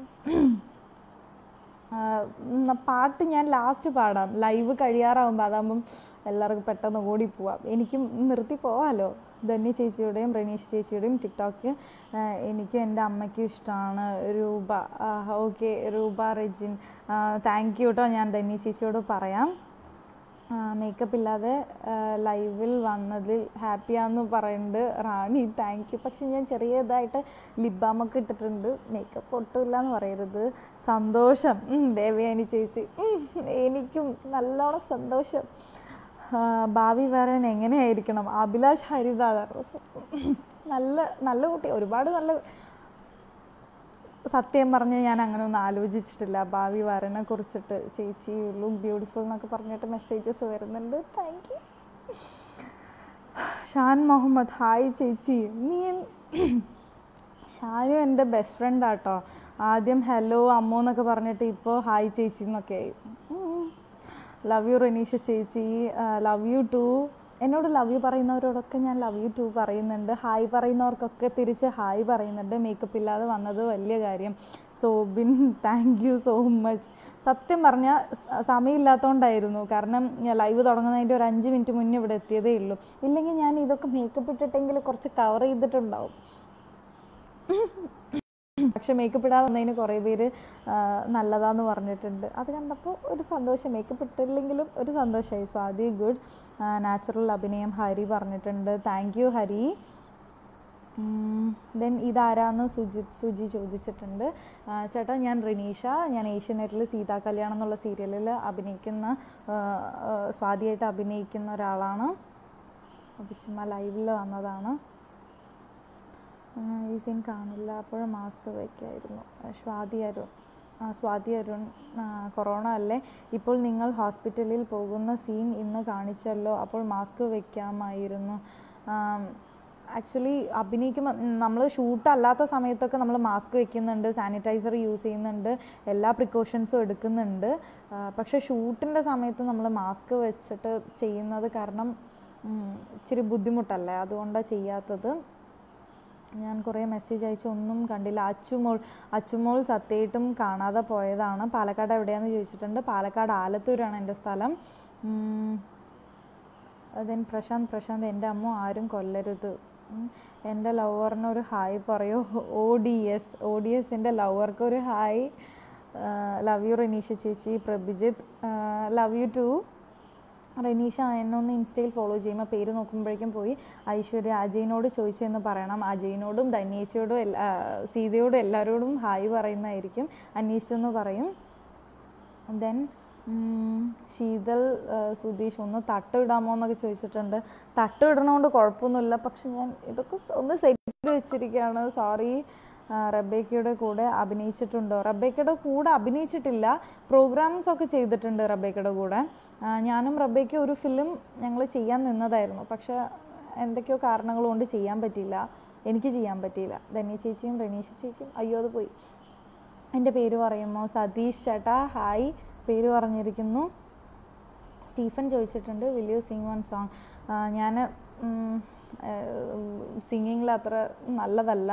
[SPEAKER 1] ആ, ഉം, പാട്ട് ഞാൻ ലാസ്റ്റ് പാടാം ലൈവ് കഴിയാറാവുമ്പോൾ അതാകുമ്പം എല്ലാവർക്കും പെട്ടെന്ന് ഓടിപ്പോവാം എനിക്കും നിർത്തി പോവാമല്ലോ ധന്യ ചേച്ചിയുടെയും റനീഷ് ചേച്ചിയുടെയും ടിക്ടോക്ക് എനിക്കും എൻ്റെ അമ്മയ്ക്കും ഇഷ്ടമാണ് രൂപ ഓക്കെ രൂപ റെജിൻ താങ്ക് യു കേട്ടോ ഞാൻ ധന്യ ചേച്ചിയോട് പറയാം മേക്കപ്പ് ഇല്ലാതെ ലൈവിൽ വന്നതിൽ ഹാപ്പിയാന്ന് പറയുന്നുണ്ട് റാണി താങ്ക് യു പക്ഷെ ഞാൻ ചെറിയതായിട്ട് ലിപ് ബാമൊക്കെ ഇട്ടിട്ടുണ്ട് മേക്കപ്പ് ഒട്ടുമില്ല എന്ന് പറയരുത് സന്തോഷം ഉം, ദേവയാനി ചേച്ചി ഉം, എനിക്കും നല്ലോണം സന്തോഷം ആ, ഭാവി വരാൻ എങ്ങനെയായിരിക്കണം അഭിലാഷ് ഹരിദാസ് നല്ല നല്ല കുട്ടി ഒരുപാട് നല്ല സത്യം പറഞ്ഞ് ഞാൻ അങ്ങനെ ഒന്നും ആലോചിച്ചിട്ടില്ല ഭാവി വരനെ കുറിച്ചിട്ട് ചേച്ചി ലുക്ക് ബ്യൂട്ടിഫുൾ എന്നൊക്കെ പറഞ്ഞിട്ട് മെസ്സേജസ് വരുന്നുണ്ട് thank you Shan Muhammad hi ചേച്ചി നീ എൻ- ഷാനു എൻ്റെ ബെസ്റ്റ് ഫ്രണ്ട് ആട്ടോ ആദ്യം ഹലോ അമ്മോ എന്നൊക്കെ പറഞ്ഞിട്ട് ഇപ്പോൾ ഹായ് ചേച്ചി എന്നൊക്കെ ആയി ലവ് യു റനീഷ ചേച്ചി ലവ് യു ടു എന്നോട് ലവ് യു പറയുന്നവരോടൊക്കെ ഞാൻ ലവ് യു ടു പറയുന്നുണ്ട് ഹായ് പറയുന്നവർക്കൊക്കെ തിരിച്ച് ഹായ് പറയുന്നുണ്ട് മേക്കപ്പ് ഇല്ലാതെ വന്നത് വലിയ കാര്യം Sobin thank you so much സത്യം പറഞ്ഞാൽ സമയമില്ലാത്തതുകൊണ്ടായിരുന്നു കാരണം ലൈവ് തുടങ്ങുന്നതിൻ്റെ ഒരു അഞ്ച് മിനിറ്റ് മുന്നേ ഇവിടെ എത്തിയതേ ഉള്ളൂ ഇല്ലെങ്കിൽ ഞാൻ ഇതൊക്കെ മേക്കപ്പ് ഇട്ടിട്ടെങ്കിൽ കുറച്ച് കവർ ചെയ്തിട്ടുണ്ടാവും പക്ഷെ മേക്കപ്പ് ഇടാതെ വന്നതിന് കുറേ പേര് ആ, നല്ലതാന്ന് പറഞ്ഞിട്ടുണ്ട് അത് കണ്ടപ്പോൾ ഒരു സന്തോഷം മേക്കപ്പ് ഇട്ടില്ലെങ്കിലും ഒരു സന്തോഷമായി സ്വാതി ഗുഡ് നാച്ചുറൽ അഭിനയം ഹരി പറഞ്ഞിട്ടുണ്ട് താങ്ക് യു ഹരി ദെൻ ഇതാരാന്ന് സുജിത് സുജി ചോദിച്ചിട്ടുണ്ട് ആ, ചേട്ടാ ഞാൻ റിനീഷ ഞാൻ ഏഷ്യനെറ്റിൽ സീതാ കല്യാണം എന്നുള്ള സീരിയലിൽ അഭിനയിക്കുന്ന ആ, ആ, സ്വാതിയായിട്ട് അഭിനയിക്കുന്ന ഒരാളാണ് അപ്പോൾ ചുമ്മാ ലൈവിൽ വന്നതാണ് ആ, ഈ സീൻ കാണില്ല അപ്പോഴും മാസ്ക് വയ്ക്കായിരുന്നു ആ, സ്വാതി അരുൺ ആ, സ്വാതി അരുൺ ആ, കൊറോണ അല്ലേ ഇപ്പോൾ നിങ്ങൾ ഹോസ്പിറ്റലിൽ പോകുന്ന സീൻ ഇന്ന് കാണിച്ചല്ലോ അപ്പോൾ മാസ്ക് വെക്കാമായിരുന്നു ആക്ച്വലി അഭിനയിക്കുമ്പോൾ നമ്മൾ ഷൂട്ട് അല്ലാത്ത സമയത്തൊക്കെ നമ്മൾ മാസ്ക് വെക്കുന്നുണ്ട് സാനിറ്റൈസർ യൂസ് ചെയ്യുന്നുണ്ട് എല്ലാ പ്രിക്കോഷൻസും എടുക്കുന്നുണ്ട് ആ, പക്ഷേ ഷൂട്ടിൻ്റെ സമയത്ത് നമ്മൾ മാസ്ക് വെച്ചിട്ട് ചെയ്യുന്നത് കാരണം ഉം, ഇച്ചിരി ബുദ്ധിമുട്ടല്ലേ അതുകൊണ്ടാണ് ചെയ്യാത്തത് ഞാൻ കുറേ മെസ്സേജ് അയച്ചു ഒന്നും കണ്ടില്ല അച്ചുമോൾ അച്ചുമോൾ സത്യമായിട്ടും കാണാതെ പോയതാണ് പാലക്കാട് എവിടെയാണെന്ന് ചോദിച്ചിട്ടുണ്ട് പാലക്കാട് ആലത്തൂരാണ് എൻ്റെ സ്ഥലം ദെൻ പ്രശാന്ത് പ്രശാന്ത് എൻ്റെ അമ്മ ആരും കൊല്ലരുത് ഉം. എൻ്റെ ലവറിന് ഒരു ഹായ് പറയൂ O D S O D എസിൻ്റെ ലവർക്ക് ഒരു ഹായ് ലവ് യു റനീഷ ചേച്ചി Prabhijith love you too Raneesha എന്നെ ഒന്ന് ഇൻസ്റ്റയിൽ ഫോളോ ചെയ്യുമ്പോൾ പേര് നോക്കുമ്പോഴേക്കും പോയി ഐശ്വര്യ അജയിനോട് ചോദിച്ചു എന്ന് പറയണം അജയിനോടും ധന്യേച്ചിയോടും എല്ലാ സീതയോടും എല്ലാവരോടും ഹായ് പറയുന്നതായിരിക്കും അന്വേഷിച്ചെന്ന് പറയും ദെൻ ശീതൾ ആ, സുധീഷ് ഒന്ന് തട്ട് ഇടാമോ എന്നൊക്കെ ചോദിച്ചിട്ടുണ്ട് തട്ട് ഇടണോണ്ട് കുഴപ്പമൊന്നുമില്ല പക്ഷെ ഞാൻ ഇതൊക്കെ സ- ഒന്ന് സെറ്റ് ചെയ്ത് വെച്ചിരിക്കുകയാണ് സോറി റബേക്കയുടെ കൂടെ അഭിനയിച്ചിട്ടുണ്ടോ റബേക്കയുടെ കൂടെ അഭിനയിച്ചിട്ടില്ല പ്രോഗ്രാംസ് ഒക്കെ ചെയ്തിട്ടുണ്ട് റബേക്കയുടെ കൂടെ ആ, ഞാനും റബേക്ക ഒരു ഫിലിം ഞങ്ങൾ ചെയ്യാൻ നിന്നതായിരുന്നു പക്ഷെ എന്തൊക്കെയോ കാരണങ്ങൾ കൊണ്ട് ചെയ്യാൻ പറ്റിയില്ല എനിക്ക് ചെയ്യാൻ പറ്റിയില്ല ധന്യ ചേച്ചിയും റനീഷ ചേച്ചിയും അയ്യോ അത് പോയി എൻ്റെ പേര് പറയുമോ സതീഷ് ചേട്ടാ ഹായ് പേര് പറഞ്ഞിരിക്കുന്നു സ്റ്റീഫൻ ചോദിച്ചിട്ടുണ്ട് will you sing one song ഞാൻ സിംഗിങ്ങിൽ അത്ര നല്ലതല്ല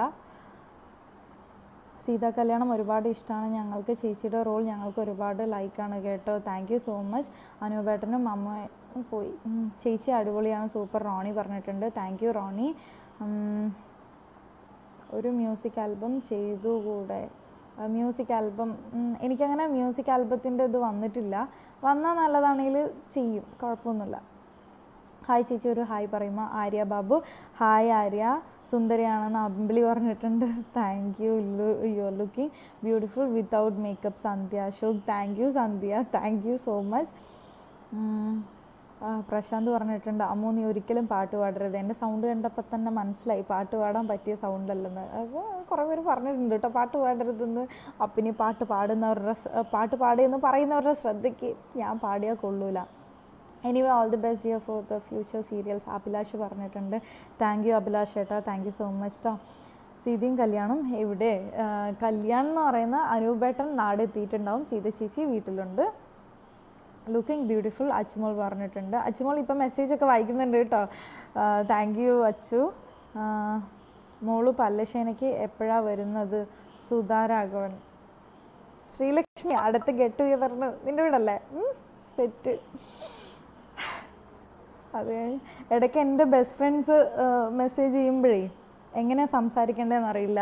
[SPEAKER 1] സീതാ കല്യാണം ഒരുപാട് ഇഷ്ടമാണ് ഞങ്ങൾക്ക് ചേച്ചിയുടെ റോൾ ഞങ്ങൾക്ക് ഒരുപാട് ലൈക്കാണ് കേട്ടോ താങ്ക് യു സോ മച്ച് അനൂപേട്ടനും അമ്മ പോയി ഉം, ചേച്ചി അടിപൊളിയാണ് സൂപ്പർ റോണി പറഞ്ഞിട്ടുണ്ട് താങ്ക് യു റോണി ഉം, ഒരു മ്യൂസിക് ആൽബം ചെയ്തുകൂടെ മ്യൂസിക് ആൽബം എനിക്കങ്ങനെ മ്യൂസിക് ആൽബത്തിൻ്റെ ഇത് വന്നിട്ടില്ല വന്നാൽ നല്ലതാണെങ്കിൽ ചെയ്യും കുഴപ്പമൊന്നുമില്ല ഹായ് ചേച്ചി ഒരു ഹായ് പറയുമ്പോൾ ആര്യ ബാബു ഹായ് ആര്യ സുന്ദരിയാണെന്ന് അമ്പിളി പറഞ്ഞിട്ടുണ്ട് thank you you are looking beautiful without makeup Sandhya Ashok thank you Sandhya thank you so much Prashanth പറഞ്ഞിട്ടുണ്ട് അമ്മു നീ ഒരിക്കലും പാട്ട് പാടരുത് എൻ്റെ സൗണ്ട് കണ്ടപ്പോൾ തന്നെ മനസ്സിലായി പാട്ട് പാടാൻ പറ്റിയ സൗണ്ട് അല്ലെന്ന് അപ്പോൾ കുറേ പേര് പറഞ്ഞിട്ടുണ്ട് കേട്ടോ പാട്ട് പാടരുതെന്ന് അപ്പം ഇനി പാട്ട് പാടുന്നവരുടെ സ- പാട്ട് പാടിയെന്ന് പറയുന്നവരുടെ ശ്രദ്ധയ്ക്ക് ഞാൻ പാടിയാൽ കൊള്ളൂല anyway all the best dear for the future serials Abhilash പറഞ്ഞിട്ടുണ്ട് താങ്ക് യു അഭിലാഷ് ഏട്ടാ താങ്ക് യു സോ മച്ച് ട്ടോ സീതയും കല്യാണം എവിടെ ആ, കല്യാണം എന്ന് പറയുന്ന അനൂപേട്ടൻ നാട് എത്തിയിട്ടുണ്ടാവും സീത ചേച്ചി വീട്ടിലുണ്ട് ലുക്കിംഗ് ബ്യൂട്ടിഫുൾ അച്ചുമോൾ പറഞ്ഞിട്ടുണ്ട് അച്ചുമോൾ ഇപ്പം മെസ്സേജ് ഒക്കെ വായിക്കുന്നുണ്ട് കേട്ടോ താങ്ക് യു അച്ചു ആ, മോള് പല്ലശ്ശേനയ്ക്ക് എപ്പോഴാണ് വരുന്നത് സുധാരാഘവൻ ശ്രീലക്ഷ്മി അടുത്ത ഗെറ്റ് ടുഗദറിന് നിൻ്റെ വീടല്ലേ സെറ്റ് അതെ ഇടയ്ക്ക് എൻ്റെ ബെസ്റ്റ് ഫ്രണ്ട്സ് മെസ്സേജ് ചെയ്യുമ്പോഴേ എങ്ങനെ സംസാരിക്കേണ്ടതെന്ന് അറിയില്ല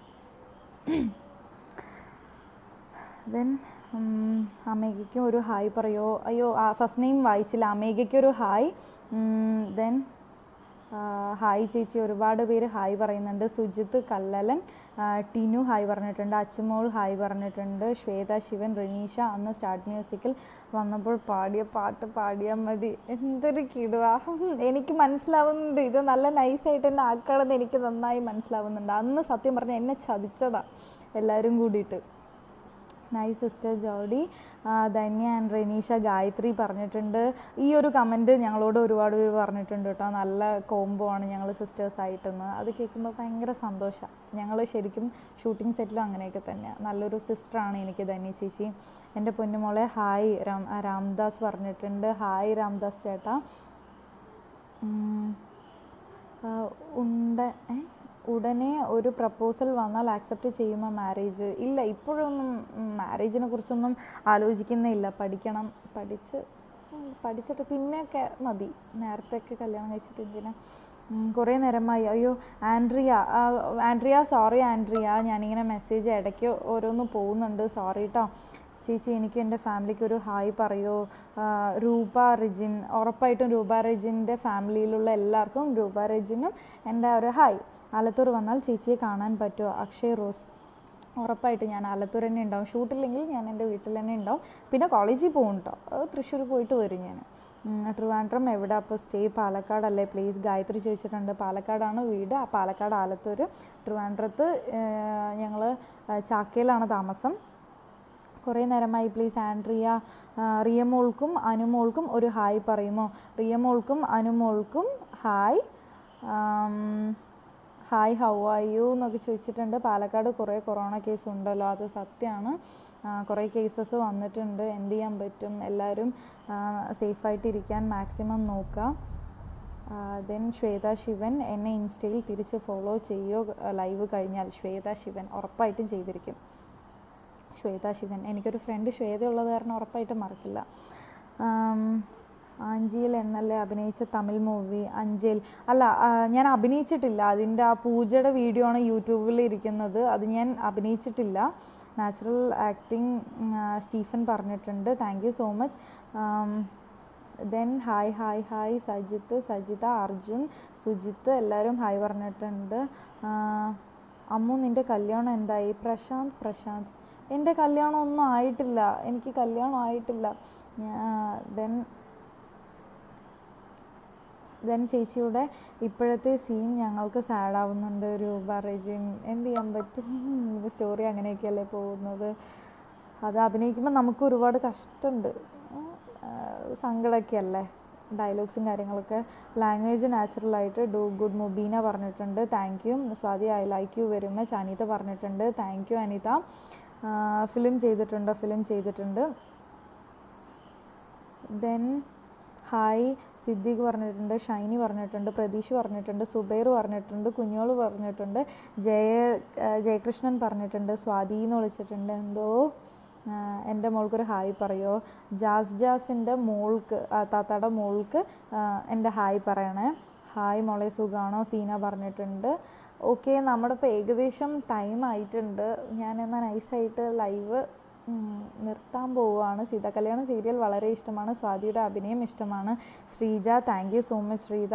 [SPEAKER 1] ദെൻ അമേഘയ്ക്കും ഒരു ഹായ് പറയോ അയ്യോ ഫസ്റ്റ് നെയിം വായിച്ചില്ല അമേഘയ്ക്ക് ഒരു ഹായ് ദെൻ ഹായ് ചേച്ചി ഒരുപാട് പേര് ഹായ് പറയുന്നുണ്ട് സുജിത്ത് കല്ലലൻ ആ, ടിനു ഹായ് പറഞ്ഞിട്ടുണ്ട് അച്ചുമോൾ ഹായ് പറഞ്ഞിട്ടുണ്ട് ശ്വേത ശിവൻ റിനീഷ അന്ന് സ്റ്റാർട്ട് മ്യൂസിക്കിൽ വന്നപ്പോൾ പാടിയ പാട്ട് പാടിയാൽ മതി എന്തൊരു കിടുവാ എനിക്ക് മനസ്സിലാവുന്നുണ്ട് ഇത് നല്ല നൈസായിട്ട് എന്നെ ആക്കണമെന്ന് എനിക്ക് നന്നായി മനസ്സിലാവുന്നുണ്ട് അന്ന് സത്യം പറഞ്ഞാൽ എന്നെ ചതിച്ചതാ എല്ലാവരും കൂടിയിട്ട് നൈ സിസ്റ്റർ ജോഡി ആ, ധന്യ ആൻഡ് റെനീഷ ഗായത്രി പറഞ്ഞിട്ടുണ്ട് ഈ ഒരു കമൻറ്റ് ഞങ്ങളോട് ഒരുപാട് പേര് പറഞ്ഞിട്ടുണ്ട് കേട്ടോ നല്ല കോംബോ ആണ് ഞങ്ങൾ സിസ്റ്റേഴ്സ് ആയിട്ടെന്ന് അത് കേൾക്കുമ്പോൾ ഭയങ്കര സന്തോഷമാണ് ഞങ്ങൾ ശരിക്കും ഷൂട്ടിംഗ് സെറ്റിലും അങ്ങനെയൊക്കെ തന്നെയാണ് നല്ലൊരു സിസ്റ്ററാണ് എനിക്ക് ധന്യ ചേച്ചി എൻ്റെ പൊന്നുമോളെ ഹായ് രാം ആ, രാംദാസ് പറഞ്ഞിട്ടുണ്ട് ഹായ് രാംദാസ് ചേട്ടാ ഉം. ആ, ഉണ്ട ഏ? ഉടനെ ഒരു പ്രപ്പോസൽ വന്നാൽ ആക്സെപ്റ്റ് ചെയ്യുമോ മാരേജ് ഇല്ല ഇപ്പോഴൊന്നും മാരേജിനെ കുറിച്ചൊന്നും ആലോചിക്കുന്നില്ല പഠിക്കണം പഠിച്ച് ഉം, പഠിച്ചിട്ട് പിന്നെയൊക്കെ മതി നേരത്തെയൊക്കെ കല്യാണം കഴിച്ചിട്ട് എന്തിനാ ഉം, കുറേ നേരമായി അയ്യോ ആൻഡ്രിയ ആ, ആൻഡ്രിയ സോറി ആൻഡ്രിയ ഞാനിങ്ങനെ മെസ്സേജ് ഇടയ്ക്ക് ഓരോന്ന് പോകുന്നുണ്ട് സോറി കേട്ടോ ചേച്ചി എനിക്ക് എൻ്റെ ഫാമിലിക്ക് ഒരു ഹായ് പറയോ ആ, രൂപ റിജിൻ ഉറപ്പായിട്ടും രൂപ റിജിൻ്റെ ഫാമിലിയിലുള്ള എല്ലാവർക്കും രൂപ റിജിനും എൻ്റെ ഒരു ഹായ് ആലത്തൂർ വന്നാൽ ചേച്ചിയെ കാണാൻ പറ്റുമോ അക്ഷയ് റോസ് ഉറപ്പായിട്ട് ഞാൻ ആലത്തൂർ തന്നെ ഉണ്ടാവും ഷൂട്ടില്ലെങ്കിൽ ഞാൻ എൻ്റെ വീട്ടിൽ തന്നെ ഉണ്ടാവും പിന്നെ കോളേജിൽ പോകും കേട്ടോ അത് തൃശ്ശൂർ പോയിട്ട് വരും ഞാൻ ഉം, ട്രിവാൻഡ്രം എവിടെ അപ്പോൾ സ്റ്റേ പാലക്കാടല്ലേ പ്ലേസ് ഗായത്രി ചോദിച്ചിട്ടുണ്ട് പാലക്കാടാണ് വീട് ആ പാലക്കാട് ആലത്തൂർ ട്രിവാൻഡ്രത്ത് ഞങ്ങൾ ചാക്കയിലാണ് താമസം കുറേ നേരമായി പ്ലീസ് ആൻഡ്രിയ ആ, റിയമോൾക്കും അനുമോൾക്കും ഒരു ഹായ് പറയുമോ റിയമോൾക്കും അനുമോൾക്കും ഹായ് ആം, ഹായ് ഹൗ ആർ യു എന്നൊക്കെ ചോദിച്ചിട്ടുണ്ട് പാലക്കാട് കുറേ കൊറോണ കേസ് ഉണ്ടല്ലോ അത് സത്യമാണ് കുറേ കേസസ് വന്നിട്ടുണ്ട് എന്ത് ചെയ്യാൻ പറ്റും എല്ലാവരും സേഫായിട്ടിരിക്കാൻ മാക്സിമം നോക്കുക ദെൻ ശ്വേത ശിവൻ എന്നെ ഇൻസ്റ്റയിൽ തിരിച്ച് ഫോളോ ചെയ്യോ ലൈവ് കഴിഞ്ഞാൽ ശ്വേത ശിവൻ ഉറപ്പായിട്ടും ചെയ്തിരിക്കും ശ്വേത ശിവൻ എനിക്കൊരു ഫ്രണ്ട് ശ്വേത ഉള്ളത് കാരണം ഉറപ്പായിട്ടും മറക്കില്ല ആം, ആഞ്ചിയിൽ എന്നല്ലേ അഭിനയിച്ച തമിഴ് മൂവി അഞ്ചേൽ അല്ല ആ, ഞാൻ അഭിനയിച്ചിട്ടില്ല അതിൻ്റെ ആ പൂജയുടെ വീഡിയോ ആണ് യൂട്യൂബിൽ ഇരിക്കുന്നത് അത് ഞാൻ അഭിനയിച്ചിട്ടില്ല നാച്ചുറൽ ആക്ടിങ് സ്റ്റീഫൻ പറഞ്ഞിട്ടുണ്ട് thank you so much then hi hi hi Sajith Sajitha Arjun Sujith എല്ലാവരും ഹായ് പറഞ്ഞിട്ടുണ്ട് ആ, അമ്മു നിൻ്റെ കല്യാണം എന്തായി പ്രശാന്ത് പ്രശാന്ത് എൻ്റെ കല്യാണം ഒന്നും ആയിട്ടില്ല എനിക്ക് കല്യാണം ആയിട്ടില്ല ദെൻ ദെൻ ചേച്ചിയുടെ ഇപ്പോഴത്തെ സീൻ ഞങ്ങൾക്ക് സാഡ് ആവുന്നുണ്ട് രൂപ റെജിൻ എന്ത് ചെയ്യാൻ പറ്റും സ്റ്റോറി അങ്ങനെയൊക്കെയല്ലേ പോകുന്നത് അത് അഭിനയിക്കുമ്പോൾ നമുക്ക് ഒരുപാട് കഷ്ടമുണ്ട് സങ്കടമൊക്കെ അല്ലേ ഡയലോഗ്സും കാര്യങ്ങളൊക്കെ ലാംഗ്വേജ് നാച്ചുറലായിട്ട് ഡു ഗുഡ് മുബീന പറഞ്ഞിട്ടുണ്ട് thank you Swathi I like you very much Anitha പറഞ്ഞിട്ടുണ്ട് താങ്ക് യു അനിത ഫിലിം ചെയ്തിട്ടുണ്ട് ഫിലിം ചെയ്തിട്ടുണ്ട് ദെൻ ഹായ് സിദ്ദീഖ് പറഞ്ഞിട്ടുണ്ട് ഷൈനി പറഞ്ഞിട്ടുണ്ട് പ്രതീഷ് പറഞ്ഞിട്ടുണ്ട് സുബൈർ പറഞ്ഞിട്ടുണ്ട് കുഞ്ഞോള് പറഞ്ഞിട്ടുണ്ട് ജയ ആ, ജയകൃഷ്ണൻ പറഞ്ഞിട്ടുണ്ട് സ്വാതി എന്ന് വിളിച്ചിട്ടുണ്ട് എന്തോ ആ, എൻ്റെ മോൾക്കൊരു ഹായ് പറയോ ജാസ് ജാസിൻ്റെ മോൾക്ക് ആ, താത്താടെ മോൾക്ക് ആ, എൻ്റെ ഹായ് പറയണേ ഹായ് മോളെ സുഖാണോ സീന പറഞ്ഞിട്ടുണ്ട് ഓക്കെ നമ്മുടെ ഇപ്പോൾ ഏകദേശം ടൈം ആയിട്ടുണ്ട് ഞാൻ എന്നാൽ നൈസായിട്ട് ലൈവ് നിർത്താൻ പോവുകയാണ് സീത കല്യാണം സീരിയൽ വളരെ ഇഷ്ടമാണ് സ്വാതിയുടെ അഭിനയം ഇഷ്ടമാണ് Sreeja thank you so much Sreeja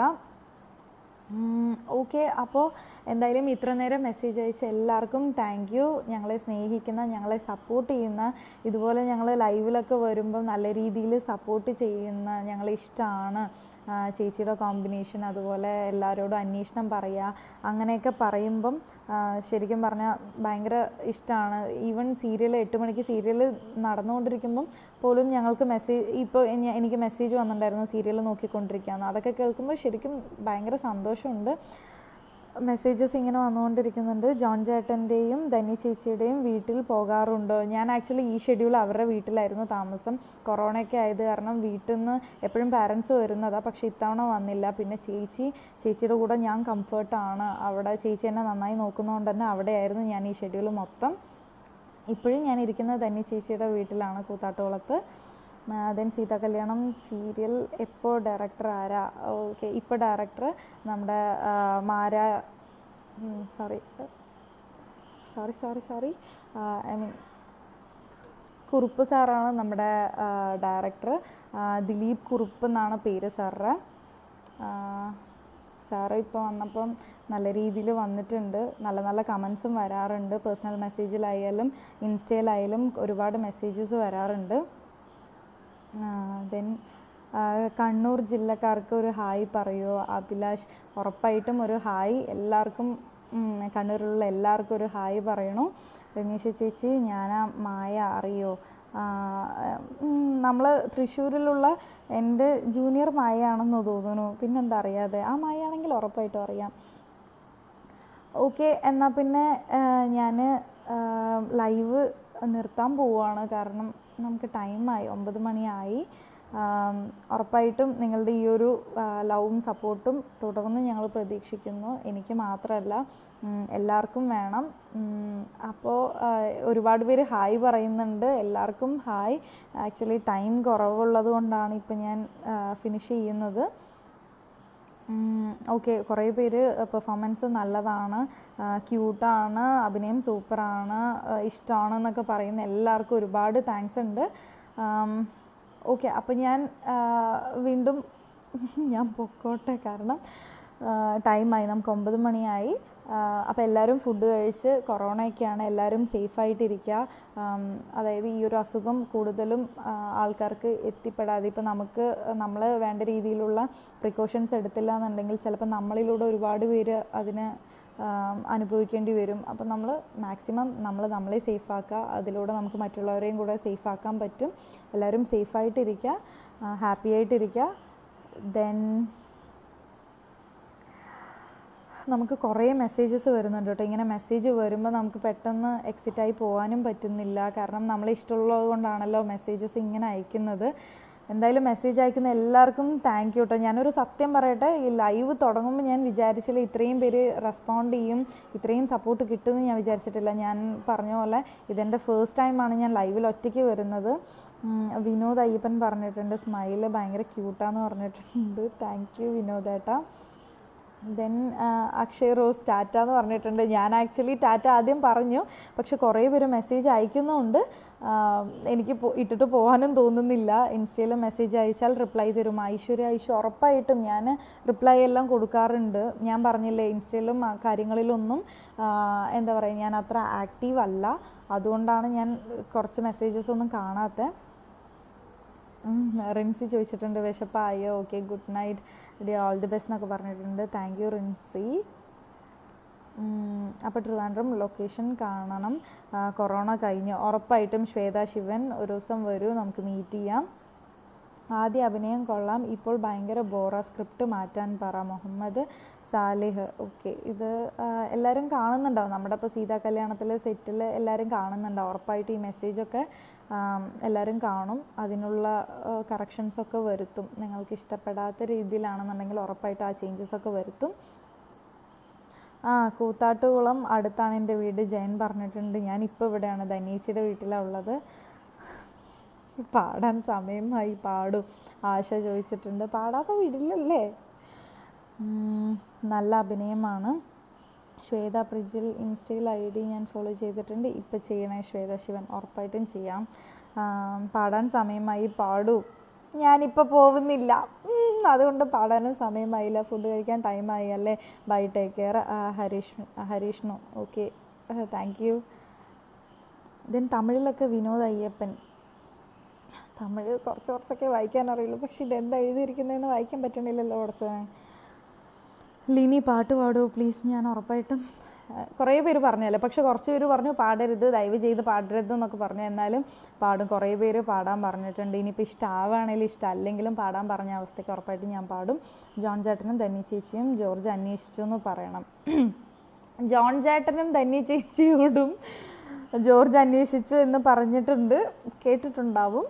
[SPEAKER 1] okay അപ്പോൾ എന്തായാലും ഇത്ര നേരം മെസ്സേജ് അയച്ച എല്ലാവർക്കും താങ്ക് യു ഞങ്ങളെ സ്നേഹിക്കുന്ന ഞങ്ങളെ സപ്പോർട്ട് ചെയ്യുന്ന ഇതുപോലെ ഞങ്ങൾ ലൈവിലൊക്കെ വരുമ്പോൾ നല്ല രീതിയിൽ സപ്പോർട്ട് ചെയ്യുന്ന ഞങ്ങളെ ഇഷ്ടമാണ് ആ, ചേച്ചിയുടെ കോമ്പിനേഷൻ അതുപോലെ എല്ലാവരോടും അന്വേഷണം പറയുക അങ്ങനെയൊക്കെ പറയുമ്പം ആ, ശരിക്കും പറഞ്ഞാൽ ഭയങ്കര ഇഷ്ടമാണ് ഈവൻ സീരിയൽ എട്ട് മണിക്ക് സീരിയൽ നടന്നുകൊണ്ടിരിക്കുമ്പം പോലും ഞങ്ങൾക്ക് മെസ്സേജ് ഇപ്പോൾ എനിക്ക് മെസ്സേജ് വന്നിട്ടുണ്ടായിരുന്നു സീരിയൽ നോക്കിക്കൊണ്ടിരിക്കുകയെന്ന് അതൊക്കെ കേൾക്കുമ്പോൾ ശരിക്കും ഭയങ്കര സന്തോഷമുണ്ട് മെസ്സേജസ് ഇങ്ങനെ വന്നുകൊണ്ടിരിക്കുന്നുണ്ട് ജോൺ ചേട്ടൻ്റെയും ധന്യ ചേച്ചിയുടെയും വീട്ടിൽ പോകാറുണ്ടോ ഞാൻ ആക്ച്വലി ഈ ഷെഡ്യൂൾ അവരുടെ വീട്ടിലായിരുന്നു താമസം കൊറോണയൊക്കെ ആയത് കാരണം വീട്ടിൽ നിന്ന് എപ്പോഴും പാരൻസ് വരുന്നതാണ് പക്ഷേ ഇത്തവണ വന്നില്ല പിന്നെ ചേച്ചി ചേച്ചിയുടെ കൂടെ ഞാൻ കംഫർട്ടാണ് അവിടെ ചേച്ചി എന്നെ നന്നായി നോക്കുന്നതുകൊണ്ട് തന്നെ അവിടെയായിരുന്നു ഞാൻ ഈ ഷെഡ്യൂൾ മൊത്തം ഇപ്പോഴും ഞാൻ ഇരിക്കുന്നത് ധന്യ ചേച്ചിയുടെ വീട്ടിലാണ് കൂത്താട്ടുകുളത്ത് ദെൻ സീതാ കല്യാണം സീരിയൽ എപ്പോൾ ഡയറക്ടർ ആരാ ഓക്കെ ഇപ്പോൾ ഡയറക്ടർ നമ്മുടെ ആ, മാര sorry sorry sorry sorry I mean Kurup സാറാണ് നമ്മുടെ ഡയറക്ടർ ദിലീപ് കുറുപ്പ് എന്നാണ് പേര് സാറിൻ്റെ സാറ് ഇപ്പോൾ വന്നപ്പം നല്ല രീതിയിൽ വന്നിട്ടുണ്ട് നല്ല നല്ല കമൻസും വരാറുണ്ട് പേഴ്സണൽ മെസ്സേജിലായാലും ഇൻസ്റ്റയിലായാലും ഒരുപാട് മെസ്സേജസ് വരാറുണ്ട് ദെൻ കണ്ണൂർ ജില്ലക്കാർക്ക് ഒരു ഹായ് പറയുമോ അഭിലാഷ് ഉറപ്പായിട്ടും ഒരു ഹായ് എല്ലാവർക്കും ഉം, കണ്ണൂരിലുള്ള എല്ലാവർക്കും ഒരു ഹായ് പറയണു രമേശ ചേച്ചി ഞാനാ മായ അറിയോ നമ്മൾ തൃശ്ശൂരിലുള്ള എൻ്റെ ജൂനിയർ മായയാണെന്ന് തോന്നുന്നു പിന്നെന്താ അറിയാതെ ആ മായയാണെങ്കിൽ ഉറപ്പായിട്ടും അറിയാം ഓക്കെ എന്നാൽ പിന്നെ ഞാൻ ലൈവ് നിർത്താൻ പോവുകയാണ് കാരണം നമുക്ക് ടൈമായി ഒമ്പത് മണിയായി ആം, ഉറപ്പായിട്ടും നിങ്ങളുടെ ഈ ഒരു ലവും സപ്പോർട്ടും തുടർന്ന് ഞങ്ങൾ പ്രതീക്ഷിക്കുന്നു എനിക്ക് മാത്രമല്ല ഉം, എല്ലാവർക്കും വേണം അപ്പോൾ ഒരുപാട് പേര് ഹായ് പറയുന്നുണ്ട് എല്ലാവർക്കും ഹായ് ആക്ച്വലി ടൈം കുറവുള്ളത് കൊണ്ടാണ് ഇപ്പം ഞാൻ ഫിനിഷ് ചെയ്യുന്നത് ഓക്കെ കുറേ പേര് പെർഫോമൻസ് നല്ലതാണ് ക്യൂട്ടാണ് അഭിനയം സൂപ്പറാണ് ഇഷ്ടമാണ് എന്നൊക്കെ പറയുന്ന എല്ലാവർക്കും ഒരുപാട് താങ്ക്സ് ഉണ്ട് ഓക്കെ അപ്പോൾ ഞാൻ ആ, വീണ്ടും ഞാൻ പൊക്കോട്ടെ കാരണം ടൈമായി നമുക്ക് ഒമ്പത് മണിയായി അപ്പോൾ എല്ലാവരും ഫുഡ് കഴിച്ച് കൊറോണയൊക്കെയാണ് എല്ലാവരും സേഫായിട്ടിരിക്കുക അതായത് ഈ ഒരു അസുഖം കൂടുതലും ആ, ആൾക്കാർക്ക് എത്തിപ്പെടാതെ ഇപ്പോൾ നമുക്ക് നമ്മൾ വേണ്ട രീതിയിലുള്ള പ്രിക്കോഷൻസ് എടുത്തില്ല എന്നുണ്ടെങ്കിൽ ചിലപ്പോൾ നമ്മളിലൂടെ ഒരുപാട് പേര് അതിന് ആം, അനുഭവിക്കേണ്ടി വരും അപ്പം നമ്മൾ മാക്സിമം നമ്മൾ നമ്മളെ സേഫ് ആക്കുക അതിലൂടെ നമുക്ക് മറ്റുള്ളവരെയും കൂടെ സേഫ് ആക്കാൻ പറ്റും എല്ലാവരും സേഫായിട്ടിരിക്കുക ഹാപ്പി ആയിട്ടിരിക്കുക ദെൻ നമുക്ക് കുറേ മെസ്സേജസ് വരുന്നുണ്ട് കേട്ടോ ഇങ്ങനെ മെസ്സേജ് വരുമ്പോൾ നമുക്ക് പെട്ടെന്ന് എക്സിറ്റ് ആയി പോകാനും പറ്റുന്നില്ല കാരണം നമ്മളെ ഇഷ്ടമുള്ളത് കൊണ്ടാണല്ലോ മെസ്സേജസ് ഇങ്ങനെ അയക്കുന്നത് എന്തായാലും മെസ്സേജ് അയക്കുന്ന എല്ലാവർക്കും താങ്ക് യു കേട്ടോ ഞാനൊരു സത്യം പറയട്ടെ ഈ ലൈവ് തുടങ്ങുമ്പോൾ ഞാൻ വിചാരിച്ചില്ല ഇത്രയും പേര് റെസ്പോണ്ട് ചെയ്യും ഇത്രയും സപ്പോർട്ട് കിട്ടുമെന്ന് ഞാൻ വിചാരിച്ചിട്ടില്ല ഞാൻ പറഞ്ഞ പോലെ ഇതെൻ്റെ ഫസ്റ്റ് ടൈമാണ് ഞാൻ ലൈവിൽ ഒറ്റയ്ക്ക് വരുന്നത് ഉം, വിനോദ് അയ്യപ്പൻ പറഞ്ഞിട്ടുണ്ട് സ്മൈല് ഭയങ്കര ക്യൂട്ടാന്ന് പറഞ്ഞിട്ടുണ്ട് താങ്ക് യു വിനോദ് ഏട്ടാ ദെൻ അക്ഷയ് റോസ് ടാറ്റ എന്ന് പറഞ്ഞിട്ടുണ്ട് ഞാൻ ആക്ച്വലി ടാറ്റ ആദ്യം പറഞ്ഞു പക്ഷെ കുറേ പേര് മെസ്സേജ് അയക്കുന്നുണ്ട് ആഹ് എനിക്ക് പോ- ഇട്ടിട്ട് പോകാനും തോന്നുന്നില്ല ഇൻസ്റ്റയിൽ മെസ്സേജ് അയച്ചാൽ റിപ്ലൈ തരും ഐശ്വര്യ ഐശ്വ ഉറപ്പായിട്ടും ഞാൻ റിപ്ലൈ എല്ലാം കൊടുക്കാറുണ്ട് ഞാൻ പറഞ്ഞില്ലേ ഇൻസ്റ്റയിലും ആ കാര്യങ്ങളിലൊന്നും ആഹ് എന്താ പറയുക ഞാൻ അത്ര ആക്റ്റീവ് അല്ല അതുകൊണ്ടാണ് ഞാൻ കുറച്ച് മെസ്സേജസ് ഒന്നും കാണാത്തത് ഉം, റിൻസി ചോദിച്ചിട്ടുണ്ട് വിശപ്പായോ ഓക്കെ ഗുഡ് നൈറ്റ് ഡി ഓൾ ദി ബെസ്റ്റ് എന്നൊക്കെ പറഞ്ഞിട്ടുണ്ട് താങ്ക് യു റിൻസി അപ്പോൾ ട്രിവാൻഡ്രം ലൊക്കേഷൻ കാണണം ആ, കൊറോണ കഴിഞ്ഞ് ഉറപ്പായിട്ടും ശ്വേത ശിവൻ ഒരു ദിവസം വരൂ നമുക്ക് മീറ്റ് ചെയ്യാം ആദ്യ അഭിനയം കൊള്ളാം ഇപ്പോൾ ഭയങ്കര ബോറ സ്ക്രിപ്റ്റ് മാറ്റാൻ പറ മുഹമ്മദ് സാലിഹ് ഓക്കെ ഇത് ആ, എല്ലാവരും കാണുന്നുണ്ടാവും നമ്മുടെ ഇപ്പോൾ സീതാ കല്യാണത്തിൽ സെറ്റിൽ എല്ലാവരും കാണുന്നുണ്ടാവും ഉറപ്പായിട്ട് ഈ മെസ്സേജൊക്കെ എല്ലാവരും കാണും അതിനുള്ള കറക്ഷൻസ് ഒക്കെ വരുത്തും നിങ്ങൾക്ക് ഇഷ്ടപ്പെടാത്ത രീതിയിലാണെന്നുണ്ടെങ്കിൽ ഉറപ്പായിട്ട് ആ ചേഞ്ചസ് ഒക്കെ വരുത്തും ആ കൂത്താട്ടുകുളം അടുത്താണ് എൻ്റെ വീട് ജയൻ പറഞ്ഞിട്ടുണ്ട് ഞാൻ ഇപ്പോൾ ഇവിടെയാണ് ധനീച്ചിയുടെ വീട്ടിലാണ് ഉള്ളത് പാടാൻ സമയമായി പാടും ആശ ചോദിച്ചിട്ടുണ്ട് പാടാതെ വിടില്ലല്ലേ ഉം, നല്ല അഭിനയമാണ് ശ്വേത പ്രിജിൽ ഇൻസ്റ്റയിൽ ഐ ഡി ഞാൻ ഫോളോ ചെയ്തിട്ടുണ്ട് ഇപ്പം ചെയ്യണേ ശ്വേത ശിവൻ ഉറപ്പായിട്ടും ചെയ്യാം ആ, പാടാൻ സമയമായി പാടൂ ഞാനിപ്പോൾ പോകുന്നില്ല ഉം, അതുകൊണ്ട് പാടാനും സമയമായില്ല ഫുഡ് കഴിക്കാൻ ടൈമായി അല്ലേ ബൈ ടേക്ക് കെയർ ഹരീഷ് ഹരീഷ്ണു ഓക്കെ താങ്ക് യു ദെൻ തമിഴിലൊക്കെ വിനോദ് അയ്യപ്പൻ തമിഴ് കുറച്ച് കുറച്ചൊക്കെ വായിക്കാൻ അറിയുള്ളൂ പക്ഷെ ഇതെന്താ എഴുതിയിരിക്കുന്നതെന്ന് വായിക്കാൻ പറ്റണില്ലല്ലോ കുറച്ച് ലിനി പാട്ട് പാടുമോ പ്ലീസ് ഞാൻ ഉറപ്പായിട്ടും ആ, കുറേ പേര് പറഞ്ഞല്ലേ പക്ഷെ കുറച്ച് പേര് പറഞ്ഞു പാടരുത് ദയവ് ചെയ്ത് പാടരുത് എന്നൊക്കെ പറഞ്ഞു എന്നാലും പാടും കുറേ പേര് പാടാൻ പറഞ്ഞിട്ടുണ്ട് ഇനിയിപ്പോൾ ഇഷ്ടമാവുകയാണെങ്കിലും ഇഷ്ടമല്ലെങ്കിലും പാടാൻ പറഞ്ഞ അവസ്ഥയ്ക്ക് ഉറപ്പായിട്ടും ഞാൻ പാടും ജോൺ ചേട്ടനും ധന്യ ചേച്ചിയും ജോർജ് അന്വേഷിച്ചു എന്ന് പറയണം ജോൺ ചേട്ടനും ധന്യ ചേച്ചിയോടും ജോർജ് അന്വേഷിച്ചു എന്ന് പറഞ്ഞിട്ടുണ്ട് കേട്ടിട്ടുണ്ടാവും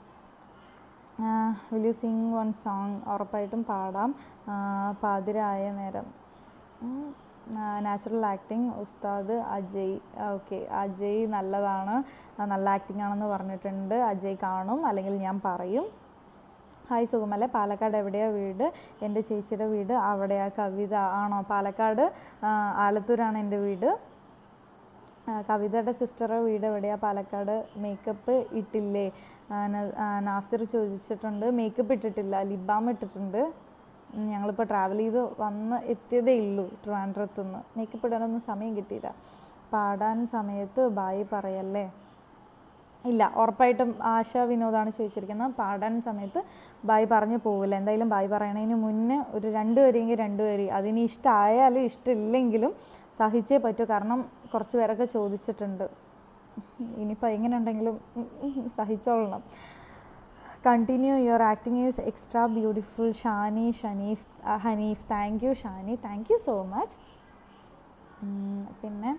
[SPEAKER 1] will you sing one song ഉറപ്പായിട്ടും പാടാം ആ, പാതിരായ നേരം നാച്ചുറൽ ആക്ടിങ് ഉസ്താദ് അജയ് ഓക്കെ അജയ് നല്ലതാണ് ആ, നല്ല ആക്ടിംഗ് ആണെന്ന് പറഞ്ഞിട്ടുണ്ട് അജയ് കാണും അല്ലെങ്കിൽ ഞാൻ പറയും ഹായ് സുഗമല്ലേ പാലക്കാട് എവിടെയാ വീട് എൻ്റെ ചേച്ചിയുടെ വീട് അവിടെയാ കവിത ആണോ പാലക്കാട് ആ, ആലത്തൂരാണ് എൻ്റെ വീട് ആ, കവിതയുടെ സിസ്റ്ററുടെ വീട് എവിടെയാ പാലക്കാട് മേക്കപ്പ് ഇട്ടില്ലേ ആ, ന- ആ, നാസിർ ചോദിച്ചിട്ടുണ്ട് മേക്കപ്പ് ഇട്ടിട്ടില്ല ലിബാം ഇട്ടിട്ടുണ്ട് ഉം, ഞങ്ങളിപ്പോൾ ട്രാവൽ ചെയ്ത് വന്ന് എത്തിയതേ ഉള്ളൂ ട്രിവാൻഡ്രത്ത് നിന്ന് മേക്കപ്പ് ഇടാനൊന്നും സമയം കിട്ടിയില്ല പാടാൻ സമയത്ത് ബായ് പറയല്ലേ ഇല്ല ഉറപ്പായിട്ടും ആശ വിനോദാണ് ചോദിച്ചിരിക്കുന്നത് പാടാൻ സമയത്ത് ബായ് പറഞ്ഞു പോവില്ല എന്തായാലും ബായ് പറയണതിന് മുന്നേ ഒരു രണ്ട് വരിയെങ്കിൽ രണ്ട് വരി അതിന് ഇഷ്ടമായാലും ഇഷ്ടമില്ലെങ്കിലും സഹിച്ചേ പറ്റൂ കാരണം കുറച്ച് പേരൊക്കെ ചോദിച്ചിട്ടുണ്ട് ഇനിയിപ്പോൾ എങ്ങനെ ഉണ്ടെങ്കിലും ഉം, ഉം, സഹിച്ചോളണം continue your acting is extra beautiful Shani Shaneef ആ, Haneef thank you Shani thank you so much പിന്നെ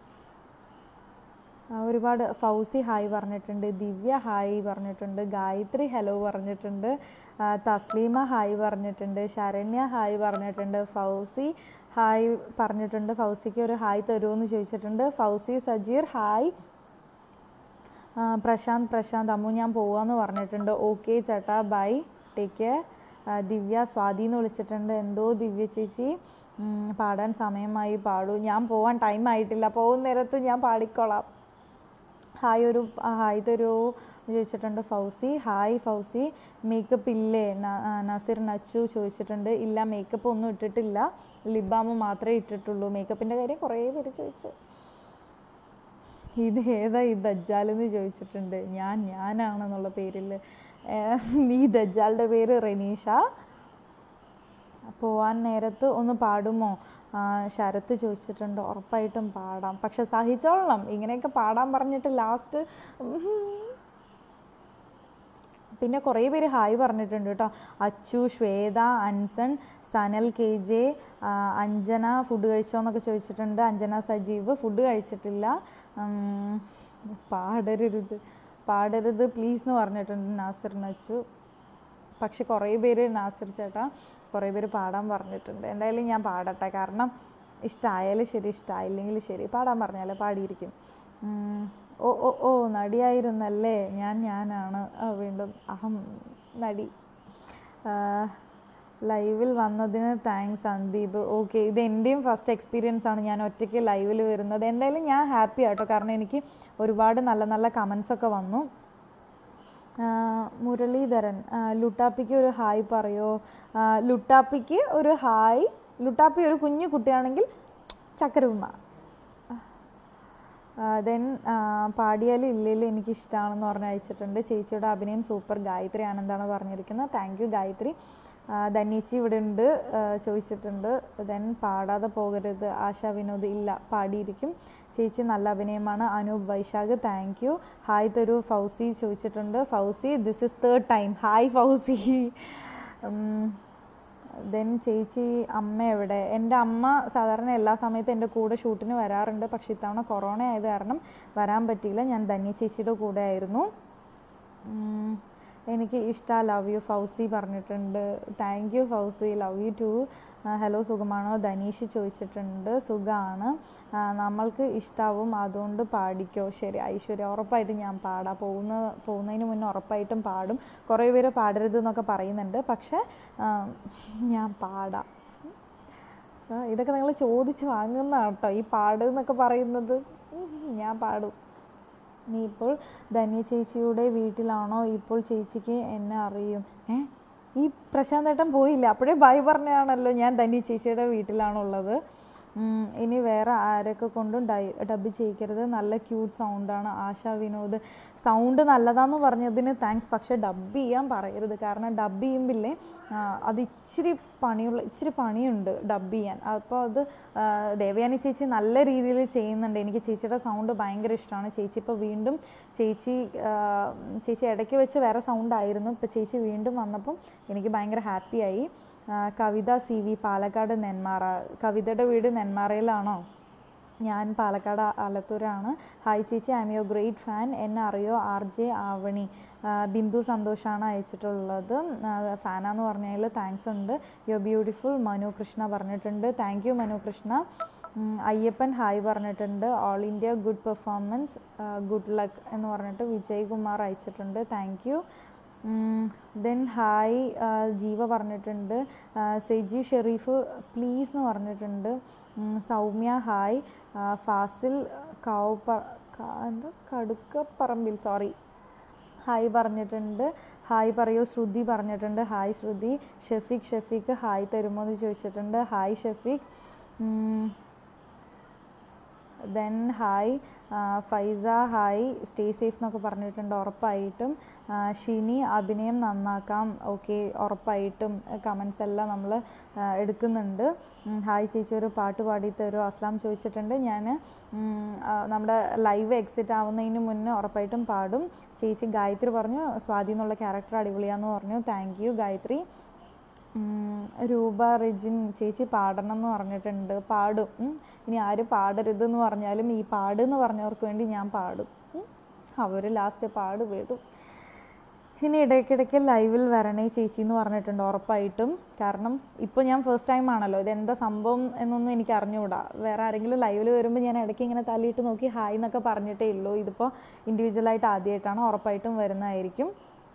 [SPEAKER 1] ആ, ഒരുപാട് ഫൗസി ഹായ് പറഞ്ഞിട്ടുണ്ട് ദിവ്യ ഹായ് പറഞ്ഞിട്ടുണ്ട് ഗായത്രി ഹലോ പറഞ്ഞിട്ടുണ്ട് ആ, തസ്ലീമ ഹായ് പറഞ്ഞിട്ടുണ്ട് ശരണ്യ ഹായ് പറഞ്ഞിട്ടുണ്ട് ഫൗസി ഹായ് പറഞ്ഞിട്ടുണ്ട് ഫൗസിക്ക് ഒരു ഹായ് തരുമോ എന്ന് ചോദിച്ചിട്ടുണ്ട് ഫൗസി സജീർ ഹായ് ആ, പ്രശാന്ത് പ്രശാന്ത് അമ്മു ഞാൻ പോവാന്ന് പറഞ്ഞിട്ടുണ്ട് ഓക്കെ ചേട്ടാ ബൈ ടേക്ക് കെയർ ആ, ദിവ്യ സ്വാതി എന്ന് വിളിച്ചിട്ടുണ്ട് എന്തോ ദിവ്യ ചേച്ചി ഉം, പാടാൻ സമയമായി പാടൂ ഞാൻ പോവാൻ ടൈം ആയിട്ടില്ല പോകുന്ന നേരത്ത് ഞാൻ പാടിക്കോളാം ഹായ് ഒരു ആ, ഹായ് തരൂ ചോദിച്ചിട്ടുണ്ട് ഫൗസി ഹായ് ഫൗസി മേക്കപ്പ് ഇല്ലേ ന- ആ, നസീർ നച്ചു ചോദിച്ചിട്ടുണ്ട് ഇല്ല മേക്കപ്പ് ഒന്നും ഇട്ടിട്ടില്ല ലിബാമ് മാത്രമേ ഇട്ടിട്ടുള്ളൂ മേക്കപ്പിൻ്റെ കാര്യം കുറേ പേര് ചോദിച്ചു ഇത് ഏതാ ഈ ദജ്ജാലെന്ന് ചോദിച്ചിട്ടുണ്ട് ഞാൻ ഞാനാണെന്നുള്ള പേരിൽ ഈ ദജ്ജാലിൻ്റെ പേര് റെനീഷ പോവാൻ നേരത്ത് ഒന്ന് പാടുമോ ആ, ശരത്ത് ചോദിച്ചിട്ടുണ്ട് ഉറപ്പായിട്ടും പാടാം പക്ഷെ സഹിച്ചോളണം ഇങ്ങനെയൊക്കെ പാടാൻ പറഞ്ഞിട്ട് ലാസ്റ്റ് പിന്നെ കുറേ പേര് ഹായ് പറഞ്ഞിട്ടുണ്ട് കേട്ടോ Achu Shwetha Anson Sanal K J ആ, അഞ്ജന ഫുഡ് കഴിച്ചോ എന്നൊക്കെ ചോദിച്ചിട്ടുണ്ട് അഞ്ജന സജീവ് ഫുഡ് കഴിച്ചിട്ടില്ല ഉം, പാടരുത് പാടരുത് പ്ലീസ് എന്ന് പറഞ്ഞിട്ടുണ്ട് നാസിർ നച്ചു പക്ഷെ കുറേ പേര് നാസിർ ചേട്ടാ കുറേ പേര് പാടാൻ പറഞ്ഞിട്ടുണ്ട് എന്തായാലും ഞാൻ പാടട്ടെ കാരണം ഇഷ്ടമായാലും ശരി ഇഷ്ടമായില്ലെങ്കിൽ ശരി പാടാൻ പറഞ്ഞാലേ പാടിയിരിക്കും ഉം, ഓ ഓ ഓ നടിയായിരുന്നല്ലേ ഞാൻ ഞാനാണ് ആ, വീണ്ടും അഹം നടി ലൈവിൽ വന്നതിന് താങ്ക്സ് സന്ദീപ് ഓക്കെ ഇത് എൻ്റെയും ഫസ്റ്റ് എക്സ്പീരിയൻസ് ആണ് ഞാൻ ഒറ്റയ്ക്ക് ലൈവിൽ വരുന്നത് എന്തായാലും ഞാൻ ഹാപ്പി ആട്ടോ കാരണം എനിക്ക് ഒരുപാട് നല്ല നല്ല കമൻസ് ഒക്കെ വന്നു ആ, മുരളീധരൻ ആ, ലുട്ടാപ്പിക്ക് ഒരു ഹായ് പറയോ ആ, ലുട്ടാപ്പിക്ക് ഒരു ഹായ് ലുട്ടാപ്പി ഒരു കുഞ്ഞു കുട്ടിയാണെങ്കിൽ ചക്കരവുമ്മ ദെൻ പാടിയാലും ഇല്ലേലും എനിക്ക് ഇഷ്ടമാണെന്ന് പറഞ്ഞ് അയച്ചിട്ടുണ്ട് ചേച്ചിയുടെ അഭിനയം സൂപ്പർ ഗായത്രി ആനന്ദാണ് പറഞ്ഞിരിക്കുന്നത് താങ്ക് യു ഗായത്രി ആ, ധന്യേച്ചി ഇവിടെ ഉണ്ട് ആ, ചോദിച്ചിട്ടുണ്ട് ദെൻ പാടാതെ പോകരുത് ആശാ വിനോദ് ഇല്ല പാടിയിരിക്കും ചേച്ചി നല്ല അഭിനയമാണ് Anoop Vaishakh thank you hi തരൂ ഫൗസി ചോദിച്ചിട്ടുണ്ട് Fousi this is third time hi Fousi then ചേച്ചി അമ്മ എവിടെ എൻ്റെ അമ്മ സാധാരണ എല്ലാ സമയത്തും എൻ്റെ കൂടെ ഷൂട്ടിന് വരാറുണ്ട് പക്ഷെ ഇത്തവണ കൊറോണ ആയത് കാരണം വരാൻ പറ്റിയില്ല ഞാൻ ധന്യ ചേച്ചിയുടെ കൂടെ ആയിരുന്നു ഉം, എനിക്ക് ഇഷ്ട ലവ് യു ഫൗസി പറഞ്ഞിട്ടുണ്ട് thank you Fousi love you too hello സുഖമാണോ ധനീഷ് ചോദിച്ചിട്ടുണ്ട് സുഖമാണ് നമ്മൾക്ക് ഇഷ്ടാവും അതുകൊണ്ട് പാടിക്കോ ശരി ഐശ്വര്യ ഉറപ്പായിട്ടും ഞാൻ പാടാം പോകുന്ന പോകുന്നതിന് മുന്നേ ഉറപ്പായിട്ടും പാടും കുറേ പേര് പാടരുത് എന്നൊക്കെ പറയുന്നുണ്ട് പക്ഷേ ആ, ഞാൻ പാടാം ആ, ഇതൊക്കെ നിങ്ങൾ ചോദിച്ച് വാങ്ങുന്നതാണ് കേട്ടോ ഈ പാട് എന്നൊക്കെ പറയുന്നത് ഉം, ഞാൻ പാടും നീ ഇപ്പോൾ ധന്യ ചേച്ചിയുടെ വീട്ടിലാണോ ഇപ്പോൾ ചേച്ചിക്ക് എന്നെ അറിയും ഏ ഈ പ്രശാന്ത് ഏട്ടൻ പോയില്ല അപ്പോഴേ ബൈ പറഞ്ഞതാണല്ലോ ഞാൻ ധന്യ ചേച്ചിയുടെ വീട്ടിലാണുള്ളത് ഉം, ഇനി വേറെ ആരൊക്കെ കൊണ്ടും ഡൈ ഡബ് ചെയ്യിക്കരുത് നല്ല ക്യൂട്ട് സൗണ്ടാണ് ആശാ വിനോദ് സൗണ്ട് നല്ലതാന്ന് പറഞ്ഞതിന് താങ്ക്സ് പക്ഷെ ഡബ് ചെയ്യാൻ പറയരുത് കാരണം ഡബ് ചെയ്യുമ്പില്ലേ ആ, അത് ഇച്ചിരി പണിയുള്ള ഇച്ചിരി പണിയുണ്ട് ഡബ് ചെയ്യാൻ അപ്പോൾ അത് ആ, ദേവയാനി ചേച്ചി നല്ല രീതിയിൽ ചെയ്യുന്നുണ്ട് എനിക്ക് ചേച്ചിയുടെ സൗണ്ട് ഭയങ്കര ഇഷ്ടമാണ് ചേച്ചി ഇപ്പോൾ വീണ്ടും ചേച്ചി ആ, ചേച്ചി ഇടയ്ക്ക് വെച്ച് വേറെ സൗണ്ട് ആയിരുന്നു ഇപ്പോൾ ചേച്ചി വീണ്ടും വന്നപ്പം എനിക്ക് ഭയങ്കര ഹാപ്പിയായി കവിത സി വി പാലക്കാട് നെന്മാറ കവിതയുടെ വീട് നെന്മാറയിലാണോ ഞാൻ പാലക്കാട് ആ- ആലത്തൂരാണ് ഹായ് ചേച്ചി I'm your great fan എന്നെ അറിയോ ആർ ജെ ആവണി ആ, ബിന്ദു സന്തോഷാണ് അയച്ചിട്ടുള്ളത് ഫാനാന്ന് പറഞ്ഞതിൽ താങ്ക്സ് ഉണ്ട് യു ബ്യൂട്ടിഫുൾ മനു കൃഷ്ണ പറഞ്ഞിട്ടുണ്ട് താങ്ക് യു മനു കൃഷ്ണ ഉം, അയ്യപ്പൻ ഹായ് പറഞ്ഞിട്ടുണ്ട് all India good performance good luck എന്ന് പറഞ്ഞിട്ട് വിജയ് കുമാർ അയച്ചിട്ടുണ്ട് താങ്ക് യു ദെൻ ഹായ് ജീവ പറഞ്ഞിട്ടുണ്ട് ആ, സെജി ഷെറീഫ് പ്ലീസ് എന്ന് പറഞ്ഞിട്ടുണ്ട് ഉം, സൗമ്യ ഹായ് ആ, ഫാസിൽ കാവ് പ- കാ- എന്താ കടുക്കപ്പറമ്പിൽ സോറി ഹായ് പറഞ്ഞിട്ടുണ്ട് ഹായ് പറയൂ ശ്രുതി പറഞ്ഞിട്ടുണ്ട് ഹായ് ശ്രുതി ഷെഫീഖ് ഷെഫീഖ് ഹായ് തരുമോ എന്ന് ചോദിച്ചിട്ടുണ്ട് hi Shefeeq then hi Faisa hi stay safe എന്നൊക്കെ പറഞ്ഞിട്ടുണ്ട് ഉറപ്പായിട്ടും ആ, ഷിനി അഭിനയം നന്നാക്കാം ഓക്കെ ഉറപ്പായിട്ടും കമൻസ് എല്ലാം നമ്മൾ എടുക്കുന്നുണ്ട് ഉം, ഹായ് ചേച്ചി ഒരു പാട്ട് പാടി തരുമോ അസ്ലാം ചോദിച്ചിട്ടുണ്ട് ഞാൻ നമ്മുടെ ലൈവ് എക്സിറ്റ് ആവുന്നതിന് മുന്നേ ഉറപ്പായിട്ടും പാടും ചേച്ചി ഗായത്രി പറഞ്ഞു സ്വാതി എന്നുള്ള ക്യാരക്ടർ അടിപൊളിയാന്ന് പറഞ്ഞു താങ്ക് യു ഗായത്രി ഉം, രൂപ റിജിൻ ചേച്ചി പാടണം എന്ന് പറഞ്ഞിട്ടുണ്ട് പാടും ഉം. ഇനി ആര് പാടരുതെന്ന് പറഞ്ഞാലും ഈ പാട് എന്ന് പറഞ്ഞവർക്ക് വേണ്ടി ഞാൻ പാടും അവർ ലാസ്റ്റ് പാട് വിടും ഇനി ഇടയ്ക്കിടയ്ക്ക് ലൈവിൽ വരണേ ചേച്ചി എന്ന് പറഞ്ഞിട്ടുണ്ട് ഉറപ്പായിട്ടും കാരണം ഇപ്പോൾ ഞാൻ ഫസ്റ്റ് ടൈം ആണല്ലോ ഇതെന്താ സംഭവം എന്നൊന്നും എനിക്ക് അറിഞ്ഞുകൂടാ വേറെ ആരെങ്കിലും ലൈവിൽ വരുമ്പോൾ ഞാൻ ഇടയ്ക്ക് ഇങ്ങനെ തല്ലിയിട്ട് നോക്കി ഹായ് എന്നൊക്കെ പറഞ്ഞിട്ടേ ഉള്ളൂ ഇതിപ്പോൾ ഇൻഡിവിജ്വലായിട്ട് ആദ്യമായിട്ടാണ് ഉറപ്പായിട്ടും വരുന്നതായിരിക്കും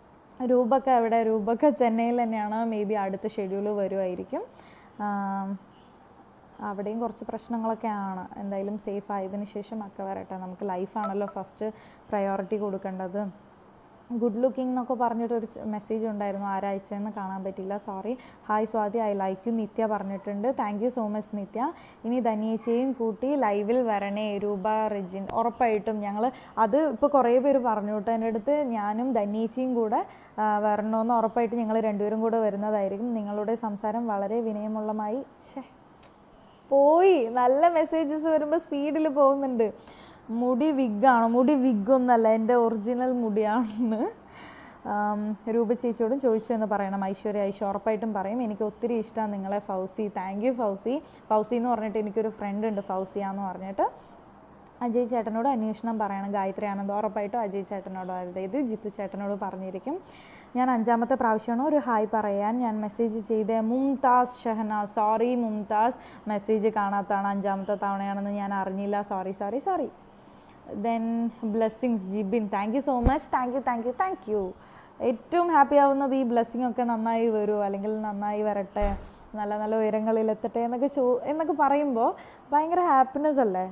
[SPEAKER 1] രൂപക്ക എവിടെ രൂപക്ക ചെന്നൈയിൽ തന്നെയാണ് മേ ബി അടുത്ത ഷെഡ്യൂൾ വരുമായിരിക്കും ആം, അവിടെയും കുറച്ച് പ്രശ്നങ്ങളൊക്കെ ആണ് എന്തായാലും സേഫ് ആയതിനു ശേഷം അക്ക വരട്ടെ നമുക്ക് ലൈഫാണല്ലോ ഫസ്റ്റ് പ്രയോറിറ്റി കൊടുക്കേണ്ടത് ഗുഡ് ലുക്കിംഗ് എന്നൊക്കെ പറഞ്ഞിട്ടൊരു മെസ്സേജ് ഉണ്ടായിരുന്നു ആരാഴ്ചയെന്ന് കാണാൻ പറ്റില്ല sorry hi Swathi I like you Nithya പറഞ്ഞിട്ടുണ്ട് thank you so much Nithya ഇനി ധനിയേച്ചിയും കൂട്ടി ലൈവിൽ വരണേ രൂപ റെജിൻ ഉറപ്പായിട്ടും ഞങ്ങൾ അത് ഇപ്പോൾ കുറേ പേര് പറഞ്ഞു കേട്ടോ എൻ്റെ അടുത്ത് ഞാനും ധനിയേച്ചിയും കൂടെ ആ, വരണമെന്ന് ഉറപ്പായിട്ട് ഞങ്ങൾ രണ്ടുപേരും കൂടെ വരുന്നതായിരിക്കും നിങ്ങളുടെ സംസാരം വളരെ വിനയമുള്ളമായി ഛേ പോയി നല്ല മെസ്സേജസ് വരുമ്പോൾ സ്പീഡിൽ പോകുന്നുണ്ട് മുടി വിഗാണ് മുടി വിഗൊന്നല്ല എൻ്റെ ഒറിജിനൽ മുടിയാണെന്ന് ആം, രൂപ ചേച്ചിയോടും ചോദിച്ചു എന്ന് പറയണം ഐശ്വര്യ ഐശ്വര്യ ഉറപ്പായിട്ടും പറയും എനിക്ക് ഒത്തിരി ഇഷ്ടമാണ് നിങ്ങളെ ഫൗസി താങ്ക് യു ഫൗസി ഫൗസി എന്ന് പറഞ്ഞിട്ട് എനിക്കൊരു ഫ്രണ്ട് ഉണ്ട് ഫൗസിയ എന്ന് പറഞ്ഞിട്ട് അജയ് ചേട്ടനോട് അന്വേഷണം പറയണം ഗായത്രി ആനന്ദ് ഉറപ്പായിട്ടും അജയ് ചേട്ടനോട് അതായത് ജിത്തു ചേട്ടനോട് പറഞ്ഞിരിക്കും ഞാൻ അഞ്ചാമത്തെ പ്രാവശ്യമാണ് ഒരു ഹായ് പറയാൻ ഞാൻ മെസ്സേജ് ചെയ്തേ മുംതാസ് ഷഹന സോറി മുംതാസ് മെസ്സേജ് കാണാത്തതാണ് അഞ്ചാമത്തെ തവണയാണെന്ന് ഞാൻ അറിഞ്ഞില്ല sorry sorry sorry then blessings Jibin thank you so much thank you thank you thank you ഏറ്റവും ഹാപ്പി ആവുന്നത് ഈ ബ്ലെസ്സിങ് ഒക്കെ നന്നായി വരൂ അല്ലെങ്കിൽ നന്നായി വരട്ടെ നല്ല നല്ല ഉയരങ്ങളിൽ എത്തട്ടെ എന്നൊക്കെ ചോ എന്നൊക്കെ പറയുമ്പോൾ ഭയങ്കര ഹാപ്പിനെസ് അല്ലേ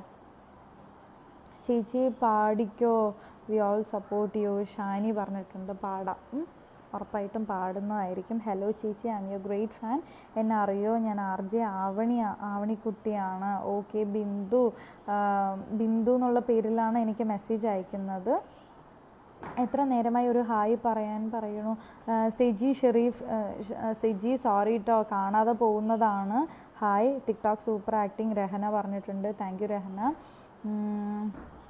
[SPEAKER 1] ചേച്ചി പാടിക്കോ we all support you Shani പറഞ്ഞിട്ടുണ്ട് പാടാം ഉം. ഉറപ്പായിട്ടും പാടുന്നതായിരിക്കും ഹലോ ചേച്ചി I'm you great fan എന്നെ അറിയോ ഞാൻ ആർ ജെ ആവണി ആവണിക്കുട്ടിയാണ് ഓക്കെ ബിന്ദു ആ, ബിന്ദു എന്നുള്ള പേരിലാണ് എനിക്ക് മെസ്സേജ് അയക്കുന്നത് എത്ര നേരമായി ഒരു ഹായ് പറയാൻ പറയണു ആ, സെജി ഷെറീഫ് ആ, ഷ- ആ, സെജി സോറി കേട്ടോ കാണാതെ പോകുന്നതാണ് hi TikTok super acting Rahana പറഞ്ഞിട്ടുണ്ട് താങ്ക് യു രഹന ഉം,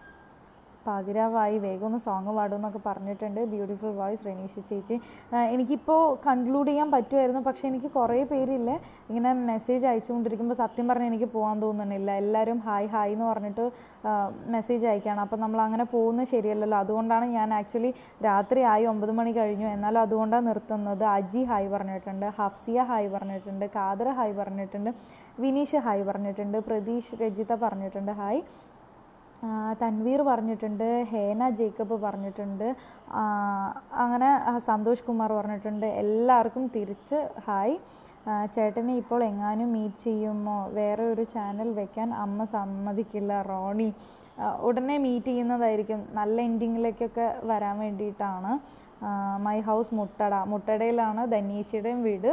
[SPEAKER 1] പാതിരാവായി വേഗം ഒന്ന് സോങ് പാടും എന്നൊക്കെ പറഞ്ഞിട്ടുണ്ട് ബ്യൂട്ടിഫുൾ വോയിസ് റെനീഷ ചേച്ചി ആ, എനിക്കിപ്പോൾ കൺക്ലൂഡ് ചെയ്യാൻ പറ്റുമായിരുന്നു പക്ഷേ എനിക്ക് കുറേ പേരില്ലേ ഇങ്ങനെ മെസ്സേജ് അയച്ചുകൊണ്ടിരിക്കുമ്പോൾ സത്യം പറഞ്ഞാൽ എനിക്ക് പോകാൻ തോന്നുന്നില്ല എല്ലാവരും ഹായ് ഹായ് എന്ന് പറഞ്ഞിട്ട് മെസ്സേജ് അയക്കുകയാണ് അപ്പോൾ നമ്മൾ അങ്ങനെ പോകുന്നത് ശരിയല്ലല്ലോ അതുകൊണ്ടാണ് ഞാൻ ആക്ച്വലി രാത്രി ആയി ഒമ്പത് മണി കഴിഞ്ഞു എന്നാലും അതുകൊണ്ടാണ് നിർത്തുന്നത് അജി ഹായ് പറഞ്ഞിട്ടുണ്ട് ഹഫ്സിയ ഹായ് പറഞ്ഞിട്ടുണ്ട് കാദർ ഹായ് പറഞ്ഞിട്ടുണ്ട് വിനീഷ് ഹായ് പറഞ്ഞിട്ടുണ്ട് പ്രതീഷ് രജിത പറഞ്ഞിട്ടുണ്ട് ഹായ് ആ, തൻവീർ പറഞ്ഞിട്ടുണ്ട് ഹേന ജേക്കബ് പറഞ്ഞിട്ടുണ്ട് ആ, അങ്ങനെ ആ, സന്തോഷ് കുമാർ പറഞ്ഞിട്ടുണ്ട് എല്ലാവർക്കും തിരിച്ച് ഹായ് ആ, ചേട്ടനെ ഇപ്പോൾ എങ്ങാനും മീറ്റ് ചെയ്യുമോ വേറെ ഒരു ചാനൽ വെക്കാൻ അമ്മ സമ്മതിക്കില്ല റോണി ആ, ഉടനെ മീറ്റ് ചെയ്യുന്നതായിരിക്കും നല്ല എൻഡിങ്ങിലേക്കൊക്കെ വരാൻ വേണ്ടിയിട്ടാണ് മൈ ഹൗസ് മുട്ടട മുട്ടടയിലാണ് ധനീശയുടെയും വീട്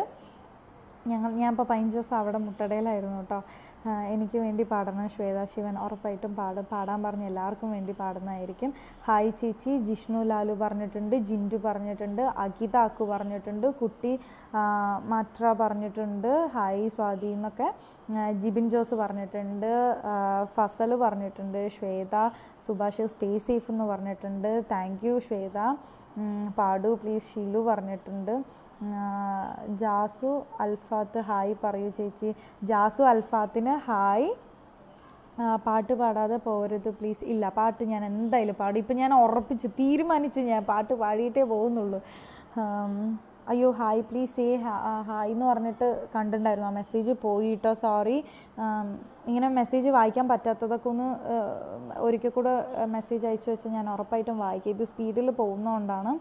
[SPEAKER 1] ഞങ്ങൾ ഞാൻ ഇപ്പോൾ പതിനഞ്ച് ദിവസം അവിടെ മുട്ടടയിലായിരുന്നു കേട്ടോ ആ, എനിക്ക് വേണ്ടി പാടണം ശ്വേത ശിവൻ ഉറപ്പായിട്ടും പാടും പാടാൻ പറഞ്ഞ് എല്ലാവർക്കും വേണ്ടി പാടുന്നതായിരിക്കും ഹായ് ചേച്ചി ജിഷ്ണു ലാലു പറഞ്ഞിട്ടുണ്ട് ജിൻഡു പറഞ്ഞിട്ടുണ്ട് അഗിത അക്കു പറഞ്ഞിട്ടുണ്ട് കുട്ടി ആ, മട്ര പറഞ്ഞിട്ടുണ്ട് ഹായ് സ്വാതി എന്നൊക്കെ ആ, ജിബിൻ ജോസ് പറഞ്ഞിട്ടുണ്ട് ആ, ഫസൽ പറഞ്ഞിട്ടുണ്ട് ശ്വേത സുഭാഷ് സ്റ്റേ സേഫ് എന്ന് പറഞ്ഞിട്ടുണ്ട് താങ്ക് യു ശ്വേത ഉം, പാടു പ്ലീസ് ഷിലു പറഞ്ഞിട്ടുണ്ട് ആ, ജാസു അൽഫാത്ത് ഹായ് പറയൂ ചേച്ചി ജാസു അൽഫാത്തിന് ഹായ് ആ, പാട്ട് പാടാതെ പോരുത് പ്ലീസ് ഇല്ല പാട്ട് ഞാൻ എന്തായാലും പാടും ഇപ്പം ഞാൻ ഉറപ്പിച്ച് തീരുമാനിച്ചു ഞാൻ പാട്ട് പാടിയിട്ടേ പോകുന്നുള്ളൂ ആം, അയ്യോ ഹായ് പ്ലീസ് സേ ഹായ് എന്ന് പറഞ്ഞിട്ട് കണ്ടിട്ടുണ്ടായിരുന്നു ആ മെസ്സേജ് പോയിട്ടോ സോറി ഇങ്ങനെ മെസ്സേജ് വായിക്കാൻ പറ്റാത്തതൊക്കെ ഒന്ന് ആ, ഒരിക്കൽ കൂടെ മെസ്സേജ് അയച്ചു വെച്ചാൽ ഞാൻ ഉറപ്പായിട്ടും വായിക്കും ഇത് സ്പീഡിൽ പോകുന്നതുകൊണ്ടാണ്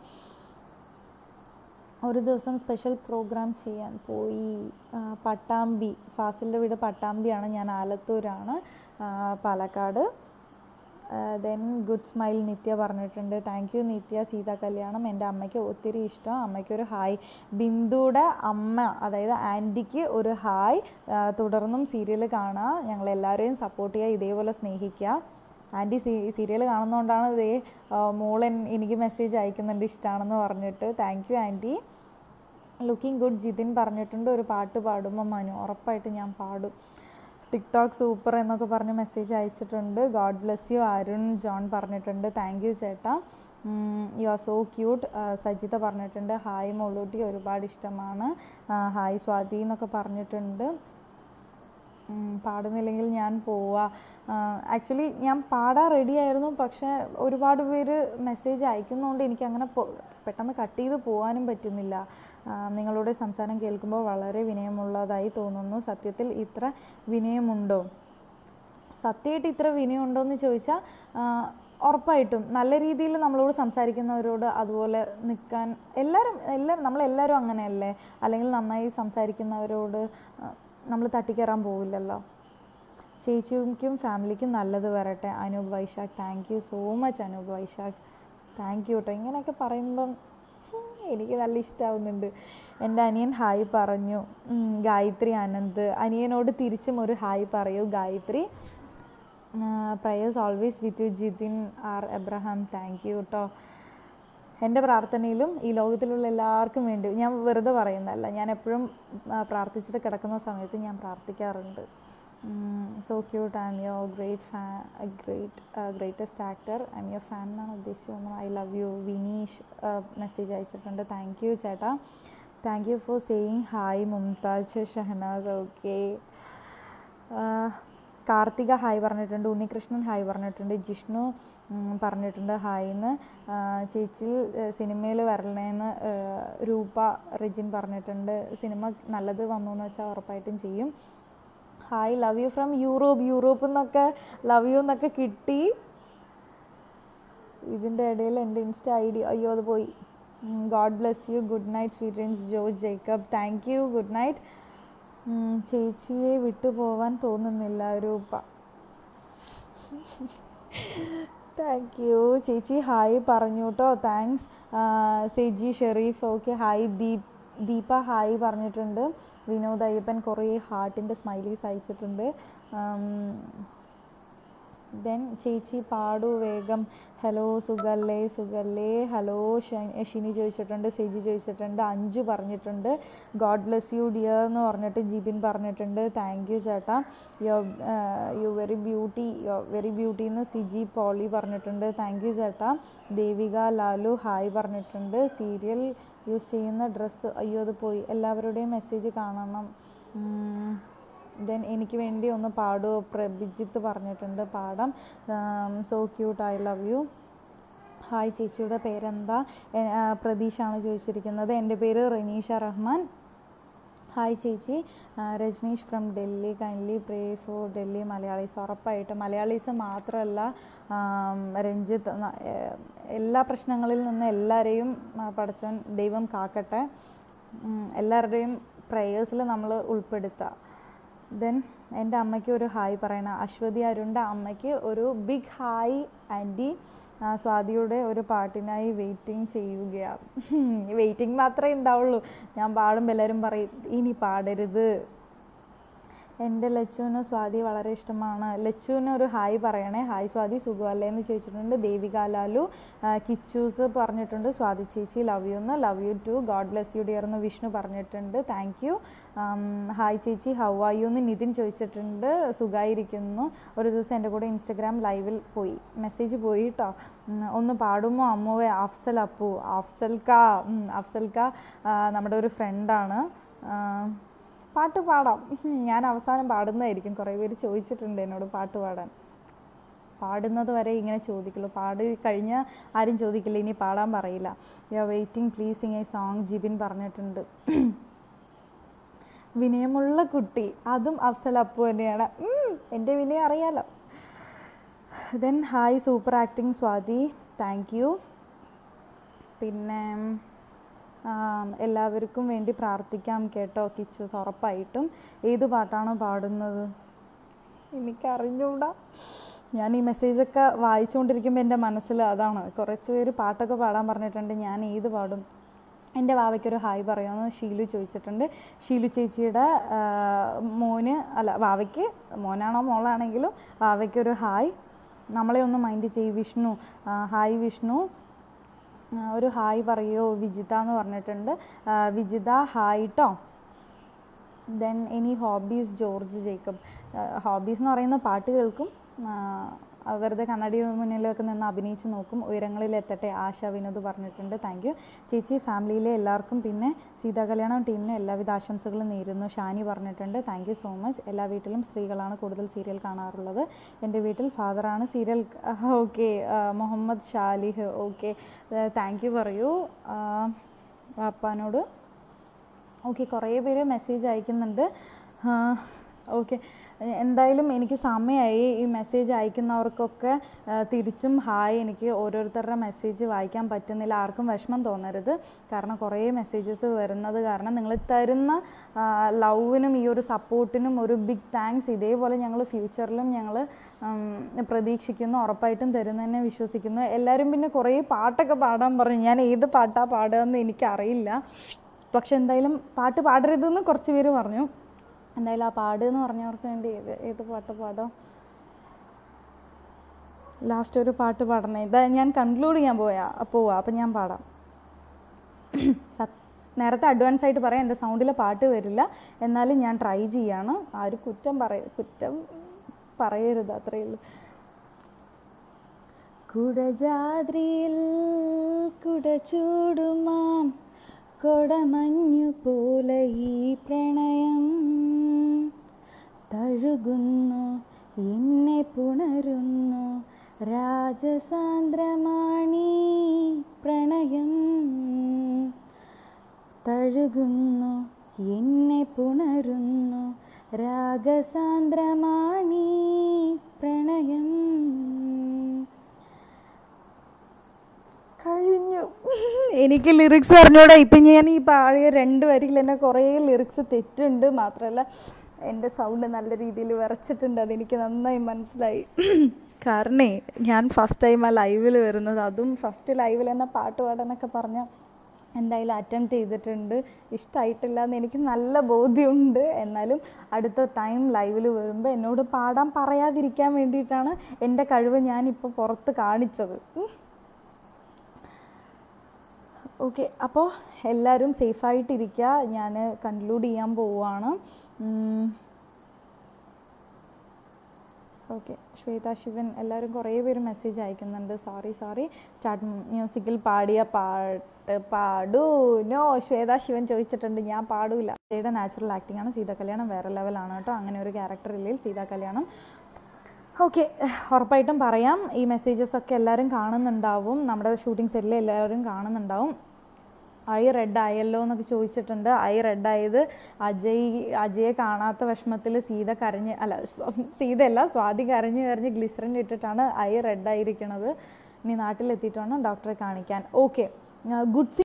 [SPEAKER 1] ഒരു ദിവസം സ്പെഷ്യൽ പ്രോഗ്രാം ചെയ്യാൻ പോയി ആ, പട്ടാമ്പി ഫാസിലിൻ്റെ വീട് പട്ടാമ്പിയാണ് ഞാൻ ആലത്തൂരാണ് ആ, Palakkad then good smile Nithya പറഞ്ഞിട്ടുണ്ട് താങ്ക് യു നിത്യ സീതാ കല്യാണം എൻ്റെ അമ്മയ്ക്ക് ഒത്തിരി ഇഷ്ടം അമ്മയ്ക്ക് ഒരു ഹായ് ബിന്ദുയുടെ അമ്മ അതായത് ആൻറ്റിക്ക് ഒരു ഹായ് ആ, തുടർന്നും സീരിയൽ കാണുക ഞങ്ങൾ എല്ലാവരെയും സപ്പോർട്ട് ചെയ്യുക ഇതേപോലെ സ്നേഹിക്കുക ആൻറ്റി സീ സീരിയൽ കാണുന്നതുകൊണ്ടാണ് ഇതേ മോളൻ എനിക്ക് മെസ്സേജ് അയക്കുന്നുണ്ട് ഇഷ്ടമാണെന്ന് പറഞ്ഞിട്ട് thank you aunty looking good Jithin പറഞ്ഞിട്ടുണ്ട് ഒരു പാട്ട് പാടുമ്പോൾ മനു ഉറപ്പായിട്ട് ഞാൻ പാടും ടിക്ടോക്ക് സൂപ്പർ എന്നൊക്കെ പറഞ്ഞ് മെസ്സേജ് അയച്ചിട്ടുണ്ട് God bless you Arun John പറഞ്ഞിട്ടുണ്ട് താങ്ക് യു ചേട്ടാ you are so cute Sajitha പറഞ്ഞിട്ടുണ്ട് ഹായ് മോളൂട്ടി ഒരുപാട് ഇഷ്ടമാണ് ഹായ് സ്വാതി എന്നൊക്കെ പറഞ്ഞിട്ടുണ്ട് ഉം, പാടുന്നില്ലെങ്കിൽ ഞാൻ പോവാ ആക്ച്വലി ഞാൻ പാടാൻ റെഡി ആയിരുന്നു പക്ഷേ ഒരുപാട് പേര് മെസ്സേജ് അയക്കുന്നതുകൊണ്ട് എനിക്ക് അങ്ങനെ പൊ- പെട്ടെന്ന് കട്ട് ചെയ്ത് പോകാനും പറ്റുന്നില്ല ആ, നിങ്ങളുടെ സംസാരം കേൾക്കുമ്പോൾ വളരെ വിനയമുള്ളതായി തോന്നുന്നു സത്യത്തിൽ ഇത്ര വിനയമുണ്ടോ സത്യമായിട്ട് ഇത്ര വിനയമുണ്ടോ എന്ന് ചോദിച്ചാൽ ഉറപ്പായിട്ടും നല്ല രീതിയിൽ നമ്മളോട് സംസാരിക്കുന്നവരോട് അതുപോലെ നിൽക്കാൻ എല്ലാവരും എല്ലാവരും നമ്മളെല്ലാവരും അങ്ങനെയല്ലേ അല്ലെങ്കിൽ നന്നായി സംസാരിക്കുന്നവരോട് നമ്മൾ തട്ടിക്കയറാൻ പോവില്ലല്ലോ ചേച്ചിക്കും ഫാമിലിക്കും നല്ലത് വരട്ടെ Anoop Vaishakh thank you so much Anoop Vaishakh thank you കേട്ടോ ഇങ്ങനെയൊക്കെ പറയുമ്പം ഹും, എനിക്ക് നല്ല ഇഷ്ടമാവുന്നുണ്ട് എൻ്റെ അനിയൻ ഹായ് പറഞ്ഞു ഉം, ഗായത്രി അനന്ത് അനിയനോട് തിരിച്ചും ഒരു ഹായ് പറയൂ Gayathri prayers always with you Jithin R Abraham thank you കേട്ടോ എൻ്റെ പ്രാർത്ഥനയിലും ഈ ലോകത്തിലുള്ള എല്ലാവർക്കും വേണ്ടി ഞാൻ വെറുതെ പറയുന്നതല്ല ഞാൻ എപ്പോഴും ആ, പ്രാർത്ഥിച്ചിട്ട് കിടക്കുന്ന സമയത്ത് ഞാൻ പ്രാർത്ഥിക്കാറുണ്ട് so cute I'm your great ഫാ great greatest actor I'm your fan എന്നാണ് ഉദ്ദേശിച്ചത് I love you Vineesh message അയച്ചിട്ടുണ്ട് താങ്ക് യു ചേട്ടാ thank you for saying hi Mumtaj Shahanas okay Karthika hi പറഞ്ഞിട്ടുണ്ട് ഉണ്ണികൃഷ്ണൻ ഹായ് പറഞ്ഞിട്ടുണ്ട് ജിഷ്ണു ഉം, പറഞ്ഞിട്ടുണ്ട് ഹായ് എന്ന് ചേച്ചി സിനിമയിൽ വരണേന്ന് ആ, രൂപ റിജിൻ പറഞ്ഞിട്ടുണ്ട് സിനിമ നല്ലത് വന്നു എന്ന് വെച്ചാൽ ഉറപ്പായിട്ടും ചെയ്യും hi love you from Europe യൂറോപ്പിൽ നിന്നൊക്കെ ലവ് യു എന്നൊക്കെ കിട്ടി ഇതിൻ്റെ ഇടയിൽ എൻ്റെ ഇൻസ്റ്റ ഐ ഡി അയ്യോ അത് പോയി God bless you good night sweet dreams George Jacob thank you good night ചേച്ചിയെ വിട്ടുപോവാൻ തോന്നുന്നില്ല രൂപ താങ്ക് യു ചേച്ചി ഹായ് പറഞ്ഞു കേട്ടോ thanks Seji Shereef okay hi ദീപ് ദീപ ഹായ് പറഞ്ഞിട്ടുണ്ട് വിനോദ് അയ്യപ്പൻ കുറേ ഹാർട്ടിൻ്റെ സ്മൈലീസ് അയച്ചിട്ടുണ്ട് ദെൻ ചേച്ചി പാടു വേഗം ഹലോ സുഖല്ലേ സുഖല്ലേ ഹലോ ഷ- ഷിനി ചോദിച്ചിട്ടുണ്ട് സെജി ചോദിച്ചിട്ടുണ്ട് അഞ്ചു പറഞ്ഞിട്ടുണ്ട് ഗോഡ് ബ്ലെസ് യു ഡിയർ എന്ന് പറഞ്ഞിട്ട് ജിബിൻ പറഞ്ഞിട്ടുണ്ട് താങ്ക് യു ചേട്ടാ you you very beauty you very beauty എന്ന് സിജി പോളി പറഞ്ഞിട്ടുണ്ട് താങ്ക് യു ചേട്ടാ ദേവിക ലാലു ഹായ് പറഞ്ഞിട്ടുണ്ട് സീരിയൽ യൂസ് ചെയ്യുന്ന ഡ്രസ്സ് അയ്യോ അത് പോയി എല്ലാവരുടെയും മെസ്സേജ് കാണണം ദെൻ എനിക്ക് വേണ്ടി ഒന്ന് പാടുമോ പ്രഭിജിത്ത് പറഞ്ഞിട്ടുണ്ട് പാടാം so cute I love you hi ചേച്ചിയുടെ പേരെന്താ എ- ആ, പ്രതീഷാണ് ചോദിച്ചിരിക്കുന്നത് എൻ്റെ പേര് റനീഷ റഹ്മാൻ ഹായ് ചേച്ചി ആ, Rajneesh from Delhi kindly pray for Delhi Malayalees ഉറപ്പായിട്ടും മലയാളീസ് മാത്രമല്ല ആം, രഞ്ജിത്ത് ന- ഏ- എല്ലാ പ്രശ്നങ്ങളിൽ നിന്ന് എല്ലാവരെയും ആ, പടച്ചോൻ ദൈവം കാക്കട്ടെ ഉം, എല്ലാവരുടെയും പ്രേയേഴ്സിൽ നമ്മൾ ഉൾപ്പെടുത്തുക ദെൻ എൻ്റെ അമ്മയ്ക്ക് ഒരു ഹായ് പറയണം അശ്വതി അരുണിൻ്റെ അമ്മയ്ക്ക് ഒരു ബിഗ് ഹായ് ആൻറ്റി സ്വാതിയുടെ ഒരു പാട്ടിനായി വെയിറ്റിംഗ് ചെയ്യുകയാണ് വെയിറ്റിംഗ് മാത്രമേ ഉണ്ടാവുള്ളൂ ഞാൻ പാടുമ്പോൾ എല്ലാവരും പറയും ഇനി പാടരുത് എൻ്റെ ലച്ചുവിന് സ്വാതി വളരെ ഇഷ്ടമാണ് ലച്ചുവിന് ഒരു ഹായ് പറയണേ ഹായ് സ്വാതി സുഖമല്ലേ എന്ന് ചോദിച്ചിട്ടുണ്ട് ദേവിക ലാലു ആ, കിച്ചൂസ് പറഞ്ഞിട്ടുണ്ട് സ്വാതി ചേച്ചി ലവ് യു എന്ന് love you too God bless you dear എന്ന് വിഷ്ണു പറഞ്ഞിട്ടുണ്ട് താങ്ക് യു ഹായ് ചേച്ചി ഹൗ ആർ യു എന്ന് നിതിൻ ചോദിച്ചിട്ടുണ്ട് സുഖമായിരിക്കുന്നു ഒരു ദിവസം എൻ്റെ കൂടെ ഇൻസ്റ്റഗ്രാം ലൈവിൽ പോയി മെസ്സേജ് പോയി കേട്ടോ ഉം, ഒന്ന് പാടുമോ അമ്മുവെ അഫ്സൽ അപ്പു അഫ്സൽ കാ ഉം, അഫ്സൽ കാ ആ, നമ്മുടെ ഒരു ഫ്രണ്ടാണ് പാട്ട് പാടാം ഉം, ഞാൻ അവസാനം പാടുന്നതായിരിക്കും കുറേ പേര് ചോദിച്ചിട്ടുണ്ട് എന്നോട് പാട്ട് പാടാൻ പാടുന്നത് വരെ ഇങ്ങനെ ചോദിക്കുള്ളൂ പാടി കഴിഞ്ഞ ആരും ചോദിക്കില്ല ഇനി പാടാൻ പറയില്ല you are waiting please sing a song Jibin പറഞ്ഞിട്ടുണ്ട് വിനയമുള്ള കുട്ടി അതും അഫ്സൽ അപ്പു തന്നെയാണ് ഉം, എൻ്റെ വിനയം അറിയാലോ then hi super acting Swathi thank you പിന്നെ ആം, എല്ലാവർക്കും വേണ്ടി പ്രാർത്ഥിക്കാം കേട്ടോ കിച്ചൂസ് ഉറപ്പായിട്ടും ഏത് പാട്ടാണ് പാടുന്നത് എനിക്കറിഞ്ഞൂടാ ഞാൻ ഈ മെസ്സേജൊക്കെ വായിച്ചുകൊണ്ടിരിക്കുമ്പോൾ എൻ്റെ മനസ്സിൽ അതാണ് കുറച്ച് പേര് പാട്ടൊക്കെ പാടാൻ പറഞ്ഞിട്ടുണ്ട് ഞാൻ ഏത് പാടും എൻ്റെ വാവയ്ക്കൊരു ഹായ് പറയുമെന്ന് ഷീലു ചോദിച്ചിട്ടുണ്ട് ഷീലു ചേച്ചിയുടെ ആ, മോന് അല്ല വാവയ്ക്ക് മോനാണോ മോളാണെങ്കിലും വാവയ്ക്കൊരു ഹായ് നമ്മളെ ഒന്ന് മൈൻഡ് ചെയ്യ് വിഷ്ണു ആ, ഹായ് വിഷ്ണു ആ, ഒരു ഹായ് പറയോ വിജിത എന്ന് പറഞ്ഞിട്ടുണ്ട് ആ, വിജിത ഹായ് ട്ടോ ദെൻ ഇനി ഹോബീസ് ജോർജ് ജേക്കബ് ഹോബീസ് എന്ന് പറയുന്ന പാട്ട് കേൾക്കും ആ, വെറുതെ കണ്ണാടി മുന്നിലൊക്കെ നിന്ന് അഭിനയിച്ച് നോക്കും ഉയരങ്ങളിൽ എത്തട്ടെ ആശ വിനോദ് പറഞ്ഞിട്ടുണ്ട് താങ്ക് യു ചേച്ചി ഫാമിലിയിലെ എല്ലാവർക്കും പിന്നെ സീതാ കല്യാണം ടീമിന് എല്ലാവിധ ആശംസകളും നേരുന്നു ഷാനി പറഞ്ഞിട്ടുണ്ട് താങ്ക് യു സോ മച്ച് എല്ലാ വീട്ടിലും സ്ത്രീകളാണ് കൂടുതൽ സീരിയൽ കാണാറുള്ളത് എൻ്റെ വീട്ടിൽ ഫാദറാണ് serial okay Muhammad Shalih okay thank you പറയൂ ആ, വാപ്പാനോട് ഓക്കെ കുറേ പേര് മെസ്സേജ് അയക്കുന്നുണ്ട് ഓക്കെ എ- എന്തായാലും എനിക്ക് സമയമായി ഈ മെസ്സേജ് അയക്കുന്നവർക്കൊക്കെ ആ, തിരിച്ചും ഹായ് എനിക്ക് ഓരോരുത്തരുടെ മെസ്സേജ് വായിക്കാൻ പറ്റുന്നില്ല ആർക്കും വിഷമം തോന്നരുത് കാരണം കുറേ മെസ്സേജസ് വരുന്നത് കാരണം നിങ്ങൾ തരുന്ന ലവിനും ഈ ഒരു സപ്പോർട്ടിനും ഒരു ബിഗ് താങ്ക്സ് ഇതേപോലെ ഞങ്ങൾ ഫ്യൂച്ചറിലും ഞങ്ങൾ പ്രതീക്ഷിക്കുന്നു ഉറപ്പായിട്ടും തരുന്നതന്നെ വിശ്വസിക്കുന്നു എല്ലാവരും പിന്നെ കുറേ പാട്ടൊക്കെ പാടാൻ പറഞ്ഞു ഞാൻ ഏത് പാട്ടാ പാടുകയെന്ന് എനിക്കറിയില്ല പക്ഷെ എന്തായാലും പാട്ട് പാടരുതെന്ന് കുറച്ച് പേര് പറഞ്ഞു എന്തായാലും ആ പാട് എന്ന് പറഞ്ഞവർക്ക് വേണ്ടി ഏത് ഏത് പാട്ട് പാടാം ലാസ്റ്റ് ഒരു പാട്ട് പാടണേ ഇതാ ഞാൻ കൺക്ലൂഡ് ചെയ്യാൻ പോയാ പോവാ അപ്പം ഞാൻ പാടാം സത് നേരത്തെ അഡ്വാൻസ് ആയിട്ട് പറയാം എൻ്റെ സൗണ്ടിൽ പാട്ട് വരില്ല എന്നാലും ഞാൻ ട്രൈ ചെയ്യാണ് ആരും കുറ്റം പറയ കുറ്റം പറയരുത് അത്രയേ ഉള്ളൂ കുടജാദ്രിയിൽ കുടചൂടുമാം കൊടമഞ്ഞു പോലെ ഈ പ്രണയം തഴുകുന്നു എന്നെ പുണരുന്നു രാജസാന്ദ്രമാണീ പ്രണയം തഴുകുന്നു എന്നെ പുണരുന്നു രാഗസാന്ദ്രമാണീ പ്രണയം കഴിഞ്ഞു എനിക്ക് ലിറിക്സ് അറിഞ്ഞൂടാ ഇപ്പം ഞാൻ ഈ പാടിയ രണ്ട് വരിയിൽ തന്നെ കുറേ ലിറിക്സ് തെറ്റുണ്ട് മാത്രമല്ല എൻ്റെ സൗണ്ട് നല്ല രീതിയിൽ വിറച്ചിട്ടുണ്ട് അതെനിക്ക് നന്നായി മനസ്സിലായി കാരണേ ഞാൻ ഫസ്റ്റ് ടൈം ആ ലൈവിൽ വരുന്നത് അതും ഫസ്റ്റ് ലൈവിൽ തന്നെ പാട്ട് പാടാനൊക്കെ പറഞ്ഞ എന്തായാലും അറ്റംപ്റ്റ് ചെയ്തിട്ടുണ്ട് ഇഷ്ടമായിട്ടില്ല എന്ന് എനിക്ക് നല്ല ബോധ്യമുണ്ട് എന്നാലും അടുത്ത ടൈം ലൈവിൽ വരുമ്പോൾ എന്നോട് പാടാൻ പറയാതിരിക്കാൻ വേണ്ടിയിട്ടാണ് എൻ്റെ കഴിവ് ഞാനിപ്പോൾ പുറത്ത് കാണിച്ചത് ഉം. ഓക്കെ അപ്പോൾ എല്ലാവരും സേഫായിട്ടിരിക്കുക ഞാൻ കൺക്ലൂഡ് ചെയ്യാൻ പോവുകയാണ് ഓക്കെ ശ്വേത ശിവൻ എല്ലാവരും കുറേ പേര് മെസ്സേജ് അയക്കുന്നുണ്ട് സോറി സോറി സ്റ്റാർട്ട് മ്യൂസിക്കിൽ പാടിയ പാട്ട് പാടൂ നോ ശ്വേത ശിവൻ ചോദിച്ചിട്ടുണ്ട് ഞാൻ പാടൂല സീതയുടെ നാച്ചുറൽ ആക്ടിംഗ് ആണ് സീത കല്യാണം വേറെ ലെവലാണ് കേട്ടോ അങ്ങനെ ഒരു ക്യാരക്ടർ ഇല്ലെങ്കിൽ സീത കല്യാണം ഓക്കെ ഉറപ്പായിട്ടും പറയാം ഈ മെസ്സേജസ് ഒക്കെ എല്ലാവരും കാണുന്നുണ്ടാവും നമ്മുടെ ഷൂട്ടിംഗ് സെറ്റിൽ എല്ലാവരും കാണുന്നുണ്ടാവും ഐ റെഡ് ആയല്ലോ എന്നൊക്കെ ചോദിച്ചിട്ടുണ്ട് ഐ റെഡ് ആയത് അജയ് അജയെ കാണാത്ത വിഷമത്തിൽ സീത കരഞ്ഞ് അല്ല സ്വ- സീതയല്ല സ്വാതി കരഞ്ഞ് കരഞ്ഞ് ഗ്ലിസറിൻ ഇട്ടിട്ടാണ് ഐ റെഡ് ആയിരിക്കണത് ഇനി നാട്ടിലെത്തിയിട്ട് വേണം ഡോക്ടറെ കാണിക്കാൻ ഓക്കെ ഗുഡ്